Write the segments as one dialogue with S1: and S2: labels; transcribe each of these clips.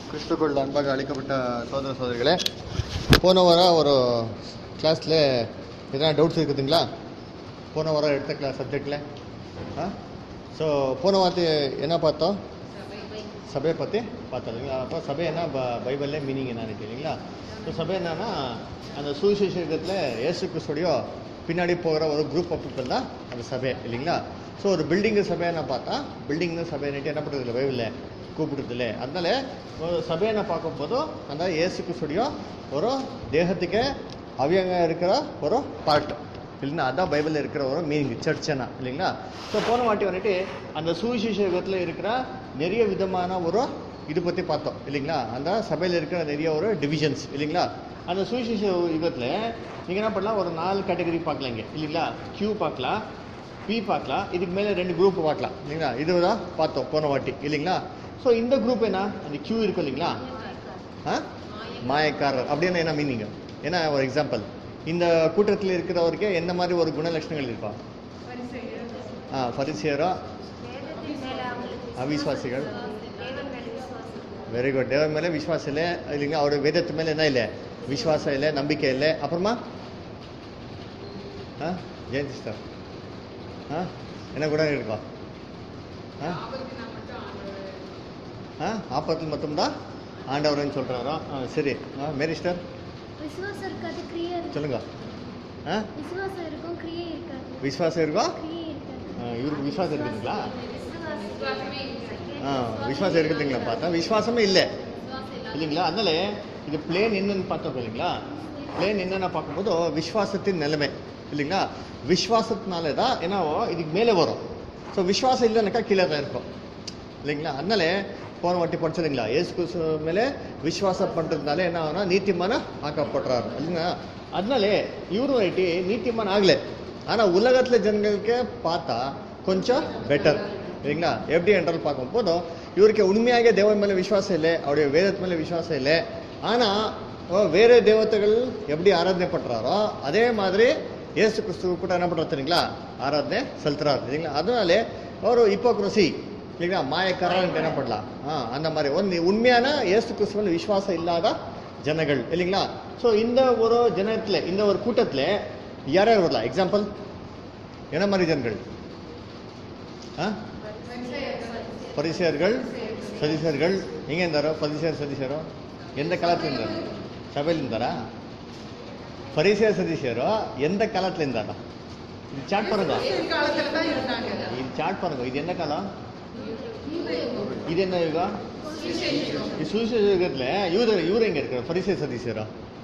S1: கிறிஸ்துக்குள் அன்பாக அழைக்கப்பட்ட சோதர சோதரிகளே போன வாரம் ஒரு கிளாஸில் எதனா டவுட்ஸ் இருக்குதுங்களா போன வாரம் எடுத்த கிளாஸ் சப்ஜெக்டில் ஆ ஸோ போன வாரத்து என்ன பார்த்தோம் சபையை பற்றி பார்த்தோம் இல்லைங்களா அப்போ சபை என்ன ப பைபிளில் மீனிங் என்னன்னு இல்லைங்களா ஸோ சபை என்னன்னா அந்த சுவிசேஷத்தில் இயேசு கிறிஸ்துடைய பின்னாடி போகிற ஒரு குரூப் ஆஃப் பீப்புள் தான் அந்த சபை இல்லைங்களா ஸோ ஒரு பில்டிங்கு சபையான பார்த்தா பில்டிங் சபைன்னுட்டு என்ன பண்ணுறது இல்லை பைபிளில் கூப்பிடுறதில்ல அதனால ஒரு சபையை பார்க்கும் போதும் அந்த இயேசு கிறிஸ்துடைய ஒரு தேகத்துக்கு அவியங்க இருக்கிற ஒரு பார்ட் இல்லைன்னா அதான் பைபிளில் இருக்கிற ஒரு மீனிங் சர்ச்சனா இல்லைங்களா ஸோ போன வாட்டி வந்துட்டு அந்த சுவிசேஷத்தில் இருக்கிற நிறைய விதமான ஒரு இது பற்றி பார்த்தோம் இல்லைங்களா அந்த சபையில் இருக்கிற நிறைய ஒரு டிவிஷன்ஸ் இல்லைங்களா அந்த சுவிசேஷ யுகத்தில் நீங்கள் என்ன பண்ணலாம் ஒரு நாலு கேட்டகரி பார்க்கலாம் இங்கே இல்லைங்களா கியூ பார்க்கலாம் பி பார்க்கலாம் இதுக்கு மேலே ரெண்டு குரூப் பார்க்கலாம் இல்லைங்களா இது தான் பார்த்தோம் போன வாட்டி இல்லைங்களா ஸோ இந்த குரூப் என்ன அந்த கியூ இருக்கும் இல்லைங்களா ஆ மாயக்காரர் அப்படின்னு என்ன மீனிங் என்ன ஒரு எக்ஸாம்பிள் இந்த கூட்டத்தில் இருக்கிறவருக்கு என்ன மாதிரி ஒரு குணலட்சணங்கள் இருப்பா ஆ பரிசியரோ அவிஸ்வாசிகள் வெரி குட் தேவன் மேலே விஸ்வாசம் இல்லை இல்லைங்க அவருடைய வேதத்து மேலே என்ன இல்லை விஸ்வாசம் இல்லை நம்பிக்கை இல்லை அப்புறமா ஆ ஜெயந்தி சிஸ்டர் ஆ என்ன குணம் இருக்கா ஆ ஆ ஆபத்தில் மட்டும்தான் ஆண்டவர்னு சொல்கிறாரோ ஆ சரி ஆ மேரி சிஸ்டர்
S2: விசுவாசம் இருக்காது கிரியை இருக்கு
S1: சொல்லுங்க ஆ
S2: விசுவாசம் இருக்கும் கிரியை இருக்காது
S1: விஸ்வாசம் இருக்கா
S2: கிரியை இருக்காது
S1: ஆ, இவருக்கு விஸ்வாசம் இருக்குதுங்களா ஆ விஸ்வாசம் இருக்குதுங்களா பார்த்தா விஸ்வாசமே இல்லை இல்லைங்களா அதனால இது பிளேன் என்னன்னு பார்த்தோம் இல்லைங்களா பிளேன் என்னென்ன பார்க்கும்போது விஸ்வாசத்தின் நிலைமை இல்லைங்களா விஸ்வாசத்தினால தான் என்னவோ இதுக்கு மேலே வரும் ஸோ விஸ்வாசம் இல்லைனாக்கா கீழே தான் இருக்கும் இல்லைங்களா அதனால போன வாட்டி படிச்சதுங்களா ஏசு கிறிஸ்து மேலே விஸ்வாசம் பண்ணுறதுனால என்ன ஆகுனா நீதிமான ஆக்கப்படுறாரு இல்லைங்களா அதனால இவரு வந்துட்டு நீதிமான் ஆகலை ஆனால் உலகத்தில் ஜனங்களுக்கு பார்த்தா கொஞ்சம் பெட்டர் இல்லைங்களா எப்படி என்றால் பார்க்கும்போது இவருக்கு உண்மையாக தேவன் மேலே விசுவாசம் இல்லை அவருடைய வேதத்து மேலே விசுவாசம் இல்லை ஆனால் வேற தேவதைகள் எப்படி ஆராதனை பண்ணுறாரோ அதே மாதிரி இயேசு கிறிஸ்துவ கூட என்ன பண்ணுறாரு தெரியுங்களா ஆராதனை செலுத்துறாரு இல்லைங்களா அதனாலே ஒரு இப்போக்ரசி இல்லைங்களா மாயக்காரன்ட்டு என்ன பண்ணலாம் ஆ அந்த மாதிரி ಒಂದು உண்மையான இயேசு கிறிஸ்துவில் விசுவாசம் இல்லாத ஜனங்கள் இல்லைங்களா ஸோ இந்த ஒரு ஜனத்தில் இந்த ஒரு கூட்டத்தில் யார் யார் வரலாம் எக்ஸாம்பிள் என்ன மாதிரி ஜனங்கள் ஆ பரிசேயர்கள் சதிசேயர்கள் எங்கே இருந்தாரோ பரிசேயர் சதிசேரோ எந்த காலத்தில் இருந்தார் சபையில் இருந்தாரா பரிசேயர் சதிசேரோ எந்த காலத்தில் இருந்தாரா இது சாட் பாருங்க
S3: காலத்துல தான் இருந்தாங்க
S1: இது சாட் பாருங்க இது என்ன காலம் இது என்ன யுகம் இது சுவிசேஷ யுகத்தில் யூதர் இவர் எங்க இருக்கிறார் பரிசே சதீஸ்வரா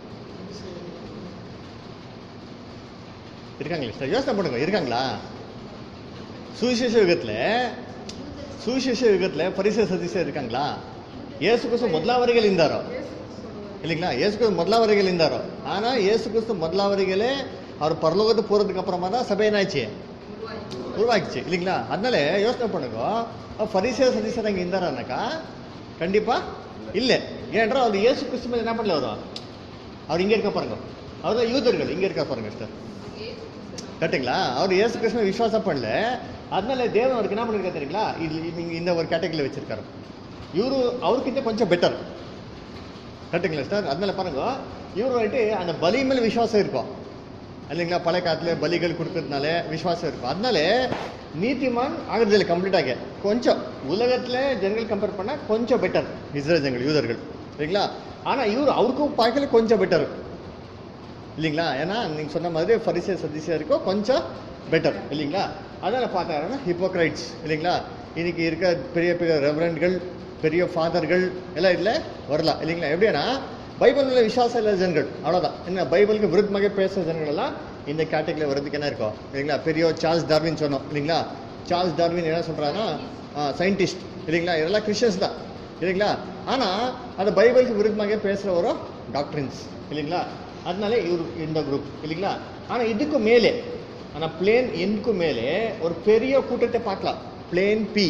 S1: இருக்காங்களா சார் யோசனை பண்ணுங்க இருக்காங்களா சுவிசேஷ யுகத்தில் சுவிசேஷ யுகத்தில் பரிசே சதீஸ்வர் இருக்காங்களா ஏசு கிறிஸ்து ಮೊದಲಾವರಿಗಳು இருந்தாரோ இல்லைங்களா ஏசு கிறிஸ்து ಮೊದಲಾವರಿಗಳು இருந்தாரோ ஆனால் ஏசு கிறிஸ்து ಮೊದಲಾವರಿகளே அவர் பரலோகத்து போகிறதுக்கு அப்புறமா தான் சபை என்னாச்சு உருவாக்கிச்சு இல்லைங்களா அதனால யோசனை பண்ணுங்க பரிசே சதீசர் அங்கே இருந்தாரானாக்கா கண்டிப்பா இல்லை ஏன்டா அவர் இயேசு கிறிஸ்து மேல என்ன பண்ணல அவர் அவர் இங்கே இருக்க பாருங்க அவர் தான் யூதர்கள் இங்கே இருக்க பாருங்க சார் கரெக்டுங்களா அவர் இயேசு கிறிஸ்துவ விசுவாசம் பண்ணல அதனால தேவன் அவருக்கு என்ன பண்ணிருக்காரு தெரியுங்களா இது நீங்க இந்த ஒரு கேட்டகரியில் வச்சிருக்காரு இவரு அவருக்கிட்ட கொஞ்சம் பெட்டர் கரெக்டுங்களா சார் அதனால பாருங்க இவரு வந்துட்டு அந்த பலி மேல விசுவாசம் இருக்கும் இல்லைங்களா பழைய காலத்தில் பலிகள் கொடுக்கறதுனால விசுவாசம் இருக்கும் அதனால நீதிமான் ஆகுறதில்ல கம்ப்ளீட்டாக கொஞ்சம் உலகத்தில் ஜனங்கள் கம்பேர் பண்ணால் கொஞ்சம் பெட்டர் இஸ்ரேல் ஜனங்கள் யூதர்கள் இல்லைங்களா ஆனால் இவர் அவருக்கும் பார்க்கல கொஞ்சம் பெட்டர் இல்லைங்களா ஏன்னா நீங்கள் சொன்ன மாதிரி ஃபரிசிய சதிசியருக்கும் கொஞ்சம் பெட்டர் இல்லைங்களா அதனால் பார்த்தாருன்னா ஹிப்போக்ரைட்ஸ் இல்லைங்களா இன்னைக்கு இருக்க பெரிய பெரிய ரெவரண்ட்கள் பெரிய ஃபாதர்கள் எல்லாம் இதில் வரலாம் இல்லைங்களா எப்படின்னா பைபிள் மேலே விசுவாசம் இல்லாத ஜனங்கள் அவ்வளோதான் என்ன பைபிளுக்கு விருத்தமாக பேசுகிற ஜனங்கள் எல்லாம் இந்த கேட்டகரியில் வர்றதுக்கு என்ன இருக்கும் இல்லைங்களா பெரிய சார்ல்ஸ் டார்வின் சொன்னோம் இல்லைங்களா சார்ல்ஸ் டார்வின் என்ன சொல்கிறாங்கன்னா சயின்டிஸ்ட் இல்லைங்களா இதெல்லாம் கிறிஸ்டியன்ஸ் தான் இல்லைங்களா ஆனால் அந்த பைபிளுக்கு விருத்தமாக பேசுகிற ஒரு டாக்டரின்ஸ் இல்லைங்களா அதனால இவர் இந்த குரூப் இல்லைங்களா ஆனால் இதுக்கு மேலே ஆனால் பிளேன் எண்ணுக்கு மேலே ஒரு பெரிய கூட்டத்தை பார்க்கலாம் பிளேன் பி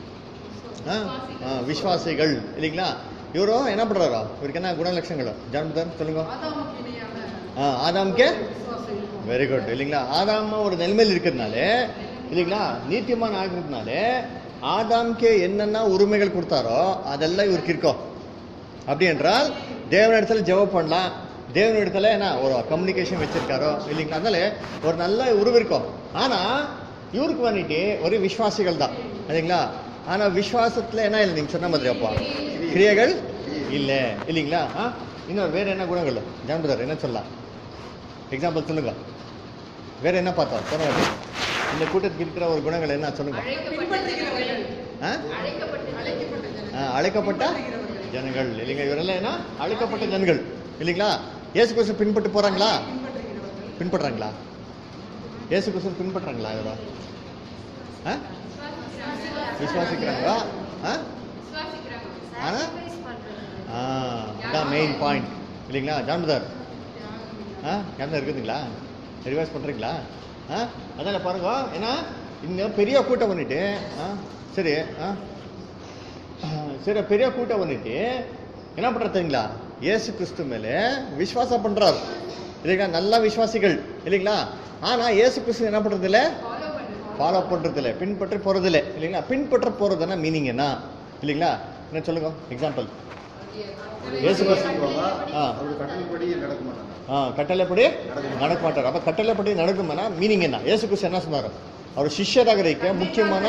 S1: விஸ்வாசிகள் இல்லைங்களா இவரும் என்ன பண்ணுறாரோ இவருக்கு என்ன குணலட்சணங்கள் ஜான்தான் சொல்லுங்க
S3: ஆதாமுக்கு இணையான
S1: ஆ ஆதாம்கே
S3: விசுவாசம் இருக்கும்
S1: வெரி குட் இல்லைங்களா ஆதாம ஒரு நிலைமையில் இருக்கிறதுனால இல்லைங்களா நீத்தியமான் ஆகிறதுனால ஆதாம்க்கு என்னென்ன உரிமைகள் கொடுத்தாரோ அதெல்லாம் இவருக்கு இருக்கும் அப்படி என்றால் தேவனிடத்துல ஜெபம் பண்ணலாம் தேவனிடத்துல என்ன ஒரு கம்யூனிகேஷன் வச்சிருக்காரோ இல்லைங்களா அதனால ஒரு நல்ல உருவம் இருக்கும் ஆனா இவருக்கு வந்துட்டு ஒரு விசுவாசிகள் தான் இல்லைங்களா ஆனா விசுவாசத்துல என்ன இல்லை நீங்க சொன்ன மாதிரி அப்பா கிரியைகள் இல்ல இல்லைங்களா ஆ? இன்னும் வேற என்ன குணங்கள் ஜான்பதர் என்ன சொல்லலாம் எக்ஸாம்பிள் சொல்லுங்க வேற என்ன பார்த்தோம் சொன்ன வாட்டி. இந்த கூட்டத்துக்கு இருக்கிற ஒரு குணங்கள் என்ன சொல்லுங்க
S3: பின்பற்றுகிறவர்கள்
S1: ஆ?
S3: அழைக்கப்பட்ட அழைக்கப்பட்ட
S1: ஆ, அழைக்கப்பட்ட ஜனங்கள் இல்லைங்க இவரெல்லாம் என்ன அழைக்கப்பட்ட ஜனங்கள் இல்லைங்களா இயேசு கிறிஸ்து பின்பற்று போறாங்களா
S3: பின்பற்றுகிறவர்கள்
S1: பின்பற்றுறாங்களா இயேசு கிறிஸ்து பின்பற்றுறாங்களா இவரோ ஆ? விசுவாசிக்கிறாங்களா ஆ? ஆனா ஆ, அதான் மெயின் பாயிண்ட் இல்லைங்களா ஜான்பதர் ஆ ஞாபகம் இருக்குதுங்களா ரிவர்ஸ் பண்ணுறீங்களா ஆ அதான் பாருங்க ஏன்னா இந்த பெரிய கூட்டம் பண்ணிட்டு ஆ சரி ஆ ஆ, சரி பெரிய கூட்டம் பண்ணிட்டு என்ன பண்ணுறதுங்களா இயேசு கிறிஸ்து மேலே விசுவாசம் பண்ணுறாரு இல்லைங்களா நல்ல விசுவாசிகள் இல்லைங்களா ஆனால் இயேசு கிறிஸ்து என்ன பண்ணுறதில்ல
S3: ஃபாலோ பண்ணு
S1: ஃபாலோ பண்ணுறதில்ல பின்பற்றி போகிறதில்ல இல்லைங்களா பின்பற்ற போகிறதுனா மீனிங் என்ன இல்லைங்களா என்ன சொல்லுங்க எக்ஸாம்பிள் இயேசு கிறிஸ்து ஆ
S4: அவருடைய கட்டளைப்படி நடக்க மாட்டாங்க
S1: ஆ கட்டளைப்படி நடக்க மாட்டார் அப்ப கட்டளைப்படி நடக்குமானா மீனிங் என்ன இயேசு கிறிஸ்து என்ன சொன்னார் அவர் சிஷ்யராகிறதுக்கு முக்கியமான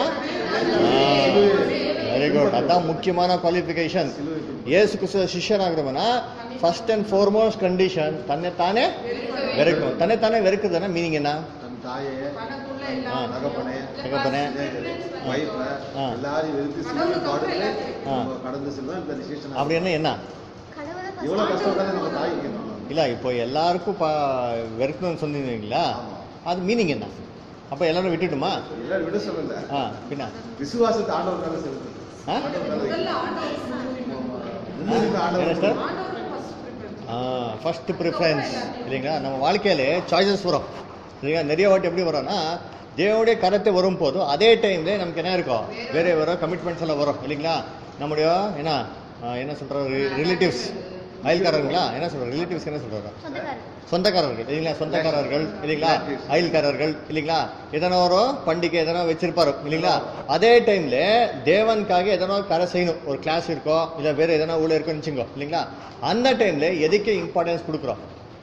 S1: வெரி குட் அதான் முக்கியமான குவாலிஃபிகேஷன் இயேசு கிறிஸ்து சிஷ்யராகிறவனா ஃபர்ஸ்ட் அண்ட் ஃபோர்மோஸ்ட் கண்டிஷன் தன்னை தானே வெறுக்கும் தன்னை தானே வெறுக்குதுன்னா மீனிங் என்ன
S4: தன் தாயை
S3: தனக்குள்ள
S1: ஆ.
S3: எல்லாம்
S1: தகப்பனை
S4: தகப்பனை
S1: ஆ.
S4: வைஃப
S1: ஆ.
S4: எல்லாரையும் வெறுத்து சிலுவை பாடுகளை நம்ம கடந்து செல்வோம் இந்த விசேஷம்
S1: அப்படின்னா என்ன
S2: கடவுளை
S4: எவ்வளவு
S2: first
S4: கஷ்டம் நம்ம தாய்க்கு
S1: இல்ல இப்போ எல்லாருக்கும் பா வெறுக்கணும்னு சொன்னீங்களா அது மீனிங் என்ன அப்ப எல்லாரும் விட்டுட்டுமா
S4: எல்லாரும் விட சொல்லல
S1: ஆ பின்ன
S4: விசுவாசத்தை ஆண்டவர் மேல செலுத்து
S1: ஆ
S3: முதல்ல ஆண்டவர்
S4: முன்னுரிமை
S1: என்ன
S4: ஆண்டவர்
S1: சார்
S3: ஆண்டவருக்கு ஃபர்ஸ்ட் ப்ரிஃபரன்ஸ்
S1: ஃபர்ஸ்ட் ப்ரிஃபரன்ஸ் இல்லைங்களா நம்ம வாழ்க்கையில சாய்ஸஸ் வரும் இல்லைங்களா நிறைய வாட்டி எப்படி வரும்னா தேவனுடைய கரத்தை வரும் போதும் அதே டைம்ல நமக்கு என்ன இருக்கும் வேற வரும் கமிட்மெண்ட்ஸ் எல்லாம் வரும் இல்லைங்களா நம்முடைய என்ன ஆ, என்ன சொல்றாரு ரிலேட்டிவ்ஸ் அயல்காரங்களா என்ன சொல்றாரு ரிலேட்டிவ்ஸ் என்ன சொல்றாரு
S2: சொந்தக்காரர்
S1: சொந்தக்காரர்கள் இல்லைங்களா சொந்தக்காரர்கள் இல்லைங்களா அயல்காரர்கள் இல்லைங்களா எதனா ஒரு பண்டிகை எதனா வச்சிருப்பாரு இல்லைங்களா அதே டைம்ல தேவனுக்காக எதனா கரை செய்யணும் ஒரு கிளாஸ் இருக்கோ இல்ல வேற எதனா ஊழல் இருக்குன்னு வச்சுக்கோ இல்லைங்களா அந்த டைம்ல எதுக்கு இம்பார்ட்டன்ஸ் கொடுக்குறோம்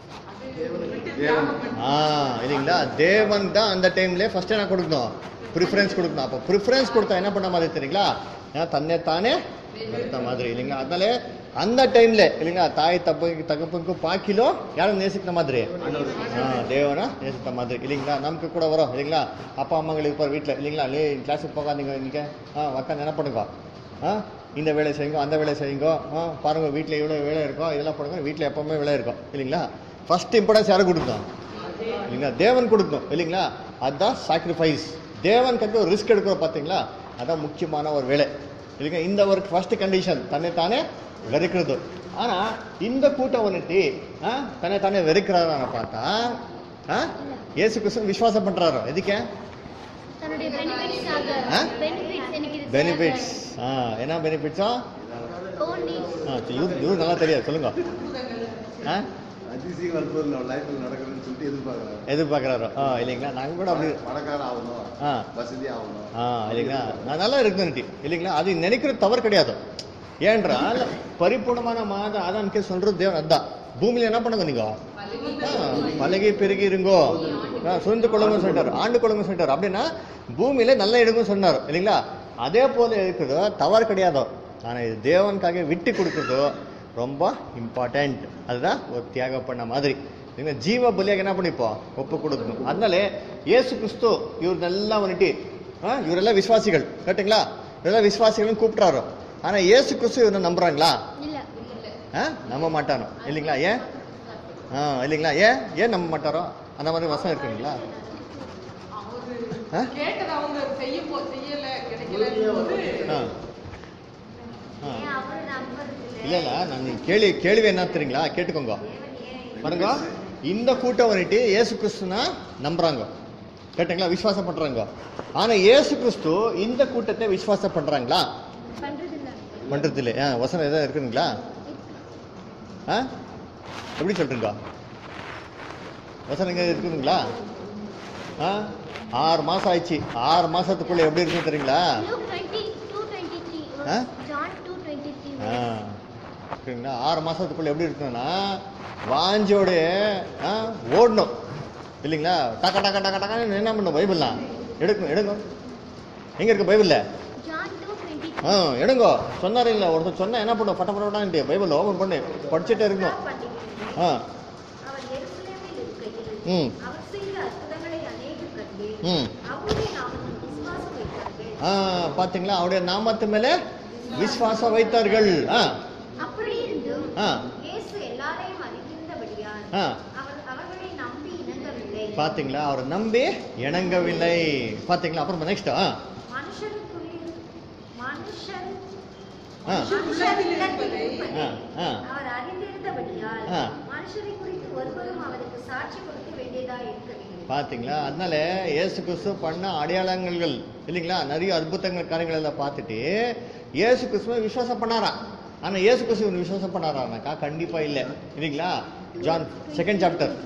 S4: தேவன்
S1: ஆ இல்லைங்களா தேவன் தான் அந்த டைம்ல ஃபர்ஸ்ட் என்ன கொடுக்கணும் ப்ரிஃபரன்ஸ் கொடுக்கணும் அப்போ ப்ரிஃபரன்ஸ் கொடுத்தா என்ன பண்ண மாதிரி தெரியுங்களா ஏன்னா தன்னை தானே வருத்த மாதிரி இல்லைங்களா அதனால அந்த டைம்ல இல்லைங்களா தாய் தப்பு தகப்பனுக்கும் பாக்கிலோ யாரும் நேசிக்கிற மாதிரி ஆ தேவனா நேசித்த மாதிரி இல்லைங்களா நமக்கு கூட வரும் இல்லைங்களா அப்பா அம்மாங்கள் இருப்பார் வீட்டில் இல்லைங்களா லே கிளாஸுக்கு போகாதீங்க நீங்க ஆ உட்காந்து என்ன பண்ணுங்க ஆ இந்த வேலை செய்யுங்க அந்த வேலை செய்யுங்க ஆ பாருங்க வீட்டில் இவ்வளோ வேலை இருக்கும் இதெல்லாம் பண்ணுங்க வீட்டில் எப்பவுமே வேலை இருக்கும் இல்லைங்களா ஃபர்ஸ்ட் இம்பார்ட்டன்ஸ் யாரை கொடுக்கணும் இல்லைங்களா தேவன் கொடுக்கணும் இல்லைங்களா அதுதான் சாக்ரிஃபைஸ் தேவன் கண்டு ஒரு ரிஸ்க் எடுக்கிறோம் பார்த்தீங்களா அதான் முக்கியமான ஒரு வேலை இல்லைங்க இந்த ஒரு ஃபர்ஸ்ட் கண்டிஷன் தன்னை தானே வெறுக்கிறது ஆனா இந்த கூட்டம் வந்துட்டு ஆ, தன்னை தானே வெறுக்கிறாரான்னு பார்த்தா ஆ, இயேசு கிறிஸ்து விசுவாசம் பண்றாரோ எதுக்கே
S2: தன்னுடைய பெனிஃபிட்ஸாக
S1: ஆ?
S2: பெனிஃபிட்ஸ் எனக்கு இது
S1: பெனிஃபிட்ஸ் ஆ என்ன பெனிஃபிட்ஸா
S2: ஓன் நீட்ஸ்
S1: இவரு இவரு நல்லா தெரியாது சொல்லுங்க ஆ
S4: அதிசயம் அற்புதம் நம்ம லைஃப்ல நடக்குதுன்னு சொல்லிட்டு எதிர்பார்க்கறாரு
S1: எதிர்பார்க்குறாரோ ஆ இல்லைங்களா நாங்கள் கூட அப்படி
S4: பணக்காரன் ஆகணும்
S1: ஆ
S4: வசதி ஆகணும்
S1: ஆ இல்லைங்களா நான் நல்லா இருக்குன்னு இல்லைங்களா அது நினைக்கிறது தவறு கிடையாது ஏன்றால் பரிபூர்ணமான மாத ஆதான்கே சொல்றது தேவன் அதான் பூமியில என்ன பண்ணுங்க நீங்க ஆ, பழகி பெருகி இருங்கோ ஆ, சுரிந்து கொள்ளுங்க சொல்லிட்டாரு ஆண்டு கொள்ளுங்க சொல்லிட்டாரு அப்படின்னா பூமியில நல்ல இடங்க சொன்னார் இல்லைங்களா அதே போல இருக்கிறதோ தவறு கிடையாது ஆனா இது தேவனுக்காக விட்டு கொடுக்குறதோ ரொம்ப இம்பார்ட்டன்ட் அதுதான் ஒரு தியாகம் பண்ண மாதிரி இல்லைங்களா ஜீவ பலியாக என்ன பண்ணிப்போம் ஒப்பு கொடுக்கணும் அதனால இயேசு கிறிஸ்து இவர்தெல்லாம் வந்துட்டு ஆ, இவரெல்லாம் விசுவாசிகள் கேட்டுங்களா இவரெல்லாம் விசுவாசிகளும் கூப்பிட்டாரு ஆனா இயேசு கிறிஸ்து இவரை நம்புறாங்களா
S2: இல்ல
S1: ஆ? நம்ப மாட்டானோ இல்லைங்களா ஏன் ஆ இல்லைங்களா ஏன் ஏன் நம்ப மாட்டாரோ அந்த மாதிரி வசம் இருக்குங்களா
S3: அவரு
S1: ஆ?
S3: கேட்டது அவங்க செய்யும் போது செய்யல கிடைக்கல போது
S1: ஆ ஆ.
S2: ஏன் அவரு நம்புறது
S1: இல்ல இல்ல நான் நீங்க கேள்வி கேள்வி என்ன தெரியுங்களா கேட்டுக்கோங்க பாருங்க இந்த கூட்டம் வந்துட்டு இயேசு கிறிஸ்துனா நம்புறாங்க கேட்டுங்களா விசுவாசம் பண்றாங்க ஆனா இயேசு கிறிஸ்து இந்த கூட்டத்தை விசுவாசம் பண்றாங்களா
S2: பண்றது இல்ல
S1: பண்றது இல்லை ஆ வசனம் எதாவது இருக்குதுங்களா ஆ எப்படி சொல்றீங்க வசனம் எங்க இருக்குதுங்களா ஆ ஆறு மாசம் ஆயிடுச்சு ஆறு மாசத்துக்குள்ள எப்படி இருக்குன்னு தெரியுங்களா
S2: Luke 20, 2:23
S1: ஆ?
S2: John 2:23
S1: ஆ சரிங்களா ஆறு மாசத்துக்குள்ள எப்படி இருக்கணும்னா வாஞ்சோட ஆ, ஓடணும் இல்லைங்களா டக்க டக்க டக்க டக்கன்னு என்ன பண்ணும் பைபிள்லாம் எடுக்கணும் எடுங்க எங்க இருக்கு பைபிள்ல
S2: John 2:20.
S1: ஆ எடுங்கோ சொன்னாரு இல்ல ஒருத்தர் சொன்னா என்ன பண்ணும் பட்ட பட்ட பைபிள் ஓபன் பண்ணி படிச்சுட்டே இருக்கணும்
S2: பண்டிகை.
S1: ஆ
S2: அவர் எருசலேமில் இருக்கையில்
S1: ம்
S2: அவர் செய்த அற்புதங்களை அநேகர் கண்டு
S1: ம்
S2: அவருடைய நாமத்தில் விசுவாசம் வைத்தார்கள்
S1: ஆ பாத்தீங்களா அவருடைய நாமத்து மேலே விசுவாசம் வைத்தார்கள் ஆ
S2: அப்படி இருந்தும்
S1: ஆ
S2: இயேசு எல்லாரையும் அறிந்திருந்தபடியால்
S1: ஆ
S2: அவர் அவர்களை நம்பி இணங்கவில்லை
S1: பாத்தீங்களா அவர் நம்பி இணங்கவில்லை பாத்தீங்களா அப்புறம் நெக்ஸ்ட் ஆ
S2: மனுஷருக்குள்ளே மனுஷர்
S1: ஆ.
S2: மனுஷர் உள்ளத்தில்
S1: ஆ
S2: இருப்பதை
S1: ஆ
S2: அவர் அறிந்திருந்தபடியால்
S1: ஆ.
S2: மனுஷரை குறித்து ஒருவரும் அவருக்கு சாட்சி கொடுக்க வேண்டியதா இருக்கவில்லை
S1: பாத்தீங்களா அதனால இயேசு கிறிஸ்து பண்ண அடையாளங்கள் இல்லைங்களா நிறைய அற்புதங்கள் காரியங்கள் எல்லாம் பார்த்துட்டு இயேசு கிறிஸ்துவ விசுவாசம் பண்ணாராம் ஆனா இயேசு கிறிஸ்துவ விசுவாசம் பண்ணாரானாக்கா கண்டிப்பா இல்ல இல்லைங்களா ஜான் செகண்ட் சாப்டர்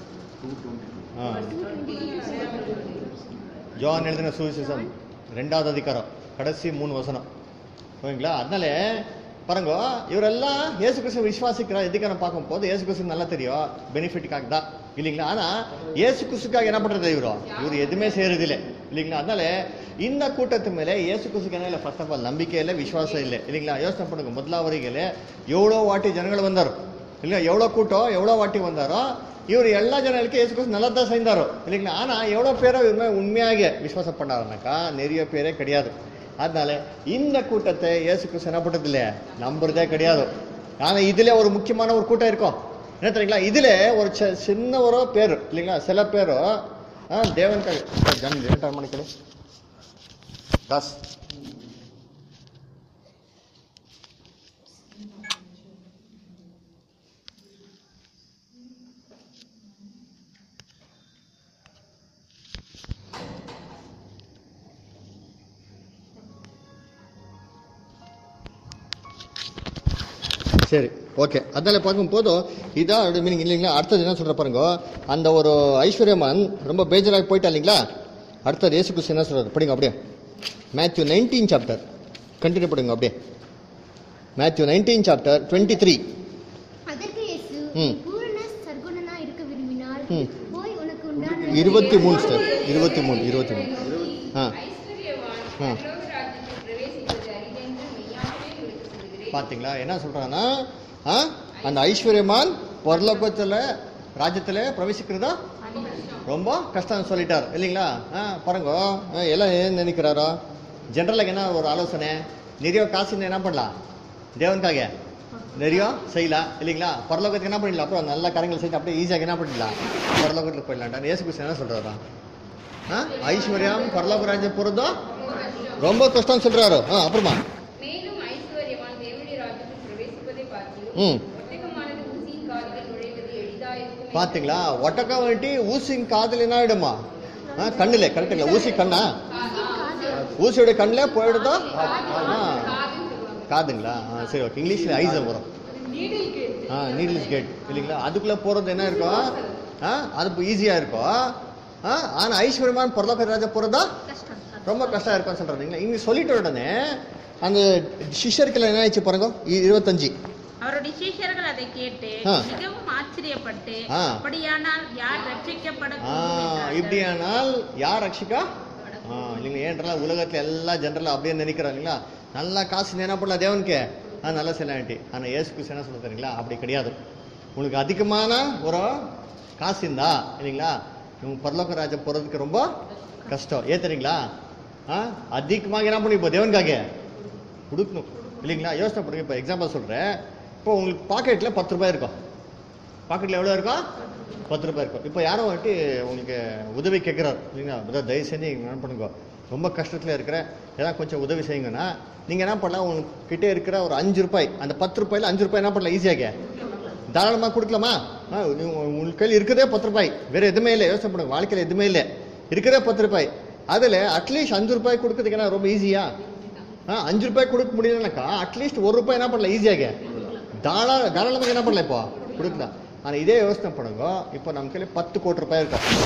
S1: ஜான் எழுதின சுவிசேஷம் ரெண்டாவது அதிகாரம் கடைசி மூணு வசனம் ஓகேங்களா அதனால பாருங்க இவரெல்லாம் இயேசு கிறிஸ்து விசுவாசிக்கிற எதுக்கான பார்க்கும் போது இயேசு கிறிஸ்து நல்லா தெரியும் பெனிஃபிட்டுக்காக தான் இல்லைங்களா ஆனா இயேசு கிறிஸ்துக்காக என்ன பண்றது இவரோ இவர் எதுவுமே செய்யறது இல்லை இல்லைங்களா அதனால இந்த கூட்டத்து மேல இயேசு கிறிஸ்துக்கு என்ன இல்லை ஃபர்ஸ்ட் ஆஃப் ஆல் நம்பிக்கை இல்லை விசுவாசம் இல்லை இல்லைங்களா யோசனை பண்ணுங்க ಮೊದಲಾವರಿಗೆಲೆ எவ்வளோ வாட்டி ಜನಗಳು வந்தார் இல்லைங்களா எவ்வளோ கூட்டம் எவ்வளோ வாட்டி வந்தாரோ இவர் எல்லா ஜனங்களுக்கு இயேசு கிறிஸ்து நல்லதா செய்தாரோ இல்லைங்களா ஆனா எவ்வளோ பேரோ இவர் மேல உண்மையாக விசுவாசம் பண்ணாருனாக்கா நிறைய பேரே கிடையாது அதனால இந்த கூட்டத்தை இயேசு கிறிஸ்து என்ன பண்றது இல்லையா நம்புறதே கிடையாது ஆனா இதுல ஒரு முக்கியமான ஒரு கூட்டம் இருக்கும் என்ன தெரியுங்களா இதுல ஒரு சி- சின்ன ஒரு பேர் இல்லைங்களா சில பேரு ஆ, தேவனுக்காக ஜன் லேட்டாக மணிக்கடி தாஸ் சரி ஓகே அதனால பார்க்கும்போது இதான் அதோட மீனிங் இல்லைங்களா அடுத்தது என்ன சொல்ற பாருங்க அந்த ஒரு ஐஸ்வர்யமான் ரொம்ப பேஜராகி போயிட்டா இல்லைங்களா அடுத்தது இயேசு கிறிஸ்து என்ன சொல்றாரு படிங்க அப்படியே மேத்யூ நைன்டீன் சாப்டர் கண்டினியூ பண்ணுங்க அப்படியே Matthew nineteen chapter twenty three
S2: அதற்கு இயேசு
S1: ம்.
S2: நீ பூரண சர்க்குணனா இருக்க விரும்பினால்
S1: ம்.
S2: போய் உனக்கு உண்டான
S1: இருபத்தி மூணு சார் இருபத்தி மூணு இருபத்தி மூணு ஆ
S3: ஐஸ்வர்யவான்
S1: ஆ.
S3: பரலோக ராஜ்யத்தில் பிரவேசிப்பது அரிதென்று மெய்யாகவே உங்களுக்கு சொல்கிறேன்
S1: பாத்தீங்களா என்ன சொல்றாங்கன்னா ஆ, அந்த ஐஸ்வர்யமான் பரலோகத்துல ராஜ்யத்துல பிரவேசிக்கிறதா ரொம்ப கஷ்டம் சொல்லிட்டார் இல்லைங்களா ஆ பாருங்க ஆ, எல்லாம் ஏன் நினைக்கிறாரோ ஜென்ரலாக என்ன ஒரு ஆலோசனை நிறைய காசு என்ன பண்ணலாம் தேவனுக்காக நிறைய செய்யலாம் இல்லைங்களா பரலோகத்துக்கு என்ன பண்ணிடலாம் அப்புறம் நல்ல காரியங்கள் செஞ்சு அப்படியே ஈஸியாக என்ன பண்ணிடலாம் பரலோகத்துக்கு போயிடலாம்டா இயேசு கிறிஸ்து என்ன சொல்றாரா ஆ ஐஸ்வர்யம் பரலோக ராஜ்யம் போகிறதோ ரொம்ப கஷ்டம் சொல்றாரு ஆ அப்புறமா
S3: மேலும் ஐஸ்வர்யவான் தேவனுடைய ராஜ்யத்தில் பிரவேசிப்பதை பார்த்தியும்
S1: ம்
S3: ஒட்டகமானது ஊசியின் காதில் நுழைவது எளிதாயிருக்கும்
S1: பாத்தீங்களா ஒட்டக்கா வந்துட்டு ஊசியின் காதுல என்ன ஆயிடுமா ஆ, கண்ணுல கரெக்டுங்களா ஊசி கண்ணா ஊசியோட கண்ணில் போயிடுதோ ஆ காதுங்களா ஆ சரி ஓகே இங்கிலீஷ்ல ஐஸ் வரும்
S3: needle gate
S1: ah needles gate இல்லைங்களா அதுக்குள்ள போறது என்ன இருக்கும் ஆ அது ஈஸியா இருக்கும் ஆ ஆனா ஐஸ்வர்யமான பரலோக ராஜா போறதா
S2: கஷ்டம்
S1: ரொம்ப கஷ்டம் இருக்கும்னு சொல்றீங்களா இங்க சொல்லிட்ட உடனே அந்த சிஷ்யர்கள் என்ன ஆயிடுச்சு பாருங்க இ- இருபத்தஞ்சு
S5: அவருடைய சீஷர்கள் அதை கேட்டு
S1: ஆ.
S5: மிகவும் ஆச்சரியப்பட்டு
S1: ஆ.
S5: அப்படியானால் யார் ரட்சிக்கப்பட
S1: ஆ இப்படியானால் யார் ரட்சிக்கா ஆ இல்லைங்க ஏன்றலாம் உலகத்துல எல்லா ஜென்ரலா அப்படியே நினைக்கிறோம் இல்லைங்களா நல்லா காசு என்ன பண்ணலாம் தேவனுக்கு ஆ நல்லா செல்லாண்டி ஆனா ஏசு கிறிஸ்து என்ன சொல்ல தெரியுங்களா அப்படி கிடையாது உங்களுக்கு அதிகமான ஒரு காசு இருந்தா இல்லைங்களா இவங்க பரலோக ராஜா போறதுக்கு ரொம்ப கஷ்டம் ஏன் தெரியுங்களா ஆ அதிகமாக என்ன பண்ணி இப்போ தேவனுக்காக கொடுக்கணும் இல்லைங்களா யோசனை பண்ணுங்க இப்போ எக்ஸாம்பிள் சொல்றேன் இப்போ உங்களுக்கு பாக்கெட்டில் பத்து ரூபாய் இருக்கும் பாக்கெட்டில் எவ்வளோ இருக்கும் பத்து ரூபாய் இருக்கும் இப்போ யாரோ வந்துட்டு உங்களுக்கு உதவி கேட்குறாரு இல்லைங்களா அதான் தயவு செஞ்சு நீங்க என்ன பண்ணுங்க ரொம்ப கஷ்டத்தில் இருக்கிற ஏதாவது கொஞ்சம் உதவி செய்யுங்கன்னா நீங்கள் என்ன பண்ணலாம் உங்ககிட்ட இருக்கிற ஒரு அஞ்சு ரூபாய் அந்த பத்து ரூபாயில் அஞ்சு ரூபாய் என்ன பண்ணலாம் ஈஸியாக தாராளமாக கொடுக்கலாமா ஆ, நீ- உங்களுக்கு கையில் இருக்கிறதே பத்து ரூபாய் வேற எதுவுமே இல்லை யோசனை பண்ணுங்க வாழ்க்கையில் எதுவுமே இல்லை இருக்கிறதே பத்து ரூபாய் அதில் அட்லீஸ்ட் அஞ்சு ரூபாய் கொடுக்கறதுக்கு என்ன ரொம்ப ஈஸியா ஆ அஞ்சு ரூபாய் கொடுக்க முடியலனாக்கா அட்லீஸ்ட் ஒரு ரூபாய் என்ன பண்ணலாம் ஈஸியாக தாராள தாராளமாக என்ன பண்ணலாம் இப்போ கொடுக்கலாம் ஆனால் இதே யோசனை பண்ணுங்க இப்போ நம்ம கையில் பத்து கோடி ரூபாய் இருக்கும்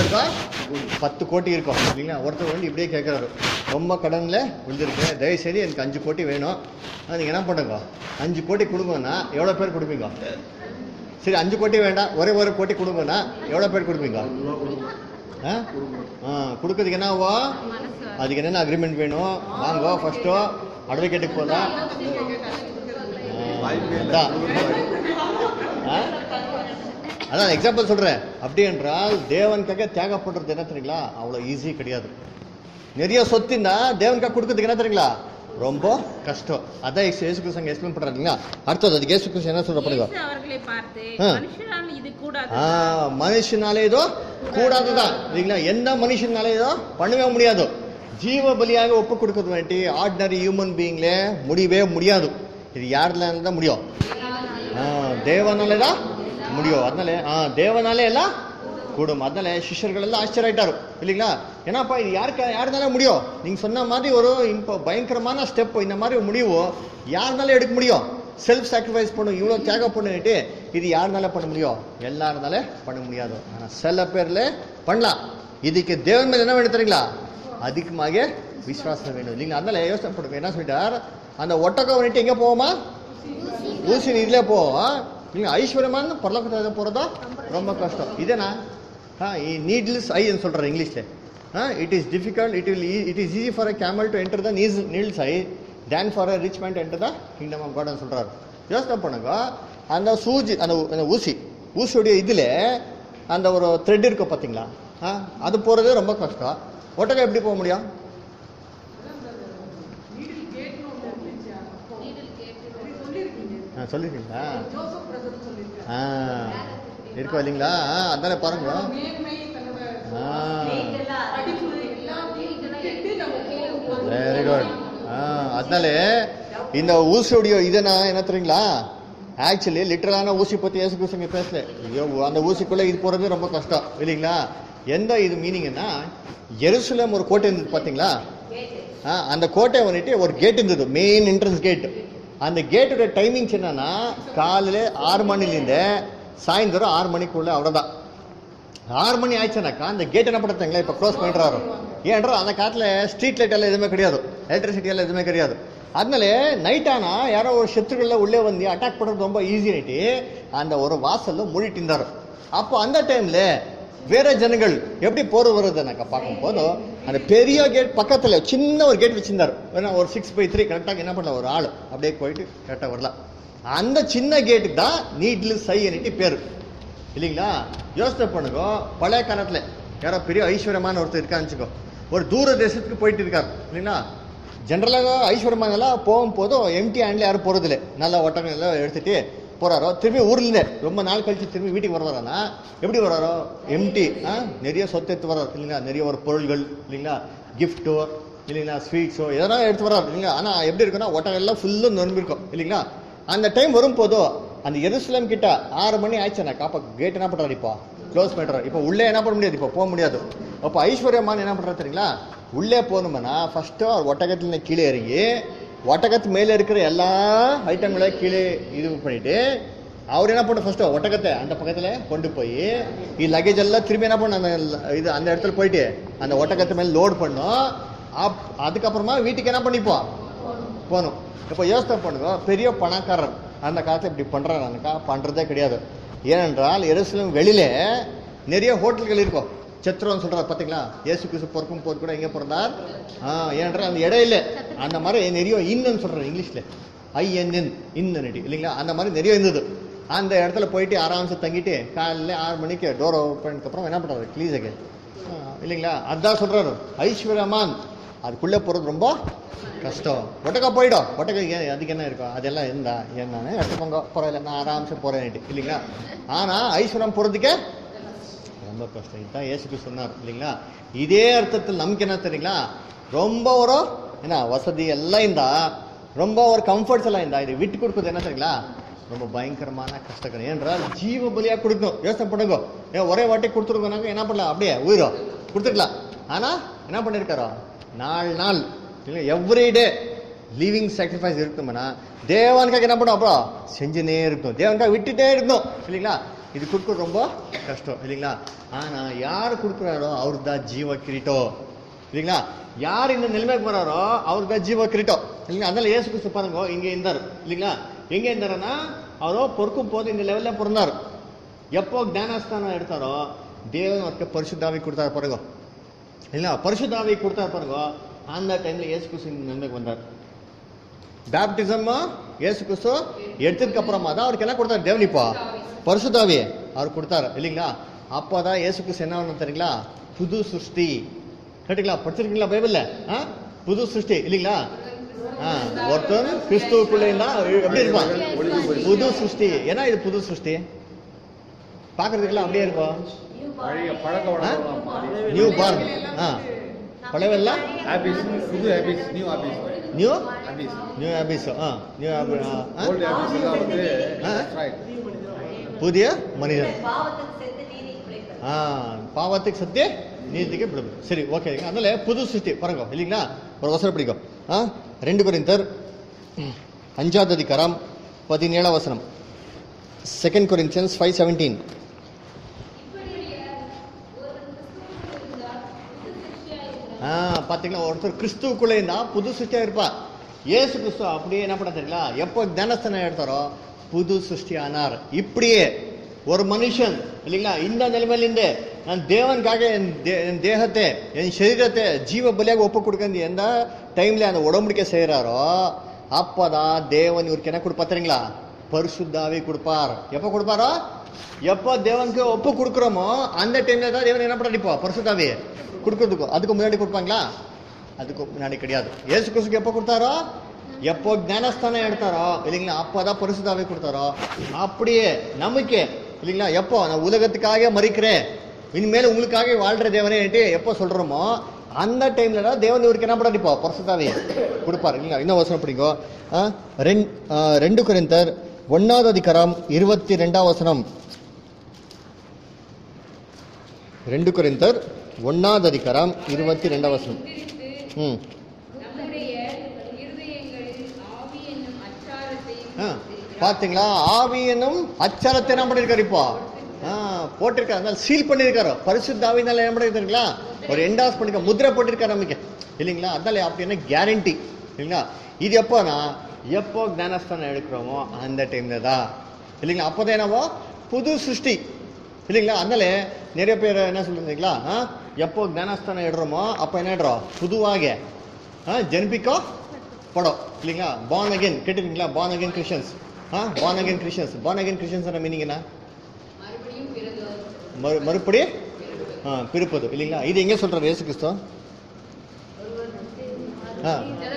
S1: இருக்கா பத்து கோடி இருக்கும் இல்லைங்களா ஒருத்தர் வந்து இப்படியே கேட்குறாரு ரொம்ப கடனில் விழுந்திருக்கு தயவுசெய்து எனக்கு அஞ்சு கோடி வேணும் ஆனா, நீங்க என்ன பண்ணுங்க அஞ்சு கோடி கொடுங்கன்னா எவ்வளோ பேர் கொடுப்பீங்க சரி அஞ்சு கோடி வேண்டாம் ஒரே ஒரு கோடி கொடுங்கன்னா எவ்வளோ பேர் கொடுப்பீங்க
S4: ரூபா கொடுக்கணும்
S1: ஆ ஆ கொடுக்கறதுக்கு என்னவோ
S5: மனசு
S1: அதுக்கு என்னென்ன அக்ரிமெண்ட் வேணும் வாங்கோ ஃபர்ஸ்ட்டோ அட்வொகேட்டுக்கு போதா
S4: வாய்ப்பே இல்லை.
S1: அதான் ஆ? அதான் எக்ஸாம்பிள் சொல்றேன் அப்படி என்றால் தேவனுக்காக தியாகம் பண்றது என்ன தெரியுங்களா அவ்வளோ ஈஸி கிடையாது நிறைய சொத்தின்னா தேவனுக்காக கொடுக்கறதுக்கு என்ன தெரியுங்களா ரொம்ப கஷ்டம் அதான் இயேசு இயேசு கிறிஸ்து எக்ஸ்பிளைன் பண்றாரு இல்லைங்களா அடுத்தது அதுக்கு இயேசு கிறிஸ்து என்ன சொல்ற பண்ணுங்க
S5: இயேசு அவர்களை பார்த்து
S1: ஆ.
S5: மனுஷனால் இது கூடாது
S1: ஆ மனுஷனாலே இதோ கூடாதுதான் இல்லைங்களா எந்த மனுஷனாலே இதோ பண்ணவே முடியாது ஜீவ பலியாக ஒப்பு கொடுக்கறது வேண்டி ஆர்டினரி ஹியூமன் பீயிங்ல முடியவே முடியாது இது யாருல தான் முடியும் ஆ, தேவனாலே தான் முடியும் அதனால ஆ தேவனாலே எல்லாம் கூடும் அதனால சிஷ்யர்கள் எல்லாம் ஆச்சரிய ஆயிட்டாரு இல்லைங்களா ஏன்னாப்பா இது யாருக்கு யாருனால முடியும் நீங்க சொன்ன மாதிரி ஒரு இப்போ பயங்கரமான ஸ்டெப் இந்த மாதிரி ஒரு முடிவு யாருனால எடுக்க முடியும் செல்ஃப் சாக்ரிஃபைஸ் பண்ணும் இவ்வளோ தியாகம் பண்ணிட்டு இது யாருனால பண்ண முடியும் எல்லாருனால பண்ண முடியாது ஆனா சில பேர்ல பண்ணலாம் இதுக்கு தேவன் மேல என்ன வேணும் தெரியுங்களா அதிகமாக விசுவாசம் வேணும் இல்லைங்களா அதனால யோசனை பண்ணுங்க என்ன சொல்லிட்டார் அந்த ஒட்டகம் வந்துட்டு எங்க போவோமா ஊசி இதுல போவோம் நீங்க ஐஸ்வர்யமான பரலோகத்தை போறதா ரொம்ப கஷ்டம் இதேனா நீட்லெஸ் ஐன்னு சொல்றாரு இங்கிலீஷ்ல it is difficult it will it is easy for a camel to enter the நீஸ் needles eye than for a rich man to enter the kingdom of காட்னு சொல்றாரு யோசனை பண்ணுங்க அந்த சூஜி அந்த ஊ- அந்த ஊசி ஊசியோடைய இதுல அந்த ஒரு த்ரெட் இருக்கும் பாத்தீங்களா ஆ, அது போறது ரொம்ப கஷ்டம் ஒட்டகம் எப்படி போக முடியும்
S3: நீடில் கேட்னு ஒண்ணு இருந்துச்சு அப்போ. அது சொல்லியிருக்கீங்க
S1: ஆ, சொல்லிருக்கீங்களா
S3: ஜோசப் பிரதர் சொல்லியிருக்காரு
S1: ஆ இருக்கோ இல்லைங்களா ஆ, அதானே பாருங்க
S3: மேன்மை தன்னோட
S1: ஆ
S3: படிப்பு எல்லாத்தையும் கேட்டு நம்ம போகும்போது
S1: வெரி குட் ஆ அதனால இந்த ஊசியோடைய இதனா என்ன தெரியுங்களா ஆக்சுவலி லிட்டரலான ஊசி பத்தி ஏசு கிறிஸ்துங்க பேசல ஐயோ அந்த ஊசிக்குள்ள இது போறது ரொம்ப கஷ்டம் இல்லைங்களா எந்த இது மீனிங்னா எருசலேம் ஒரு கோட்டை இருந்தது பாத்தீங்களா ஆ, அந்த கோட்டை வந்துட்டு ஒரு கேட் இருந்தது மெயின் என்ட்ரன்ஸ் கேட் அந்த கேட்டோட டைமிங்ஸ் என்னன்னா காலையில ஆறு மணிலேருந்து சாயந்தரம் ஆறு மணிக்குள்ள அவ்வளவுதான் ஆறு மணி ஆயிடுச்சுனாக்கா அந்த கேட் என்ன பண்ணுறாங்களா இப்போ க்ளோஸ் பண்ணிடுறாரு ஏன்றா அந்த காலத்தில் ஸ்ட்ரீட் லைட் எல்லாம் எதுவுமே கிடையாது எலக்ட்ரிசிட்டி எல்லாம் எதுவுமே கிடையாது அதனால நைட் ஆனா யாரோ ஒரு சத்துருக்கள்ல உள்ளே வந்து அட்டாக் பண்றது ரொம்ப ஈஸி ஆயிட்டு அந்த ஒரு வாசல்ல மூடிட்டு இருந்தாரு அப்போ அந்த டைம்ல வேற ஜனங்கள் எப்படி போற வருதுனாக்கா பார்க்கும்போது அந்த பெரிய கேட் பக்கத்துல சின்ன ஒரு கேட் வச்சிருந்தாரு ஏன்னா ஒரு சிக்ஸ் பை த்ரீ கரெக்டாக என்ன பண்ணல ஒரு ஆள் அப்படியே போயிட்டு கரெக்டாக வரலாம் அந்த சின்ன கேட்டுக்கு தான் நீட்லு சை அன்னிட்டு பேரு இல்லைங்களா யோசனை பண்ணுங்க பழைய காலத்துல யாரோ பெரிய ஐஸ்வர்யமான ஒருத்தர் இருக்கான்னு வச்சுக்கோ ஒரு தூர தேசத்துக்கு போயிட்டு இருக்காரு இல்லைங்களா ஜென்ரலாக ஐஸ்வர்யமான எல்லாம் போகும்போதும் எம்டி ஹேண்ட்ல யாரும் போறதில்லை நல்ல ஒட்டகம் எல்லாம் எடுத்துட்டு போறாரோ திரும்பி ஊர்ல இருந்தே ரொம்ப நாள் கழிச்சு திரும்பி வீட்டுக்கு வருவாரானா எப்படி வராரோ எம்டி நிறைய சொத்து எடுத்து வர்றாரு இல்லைங்களா நிறைய ஒரு பொருள்கள் இல்லைங்களா கிஃப்ட்டோ இல்லைங்களா ஸ்வீட்ஸோ எதனா எடுத்து வர்றாரு இல்லைங்களா ஆனா எப்படி இருக்குன்னா ஒட்டகம் எல்லாம் ஃபுல்லும் நொறும்பிருக்கும் இல்லைங்களா அந்த டைம் வரும்போதோ அந்த எருசலேம் கிட்ட ஆறு மணி ஆயிடுச்சுனாக்கா அப்போ கேட் என்ன பண்றாரு இப்போ க்ளோஸ் பண்றாரு இப்போ உள்ளே என்ன பண்ண முடியாது இப்போ போக முடியாது அப்போ ஐஸ்வர்யமான் என்ன பண்றாரு தெரியுங்களா உள்ளே போகணும்னா ஃபர்ஸ்ட் அவர் ஒட்டகத்துல கீழே இறங்கி ஒட்டகத்து மேலே இருக்கிற எல்லா ஐட்டங்களையும் கீழே இது பண்ணிட்டு அவர் என்ன பண்ண ஃபர்ஸ்ட் ஒட்டகத்தை அந்த பக்கத்துல கொண்டு போய் ಈ லக்கேஜ் எல்லாம் திரும்பி என்ன பண்ண அந்த இது அந்த இடத்துல போயிட்டு அந்த ஒட்டகத்து மேல லோட் பண்ணோம் அப் அதுக்கப்புறமா வீட்டுக்கு என்ன பண்ணிப்போம் போகணும் இப்போ யோசனை பண்ணுங்க பெரிய பணக்காரர் அந்த காலத்துல இப்படி பண்றாங்கக்கா பண்றதே கிடையாது ஏனென்றால் எருசலேம் வெளியில நிறைய ஹோட்டல்கள் இருக்கும் சத்ரோன்னு சொல்றாரு பாத்தீங்களா இயேசு கிறிஸ்து பிறக்கும் போது கூட எங்க பிறந்தார் ஆ ஏனென்றால் அந்த இடம் இல்லை அந்த மாதிரி நிறைய இன்னுன்னு சொல்றாரு இங்கிலீஷ்ல ஐஎன்என் இன்னடி இல்லைங்களா அந்த மாதிரி நிறைய இருந்தது அந்த இடத்துல போயிட்டு ஆராம்சம் தங்கிட்டு காலையில ஆறு மணிக்கு டோர் ஓப்பன் அப்புறம் என்ன பண்றாரு க்ளீஸுக்கு இல்லைங்களா அதான் சொல்றாரு ஐஸ்வர்யமான் அதுக்குள்ளே போறது ரொம்ப கஷ்டம் ஒட்டக்கா போயிடும் ஒட்டக்கா ஏன் அதுக்கு என்ன இருக்கும் அதெல்லாம் இருந்தா என்னன்னு எடுத்துக்கோங்க பரவாயில்ல நான் ஆராம்சம் போறேன்ட்டு இல்லைங்களா ஆனா ஐஸ்வர்யம் போறதுக்கே ரொம்ப கஷ்டம் இதுதான் ஏசுக்கு சொன்னார் இல்லைங்களா இதே அர்த்தத்தில் நமக்கு என்ன தெரியுங்களா ரொம்ப ஒரு என்ன வசதி எல்லாம் இருந்தா ரொம்ப ஒரு கம்ஃபர்ட்ஸ் எல்லாம் இருந்தா இது விட்டு கொடுக்குறது என்ன தெரியுங்களா ரொம்ப பயங்கரமான கஷ்டங்கள் ஏன்றால் ஜீவ பலியா கொடுக்கணும் யோசனை பண்ணுங்க ஏன் ஒரே வாட்டி கொடுத்துருக்கோனாக்க என்ன பண்ணலாம் அப்படியே உயிரோ கொடுத்துக்கலாம் ஆனா என்ன பண்ணிருக்காரோ நாள் நாள் இல்லை எவ்ரி டே லிவிங் சாக்ரிஃபைஸ் இருக்கணும்னா தேவனுக்காக என்ன பண்ணும் அப்புறம் செஞ்சுனே இருக்கணும் தேவனுக்காக விட்டுட்டே இருக்கணும் இல்லைங்களா இது கொடுக்க ரொம்ப கஷ்டம் இல்லைங்களா ஆனா யார் கொடுக்குறாரோ அவருக்கு தான் ஜீவ கிரீட்டம் இல்லைங்களா யார் இந்த நிலைமைக்கு வராரோ அவருக்கு தான் ஜீவ கிரீட்டம் இல்லைங்களா அதனால ஏசு கிறிஸ்து பாருங்க இங்க இருந்தார் இல்லைங்களா எங்க இருந்தாருன்னா அவரோ பொறுக்கும் போது இந்த லெவல்ல பிறந்தார் எப்போ ಜ್ಞಾನಸ್ಥಾನ எடுத்தாரோ தேவன் அவருக்கு பரிசுத்தாவி கொடுத்தாரு பாருங்க இல்லைங்களா பரிசுத்தாவி கொடுத்தாரு பாருங்க அந்த டைம்ல ஏசு கிறிஸ்து இந்த நிலைமைக்கு வந்தார் பேப்டிசம் ஏசு கிறிஸ்து எடுத்ததுக்கு அப்புறமா தான் அவருக்கு என்ன கொடுத்தாரு தேவன் இப்போ பரிசுத்தாவி அவர் கொடுத்தாரு இல்லைங்களா அப்போதான் ஏசு கிறிஸ்து என்ன பண்ணணும் தெரியுங்களா புது சிருஷ்டி கேட்டுங்களா படிச்சிருக்கீங்களா பைபிள்ல ஆ? புது சிருஷ்டி இல்லைங்களா ஆ, ஒருத்தன் கிறிஸ்துவுக்குள்ளே இருந்தா எப்படி இருப்பான் புது சிருஷ்டி ஏன்னா இது புது சிருஷ்டி பாக்குறதுக்கெல்லாம் அப்படியே இருக்கும்
S4: பழைய பழக்க வழக்கம் மாறி
S1: நியூ பார்ன் ஆ பழையவெல்லாம்
S4: ஹாபிஸ் புது hobbies new hobbies
S1: new
S4: hobbies
S1: new hobbies ah new
S4: old hobbies எல்லாம் வந்து
S1: ஆ?
S4: destroyed.
S1: புதிய மனிதன்
S2: பாவத்துக்கு செத்து நீதி பிழைப்பது
S1: ஆ பாவத்துக்கு சத்திய நீதிக்கு பிடிக்கும் சரி ஓகே அதனால புது சிருஷ்டி பாருங்க இல்லைங்களா ஒரு வசனம் பிடிக்கும் ஆ ரெண்டு கொரிந்தர் அஞ்சாவது அதிகாரம் பதினேழாம் வசனம் second Corinthians five seventeen ah பாத்தீங்களா ஒருத்தர் கிறிஸ்துவுக்குள்ளே இருந்தா புது சிருஷ்டியா இருப்பா இயேசு கிறிஸ்து அப்படியே என்ன பண்ண தெரியுங்களா எப்போ ஞானஸ்தானம் எடுத்தாரோ புது சிருஷ்டி ஆனார் இப்படியே ஒரு மனுஷன் இல்லைங்களா இந்த நிலைமையிலிருந்து நான் தேவனுக்காக என் தே- என் தேகத்தை என் சரீரத்தை ஜீவ பலியாக ஒப்பு கொடுக்க எந்த டைம்ல அந்த உடம்புடிக்கை செய்யறாரோ அப்பதான் தேவன் இவருக்கு என்ன கொடுப்பா தெரியுங்களா பரிசுத்தாவி கொடுப்பார் எப்போ கொடுப்பாரோ எப்போ தேவனுக்கு ஒப்பு கொடுக்குறோமோ அந்த டைம்ல தான் தேவன் என்ன பண்ணிப்போ பரிசுத்தாவி கொடுக்கறதுக்கு அதுக்கு முன்னாடி கொடுப்பாங்களா அதுக்கு முன்னாடி கிடையாது ஏசு கிறிஸ்துக்கு எப்போ கொடுத்தாரோ எப்போ ஞானஸ்தானம் எடுத்தாரோ இல்லைங்களா அப்போதான் பரிசுத்தாவி கொடுத்தாரோ அப்படியே நமக்கு இல்லைங்களா எப்போ நான் உலகத்துக்காக மறிக்கிறேன் இனிமேல் உங்களுக்காக வாழ்ற தேவனேன்ட்டு எப்போ சொல்றோமோ அந்த டைம்ல தான் தேவன் இவருக்கு என்ன பண்ணாரு இப்போ பரிசுத்தாவி கொடுப்பாரு இல்லைங்களா இன்னும் வசனம் பிடிங்கோ ஆ, ரெண்- ஆ, ரெண்டு குரிந்தர் ஒன்னாவது அதிகாரம் இருபத்தி ரெண்டாம் வசனம் ரெண்டு குரிந்தர் ஒன்னாவது அதிகாரம் இருபத்தி ரெண்டாம் வசனம் ம்
S5: நம்முடைய இருதயங்களில் ஆவி என்னும் அச்சாரத்தை
S1: ஆ, பாத்தீங்களா ஆவி என்னும் அச்சாரத்தை என்ன பண்ணிருக்காரு இப்போ ஆ, போட்டிருக்காரு அதனால சீல் பண்ணிருக்காரு பரிசுத்த ஆவினால என்ன பண்ணிருக்காருங்களா ஒரு என்டாஸ் பண்ணிருக்க முத்திரை போட்டிருக்காரு நமக்கு இல்லைங்களா அதனால அப்படி என்ன கேரண்டி இல்லைங்களா இது எப்போனா எப்போ ஞானஸ்தானம் எடுக்கிறோமோ அந்த டைம்ல தான் இல்லைங்களா அப்போதான் என்னவோ புது சிருஷ்டி இல்லைங்களா அதனால நிறைய பேர் என்ன சொல்றீங்களா ஆ, எப்போ ஞானஸ்தானம் எடுறோமோ அப்போ என்ன இடுறோம் புதுவாக ஆ, ஜென்பிக்கோ படம் இல்லைங்களா பான் அகைன் கேட்டுருக்கீங்களா born again Christians ah born again Christians born again Christians meaning என்ன
S5: மறுபடியும் பிறகு
S1: மறு மறுபடி ஆ பிறப்பது இல்லைங்களா இது எங்கே சொல்றாரு இயேசு கிறிஸ்து ஆ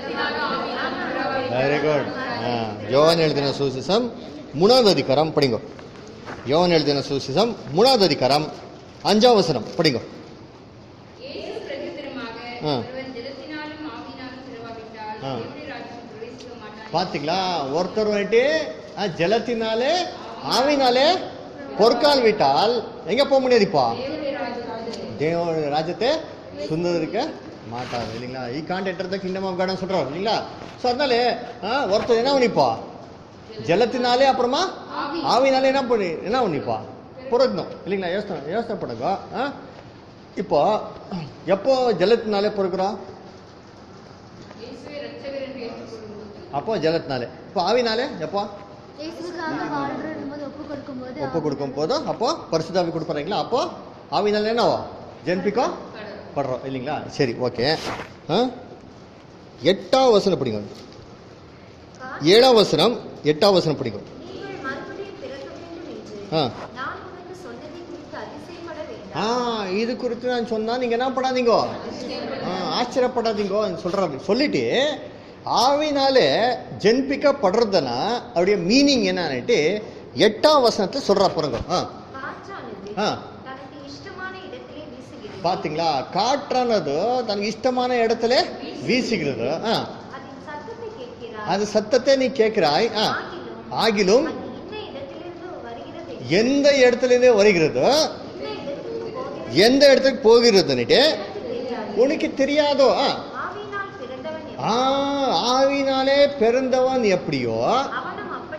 S1: வெரி குட் ஆ யோவான் எழுதின சுவிசேஷம் மூணாவது அதிகாரம் படிங்கோ யோவான் எழுதின சுவிசேஷம் மூணாவது அதிகாரம் அஞ்சாவது வசனம் படிங்கோ
S5: இயேசு பிரதித்திரமாக
S1: ஆ.
S5: ஒருவன் ஜலத்தினாலும் ஆவினாலும் பிறவாவிட்டால்
S1: ஆ.
S5: தேவனுடைய ராஜ்யம் பிரவேசிக்க மாட்டான்
S1: பாத்தீங்களா ஒருத்தர் வந்துட்டு ஆ, ஜலத்தினாலே ஆவினாலே பொற்கால் விட்டால் எங்க போக முடியாதுப்பா
S5: தேவனுடைய ராஜ்யத்தில்
S1: தேவனுடைய ராஜ்யத்தை சுந்தரிக்க மாட்டார் இல்லைங்களா he can't enter the kingdom of God சொல்றாரு இல்லைங்களா ஸோ அதனால ஆ, ஒருத்தர் என்ன பண்ணிப்பா ஜலத்தினாலே அப்புறமா ஆவினாலே என்ன பண்ணி என்ன பண்ணிப்பா பொறுக்கணும் இல்லைங்களா யோசனை யோசனை பண்ணுங்க ஆ? இப்போ எப்போ ஜலத்தினாலே பொறுக்கிறோம்
S5: இயேசுவை ரட்சகர் என்று ஏற்றுக்கொள்ளும்போது
S1: அப்போ ஜலத்தினாலே இப்போ ஆவினாலே எப்போ
S2: இயேசுக்காக வாழ்றோம் போது ஒப்பு கொடுக்கும் போது
S1: ஒப்பு கொடுக்கும் போதும் அப்போ பரிசுத்தாவி கொடுப்பாருங்களா அப்போ ஆவினால என்னவோ ஜென்பிக்கோ படுறோம் இல்லைங்களா சரி ஓகே ஆ எட்டாம் வசனம் பிடிங்க ஏழாம் வசனம் எட்டாம் வசனம் பிடிக்கும்
S2: நீங்கள் மறுபடியும் பிறக்க வேண்டும் என்று
S1: ஆ
S2: நான் உனக்கு சொன்னதை குறித்து அதிசயப்பட வேண்டாம்
S1: ஆ இது குறித்து நான் சொன்னா நீங்க என்ன பண்ணாதீங்கோ ஆ, ஆச்சரியப்படாதீங்கோ சொல்றாரு சொல்லிட்டு ஆவினாலே ஜென்பிக்கப்படுறதுனா அவருடைய மீனிங் என்னன்னுட்டு எட்டாம் வசனத்தை சொல்றா பாருங்க ஆ
S2: காற்றானது
S1: ஆ.
S2: தனக்கு இஷ்டமான இடத்திலே வீசுகிறது
S1: பாத்தீங்களா காற்றானது தனக்கு இஷ்டமான இடத்துல வீசுகிறது ஆ
S2: அதன் சத்தத்தை கேட்கிறார்
S1: அது சத்தத்தை நீ கேட்கிறாய் ஆ ஆகிலும்
S2: அது இன்ன இடத்திலிருந்து வருகிறது
S1: எந்த இடத்துல இருந்து வருகிறது
S2: இன்ன இடத்திற்கு போகிறது
S1: எந்த இடத்துக்கு போகிறதுன்னுட்டு
S2: தெரியாது
S1: உனக்கு தெரியாதோ ஆ
S2: ஆவியினால் பிறந்தவன்
S1: ஆ, ஆவினாலே பிறந்தவன் எப்படியோ
S2: அவனும் அப்படி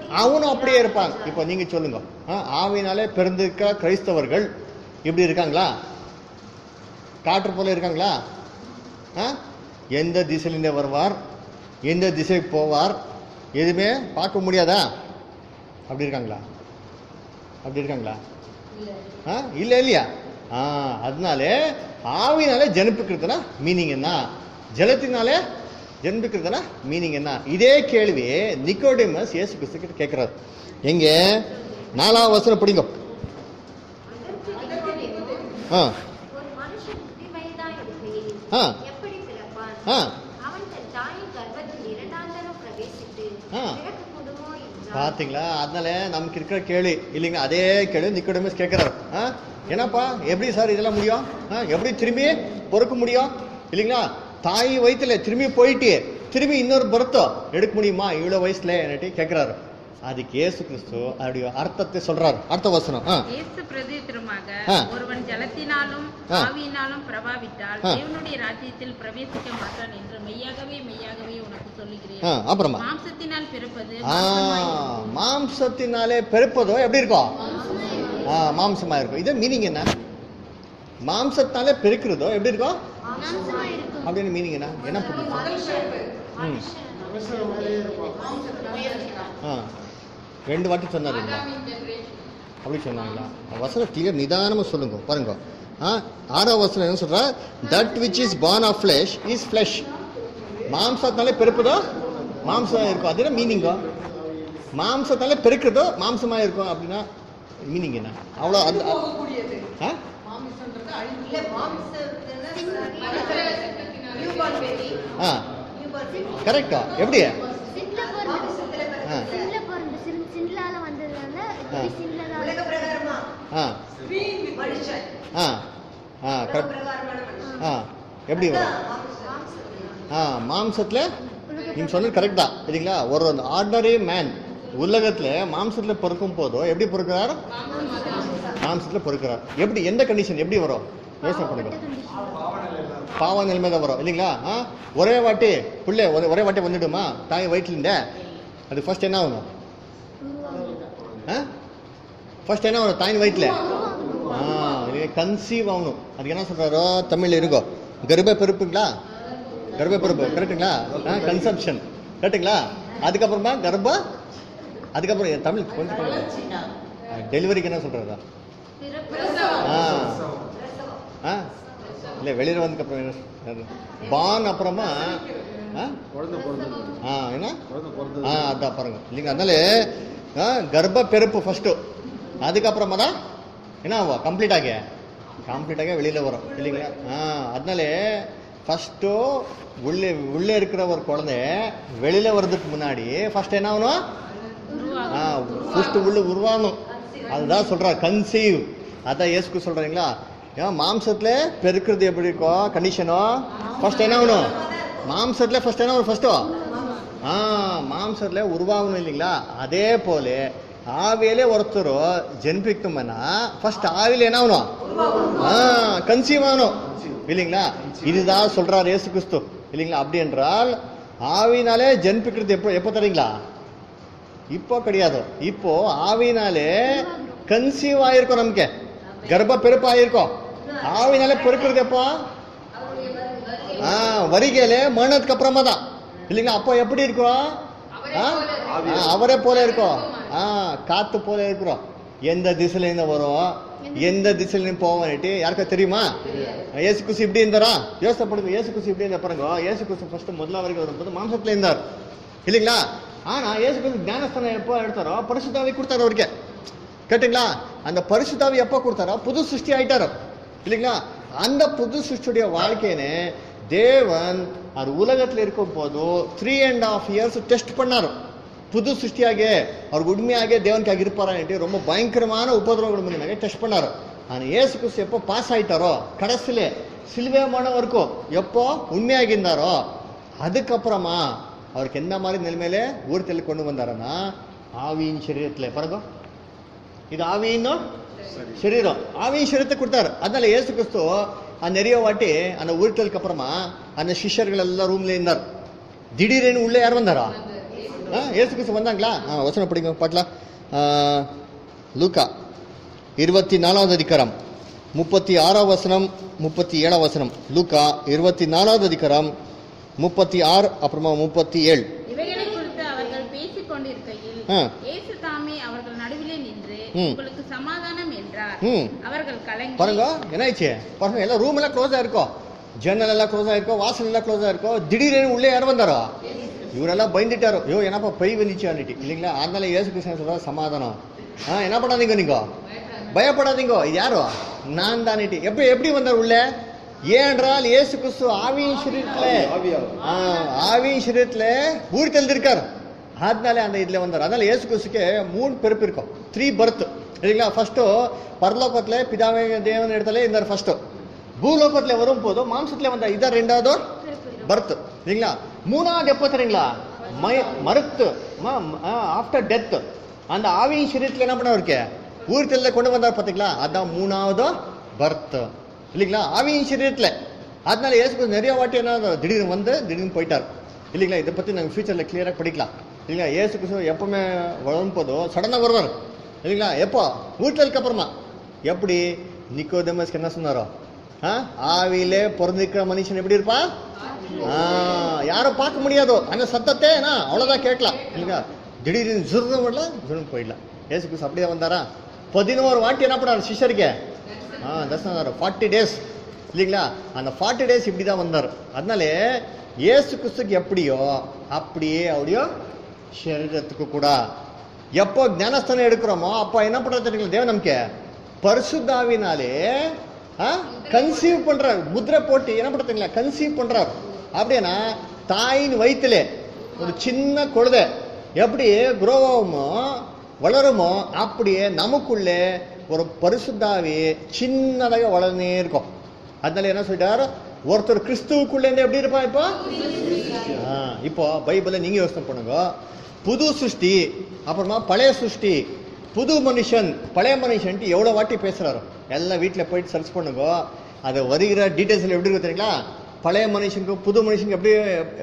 S1: அவனும் அப்படியே இருப்பாங்க இப்போ நீங்க சொல்லுங்க ஆ, ஆவியினாலே பிறந்திருக்க கிறிஸ்தவர்கள் இப்படி இருக்காங்களா காற்று போல இருக்காங்களா ஆ? எந்த திசையிலிருந்து வருவார் எந்த திசைக்கு போவார் எதுவுமே பார்க்க முடியாதா அப்படி இருக்காங்களா அப்படி இருக்காங்களா ஆ இல்ல இல்லையா ஆ அதனாலே ஆவினாலே ஜனிப்பிக்கிறதுனா மீனிங் என்ன ஜலத்தினாலே ஜனிப்பிக்கிறதுனா மீனிங் என்ன இதே கேள்வி நிக்கோடிமஸ் இயேசு கிறிஸ்து கிட்ட கேட்கிறார் எங்க நாலாவது வசனம் பிடிங்க ஆ
S2: ஒரு மனுஷன் புத்தி வயதாய் இருக்கையில்
S1: ஆ.
S2: எப்படி பிறப்பான்
S1: ஆ
S2: அவன் தன் தாயின் கர்ப்பத்தில் இரண்டாந்தரம் பிரவேசித்து
S1: ஆ.
S2: பிறக்கக்கூடுமோ என்றான்
S1: பாத்தீங்களா அதனால நமக்கு இருக்கிற கேள்வி இல்லைங்க அதே கேள்வி நிக்கோடமஸ் கேட்கிறார் ஆ? என்னப்பா எப்படி சார் இதெல்லாம் முடியும் ஆ? எப்படி திரும்பி பொறுக்க முடியும் இல்லைங்களா தாய் வயித்துல திரும்பி போயிட்டு திரும்பி இன்னொரு பர்த்தோ எடுக்க முடியுமா இவ்வளவு வயசுல என்னட்டி கேட்கிறாரு அதுக்கு இயேசு கிறிஸ்து அதோடைய அர்த்தத்தை சொல்றாரு அர்த்த வசனம் ஆ.
S6: இயேசு பிரதித்திரமாக
S1: ஆ.
S6: ஒருவன் ஜலத்தினாலும்
S1: ஆ.
S6: ஆவியினாலும் பிரபாவித்தால்
S1: ஆ.
S6: தேவனுடைய ராஜ்யத்தில் பிரவேசிக்க மாட்டான் என்று மெய்யாகவே மெய்யாகவே உனக்கு சொல்லுகிறேன்
S1: ஆ, அப்புறமா
S6: மாம்சத்தினால் பிறப்பது
S1: ஆ,
S6: மாம்சமாய்
S1: மாம்சத்தினாலே பெருப்பதோ எப்படி இருக்கும் ஆ, மாம்சமா இருக்கும் இது மீனிங் என்ன மாம்சத்தினாலே பெருக்கிறதோ எப்படி இருக்கும்
S2: மாம்சமாய் இருக்கும்
S1: அப்படின்னு மீனிங் என்ன என்ன புரியுது
S3: முதல் பிறப்பு
S1: ம்
S4: மனுஷன் மேலேயே இருப்பான்
S1: ஆ ரெண்டு வாட்டி சொன்னாருங்களா
S5: ஆதாமின் generation.
S1: அப்படி சொன்னாங்களா வசனம் கிளியர் நிதானமா சொல்லுங்க பாருங்க ஆ ஆறாவது வசனம் என்ன சொல்றா that which is born of flesh is flesh மாம்சத்தினாலே பெருப்புதோ மாம்சம் இருக்கும் அது என்ன மீனிங்கோ மாம்சத்தாலே பெருக்கிறதோ மாம்சமா இருக்கும் அப்படின்னா மீனிங் என்ன அவ்வளோ அந்த
S3: போகக்கூடியது
S1: ஆ
S3: மாமிசன்றது அழிவு
S7: இல்ல மாம்சத்துல
S5: மனுஷர சித்தத்தினாலே
S7: newborn baby
S1: ah
S7: newborn baby
S1: கரெக்டா எப்படி
S2: சின்ல பிறந்து
S7: மாம்சத்துல
S1: ஆ.
S7: பிறகு
S2: சின்ல பிறந்து சின் சின்லால வந்ததுனால
S1: ஆ.
S2: சின்ல
S7: உலக
S2: தான்
S7: பிரகாரமா
S1: ஆ
S3: ஸ்ரீன் வித்து.
S7: மனுஷன்
S1: ஆ ஆ
S7: உலக
S1: கரெக்ட்
S7: பிரகாரமான மனுஷன்
S1: ஆ எப்படி வரும்
S7: அதான் மாம்சம்.
S1: ஆ மாம்சத்துல நீங்க சொன்னது கரெக்ட் தான் சரிங்களா ஒரு ஆர்டினரி மேன் உலகத்துல மாம்சத்துல பிறக்கும் போதோ எப்படி பிறக்கிறார் மாம்சத்துல பிறக்கிறார் எப்படி எந்த கண்டிஷன் எப்படி வரும் யோசனை பண்ணுங்க பாவ நிலைமை தான் வரும் இல்லைங்களா ஆ ஒரே வாட்டி பிள்ளை ஒரே ஒரே வாட்டி வந்துடுமா தாய் வயிற்றுல அது ஃபர்ஸ்ட் என்ன ஆகணும் ஆ ஃபர்ஸ்ட் என்ன ஆகணும் தாயின் வயிற்றுல ஆ கன்சீவ் ஆகணும் அதுக்கு என்ன சொல்றாரோ தமிழ்ல இருக்கோ கர்ப்ப பெருப்புங்களா கர்ப்ப பெருப்பு கரெக்டுங்களா கன்சப்ஷன் கரெக்டுங்களா அதுக்கப்புறமா கர்ப்ப அதுக்கப்புறம் என் தமிழ் கொஞ்சம் டெலிவரிக்கு என்ன சொல்றாரா ஆ ஆ இல்லை வெளியில் வந்ததுக்கப்புறம் என்ன பான் அப்புறமா ஆ
S4: குழந்தை பிறந்தது
S1: ஆ என்ன
S4: குழந்தை
S1: ஆ
S4: பிறந்தது
S1: அதான் பாருங்க இல்லைங்க அதனால ஆ, கர்ப்ப பெருப்பு ஃபர்ஸ்ட்டு அதுக்கப்புறமா தான் என்ன ஆகும் கம்ப்ளீட் ஆகி கம்ப்ளீட் ஆகி வெளியில் வரும் இல்லைங்களா ஆ அதனால ஃபஸ்ட்டு உள்ளே உள்ளே இருக்கிற ஒரு குழந்தை வெளியில் வர்றதுக்கு முன்னாடி ஃபர்ஸ்ட் என்ன ஆகணும் ஆ ஃபர்ஸ்ட் உள்ள உருவாகணும் அதுதான் சொல்றா கன்சீவ் அதான் இயேசுக்கு சொல்றீங்களா ஏன் மாம்சத்துல பெருக்கிறது எப்படி இருக்கும் கண்டிஷனோ ஃபர்ஸ்ட் என்ன ஆகணும் மாம்சத்துல ஃபர்ஸ்ட் என்ன ஆகணும் ஃபர்ஸ்ட்டோ ஆ மாம்சத்துல உருவாகணும் இல்லைங்களா அதே போல ஆவியிலே ஒருத்தர் ஜென்பிக்கும்னா ஃபர்ஸ்ட் ஆவியில என்ன ஆகணும் ஆ கன்சீவ் ஆகணும் இல்லைங்களா இதுதான் சொல்றார் இயேசு கிறிஸ்து இல்லைங்களா அப்படி என்றால் ஆவினாலே ஜென்பிக்கிறது எப்போ எப்போ தரீங்களா இப்போ கிடையாது இப்போ ஆவினாலே கன்சீவ் ஆயிருக்கும் நமக்கு கர்ப்ப பெருப்பு ஆயிருக்கும் ஆவினாலே பெருக்கிறது எப்போ ஆ வரிகையில மரணத்துக்கு அப்புறமா தான் இல்லைங்களா அப்போ எப்படி இருக்கும் ஆ? ஆ, அவரே போல இருக்கும் ஆ காத்து போல இருக்கிறோம் எந்த திசையில இருந்து வரும் எந்த திசையில இருந்து போவான்ட்டு யாருக்கா தெரியுமா ஏசு குசி இப்படி இருந்தாரா யோசனை பண்ணுங்க ஏசு குசி இப்படி இருந்தா பாருங்க ஏசு குசி ஃபர்ஸ்ட் முதல்ல வரைக்கும் வரும்போது மாம்சத்துல இருந்தார் இல்லைங்களா ஆனா ஏசு குசி ஞானஸ்தானம் எப்போ எடுத்தாரோ பரிசுத்தாவி கொடுத்தாரு அவருக்கு கேட்டுங்களா அந்த பரிசுத்தாவி எப்போ கொடுத்தாரோ புது சிருஷ்டி ஆயிட்டாரோ இல்லைங்களா அந்த புது சிருஷ்டியுடைய வாழ்க்கையினே தேவன் அவர் உலகத்தில் இருக்கும் போது three and half years test பண்ணாரு புது சிருஷ்டியாಗೆ ಅವ್ರಿಗೆ ಉಣ್ಮೆಯಾಗೆ ದೇವನಿಗಾಗಿ ಇರ್ಪಾರ ಅಂತ ரொம்ப பயங்கரமான உபதிரவங்கள் முன்னாடி டெஸ்ட் பண்ணாரு ஆனா ஏசு கிறிஸ்து எப்போ பாஸ் ஆயிட்டாரோ கடைசியில சிலுவை மரணம் வரைக்கும் எப்போ உண்மையாகிருந்தாரோ அதுக்கப்புறமா அவருக்கு எந்த மாதிரி நிலைமையில ஊர்த்தಲ್ಲಿ கொண்டு வந்தாருன்னா ஆவியின் சரீரத்தில் பாருங்க இது ஆவியின் சரீரம் ஆவியின் சரீரத்தை கொடுத்தாரு அதனால ஏசு கிறிஸ்து அந்த நிறைய வாட்டி அந்த ஊர்த்தலுக்கு அப்புறமா அந்த சிஷ்யர்கள் எல்லாம் ரூம்ல இருந்தார் திடீரென்னு உள்ளே யார் வந்தாரா ஆ ஏசு கிறிஸ்து வந்தாங்களா ஆ வசனம் படிங்க பார்க்கலாம் ஆ, லூக்கா இருபத்தி நாலாவது அதிகாரம் முப்பத்தி ஆறாம் வசனம் முப்பத்தி ஏழாம் வசனம் லூக்கா இருபத்தி நாலாவது அதிகாரம் முப்பத்தி ஆறு அப்புறமா முப்பத்தி ஏழு
S6: இவைகளை குறித்து அவர்கள் பேசிக் கொண்டிருக்கையில்
S1: ஆ.
S6: இயேசு தாமே அவர்கள் நடுவிலே நின்று
S1: ம்.
S6: உங்களுக்கு சமாதானம் என்றார்
S1: ம்.
S6: அவர்கள் கலங்கி
S1: பாருங்க என்ன ஆயிடுச்சு பாருங்க எல்லாம் ரூம் எல்லாம் க்ளோஸ் ஆயிருக்கும் ஜன்னல் எல்லாம் க்ளோஸ் ஆயிருக்கும் வாசல் எல்லாம் க்ளோஸ் ஆயிருக்கும் திடீர்னு உள்ளே யார் வந்தாரோ இவரெல்லாம் பயந்துட்டாரோ ஐயோ என்னப்பா பை வந்துச்சு அன்னிட்டு இல்லைங்களா அதனால ஏசு கிருஷ்ணன் சொல்ற சமாதானம் ஆ என்ன பண்ணாதீங்க நீங்க பயப்படாதீங்க இது யாரோ நான் தானிட்டு எப்படி எப்படி வந்தார் உள்ள ஏனென்றால் இயேசு கிறிஸ்து ஆவியின் சரீரத்துல
S4: ஆவியாகும்.
S1: ஆ, ஆவியின் சரீரத்துல ஊர் தெரிஞ்சிருக்கார் அதனால அந்த இதுல வந்தார் அதனால இயேசு கிறிஸ்துக்கு மூணு பிறப்பு இருக்கும் த்ரீ பர்த் இல்லைங்களா ஃபர்ஸ்ட் பரலோகத்துல பிதாவே தேவன் இடத்துல இருந்தார் ஃபர்ஸ்ட் பூலோகத்துல வரும் போது மாம்சத்துல வந்தார் இதான் ரெண்டாவது பர்த் இல்லைங்களா மூணாவது எப்போ தெரியுங்களா மய- மறுத்து ஆஃப்டர் டெத் அந்த ஆவியின் சரீரத்துல என்ன பண்ண இருக்கே ஊர் தெரியல கொண்டு வந்தார் பாத்தீங்களா அதான் மூணாவது பர்த் இல்லைங்களா ஆவியின் சரீரத்துல அதனால இயேசு கிறிஸ்து நிறைய வாட்டி என்ன திடீர்னு வந்து திடீர்னு போயிட்டார் இல்லைங்களா இதை பத்தி நாங்கள் ஃபியூச்சர்ல கிளியரா படிக்கலாம் இல்லைங்களா இயேசு கிறிஸ்து எப்பவுமே வரும் போதும் சடனாக வருவார் இல்லைங்களா எப்போ வீட்டில் இருக்க அப்புறமா எப்படி நிக்கோதேமஸ்க்கு என்ன சொன்னாரோ ஆ ஆவியிலே பிறந்திருக்கிற மனுஷன் எப்படி இருப்பான் ஆ, யாரும் பார்க்க முடியாதோ அந்த சத்தத்தை என்ன அவ்வளோதான் கேட்கலாம் இல்லைங்களா திடீர்னு ஜுர்னு வரலாம் ஜுர்னு போயிடலாம் ஏசு கிறிஸ்து அப்படியே வந்தாரா பதினோரு வாட்டி என்ன பண்ணாரு சிஷருக்கு ஆ தர்சனம் ஃபார்ட்டி டேஸ் இல்லைங்களா அந்த ஃபார்ட்டி டேஸ் இப்படி தான் வந்தார் அதனாலே ஏசு கிறிஸ்துக்கு எப்படியோ அப்படியே அவருடைய சரீரத்துக்கு கூட எப்போ ஞானஸ்தானம் எடுக்கிறோமோ அப்போ என்ன பண்ணுறது தெரியுங்களா தேவன் நமக்கு பரிசுத்தாவினாலே கன்சீவ் பண்றார் முத்திரை போட்டு என்ன பண்ணுறீங்களா கன்சீவ் பண்றார் அப்படின்னா தாயின் வயிற்றுல ஒரு சின்ன குழந்தை எப்படி குரோவமோ வளருமோ அப்படியே நமக்குள்ளே ஒரு பரிசுத்தாவி சின்னதாக வளர்ந்தே இருக்கும் அதனால என்ன சொல்லிட்டார் ஒருத்தர் கிறிஸ்துவுக்குள்ளே இருந்து எப்படி இருப்பான் இப்போ ஆ, இப்போ பைபிளை நீங்க யோசனை பண்ணுங்க புது சிருஷ்டி அப்புறமா பழைய சிருஷ்டி புது மனுஷன் பழைய மனுஷன்ட்டு எவ்வளோ வாட்டி பேசுறாரு எல்லாம் வீட்டில் போயிட்டு சர்ச் பண்ணுங்க அது வருகிற டீட்டெயில்ஸில் எப்படி இருக்கு தெரியுங்களா பழைய மனுஷனுக்கும் புது மனுஷனுக்கு எப்படி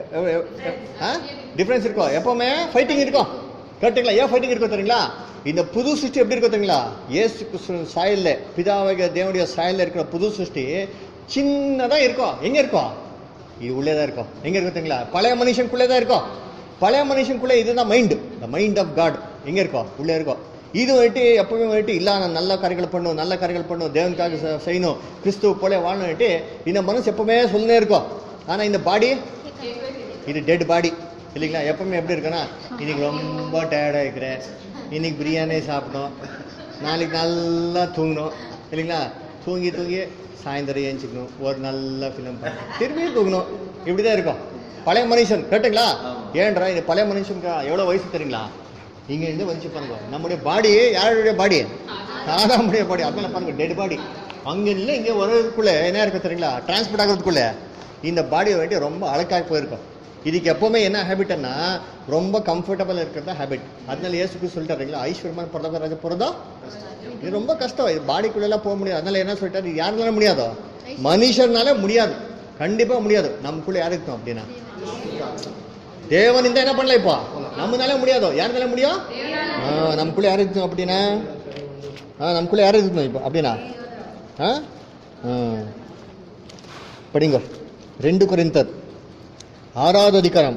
S1: டிஃப்ரென்ஸ் இருக்கும் எப்பவுமே ஃபைட்டிங் இருக்கும் கேட்டுங்களா ஏன் ஃபைட்டிங் இருக்கும் தெரியுங்களா இந்த புது சிருஷ்டி எப்படி இருக்கும் தெரியுங்களா ஏசு கிறிஸ்துவின் சாயல்ல பிதாவக தேவனுடைய சாயல்ல இருக்கிற புது சிருஷ்டி சின்னதா இருக்கும் எங்க இருக்கும் இது உள்ளே தான் இருக்கும் எங்க இருக்கும் தெரியுங்களா பழைய மனுஷனுக்குள்ளே தான் இருக்கும் பழைய மனுஷனுக்குள்ளே இதுதான் mind the mind of God எங்க இருக்கும் உள்ளே இருக்கும் இது வந்துட்டு எப்பவுமே வந்துட்டு இல்ல நான் நல்ல காரியங்கள் பண்ணும் நல்ல காரியங்கள் பண்ணும் தேவனுக்காக செ- செய்யணும் கிறிஸ்துவ போல வாழணும்ட்டு இந்த மனசு எப்பவுமே சொல்லினே இருக்கும் ஆனா இந்த பாடி இது டெட் பாடி இல்லைங்களா எப்பவுமே எப்படி இருக்குன்னா இன்னைக்கு ரொம்ப டயர்டாக இருக்கிறேன் இன்னைக்கு பிரியாணி சாப்பிட்டோம் நாளைக்கு நல்லா தூங்கணும் இல்லைங்களா தூங்கி தூங்கி சாயந்தரம் ஏஞ்சிக்கணும் ஒரு நல்ல ஃபிலிம் பார்த்து திரும்பி தூங்கணும் இப்படி தான் இருக்கும் பழைய மனுஷன் கேட்டுங்களா ஏன்றா இது பழைய மனுஷனுக்கு எவ்வளோ வயசு தெரியுங்களா இங்க இருந்து வந்துச்சு பாருங்க நம்முடைய பாடி யாருடைய பாடி ஆதாமுடைய பாடி அதனால பாருங்க டெட் பாடி அங்க இல்லை இங்க வர்றதுக்குள்ள என்ன இருக்கு தெரியுங்களா டிரான்ஸ்போர்ட் ஆகிறதுக்குள்ள இந்த பாடியை வேண்டி ரொம்ப அழகாக போயிருக்கும் இதுக்கு எப்பவுமே என்ன ஹேபிட்னா ரொம்ப கம்ஃபர்டபுள் இருக்கிறது ஹேபிட் அதனால இயேசுக்கு சொல்லிட்டாருங்களா ஐஸ்வர்யமான பிறந்த ராஜா பிறந்தா இது ரொம்ப கஷ்டம் இது பாடிக்குள்ள எல்லாம் போக முடியாது அதனால என்ன சொல்லிட்டாரு இது யாருனால முடியாதோ மனுஷர்னால முடியாது கண்டிப்பா முடியாது நமக்குள்ள யாரு இருக்கும் அப்படின்னா தேவனிந்த என்ன பண்ணல இப்போ நம்மனால முடியாதோ யாருனால முடியும் ஆ, நமக்குள்ள யாரு இருக்கும் அப்படின்னா ஆ நமக்குள்ள யாரு இருக்கணும் இப்போ அப்படின்னா ஆ ஆ. படிங்க ரெண்டு குறைந்தர் ஆறாவது அதிகாரம்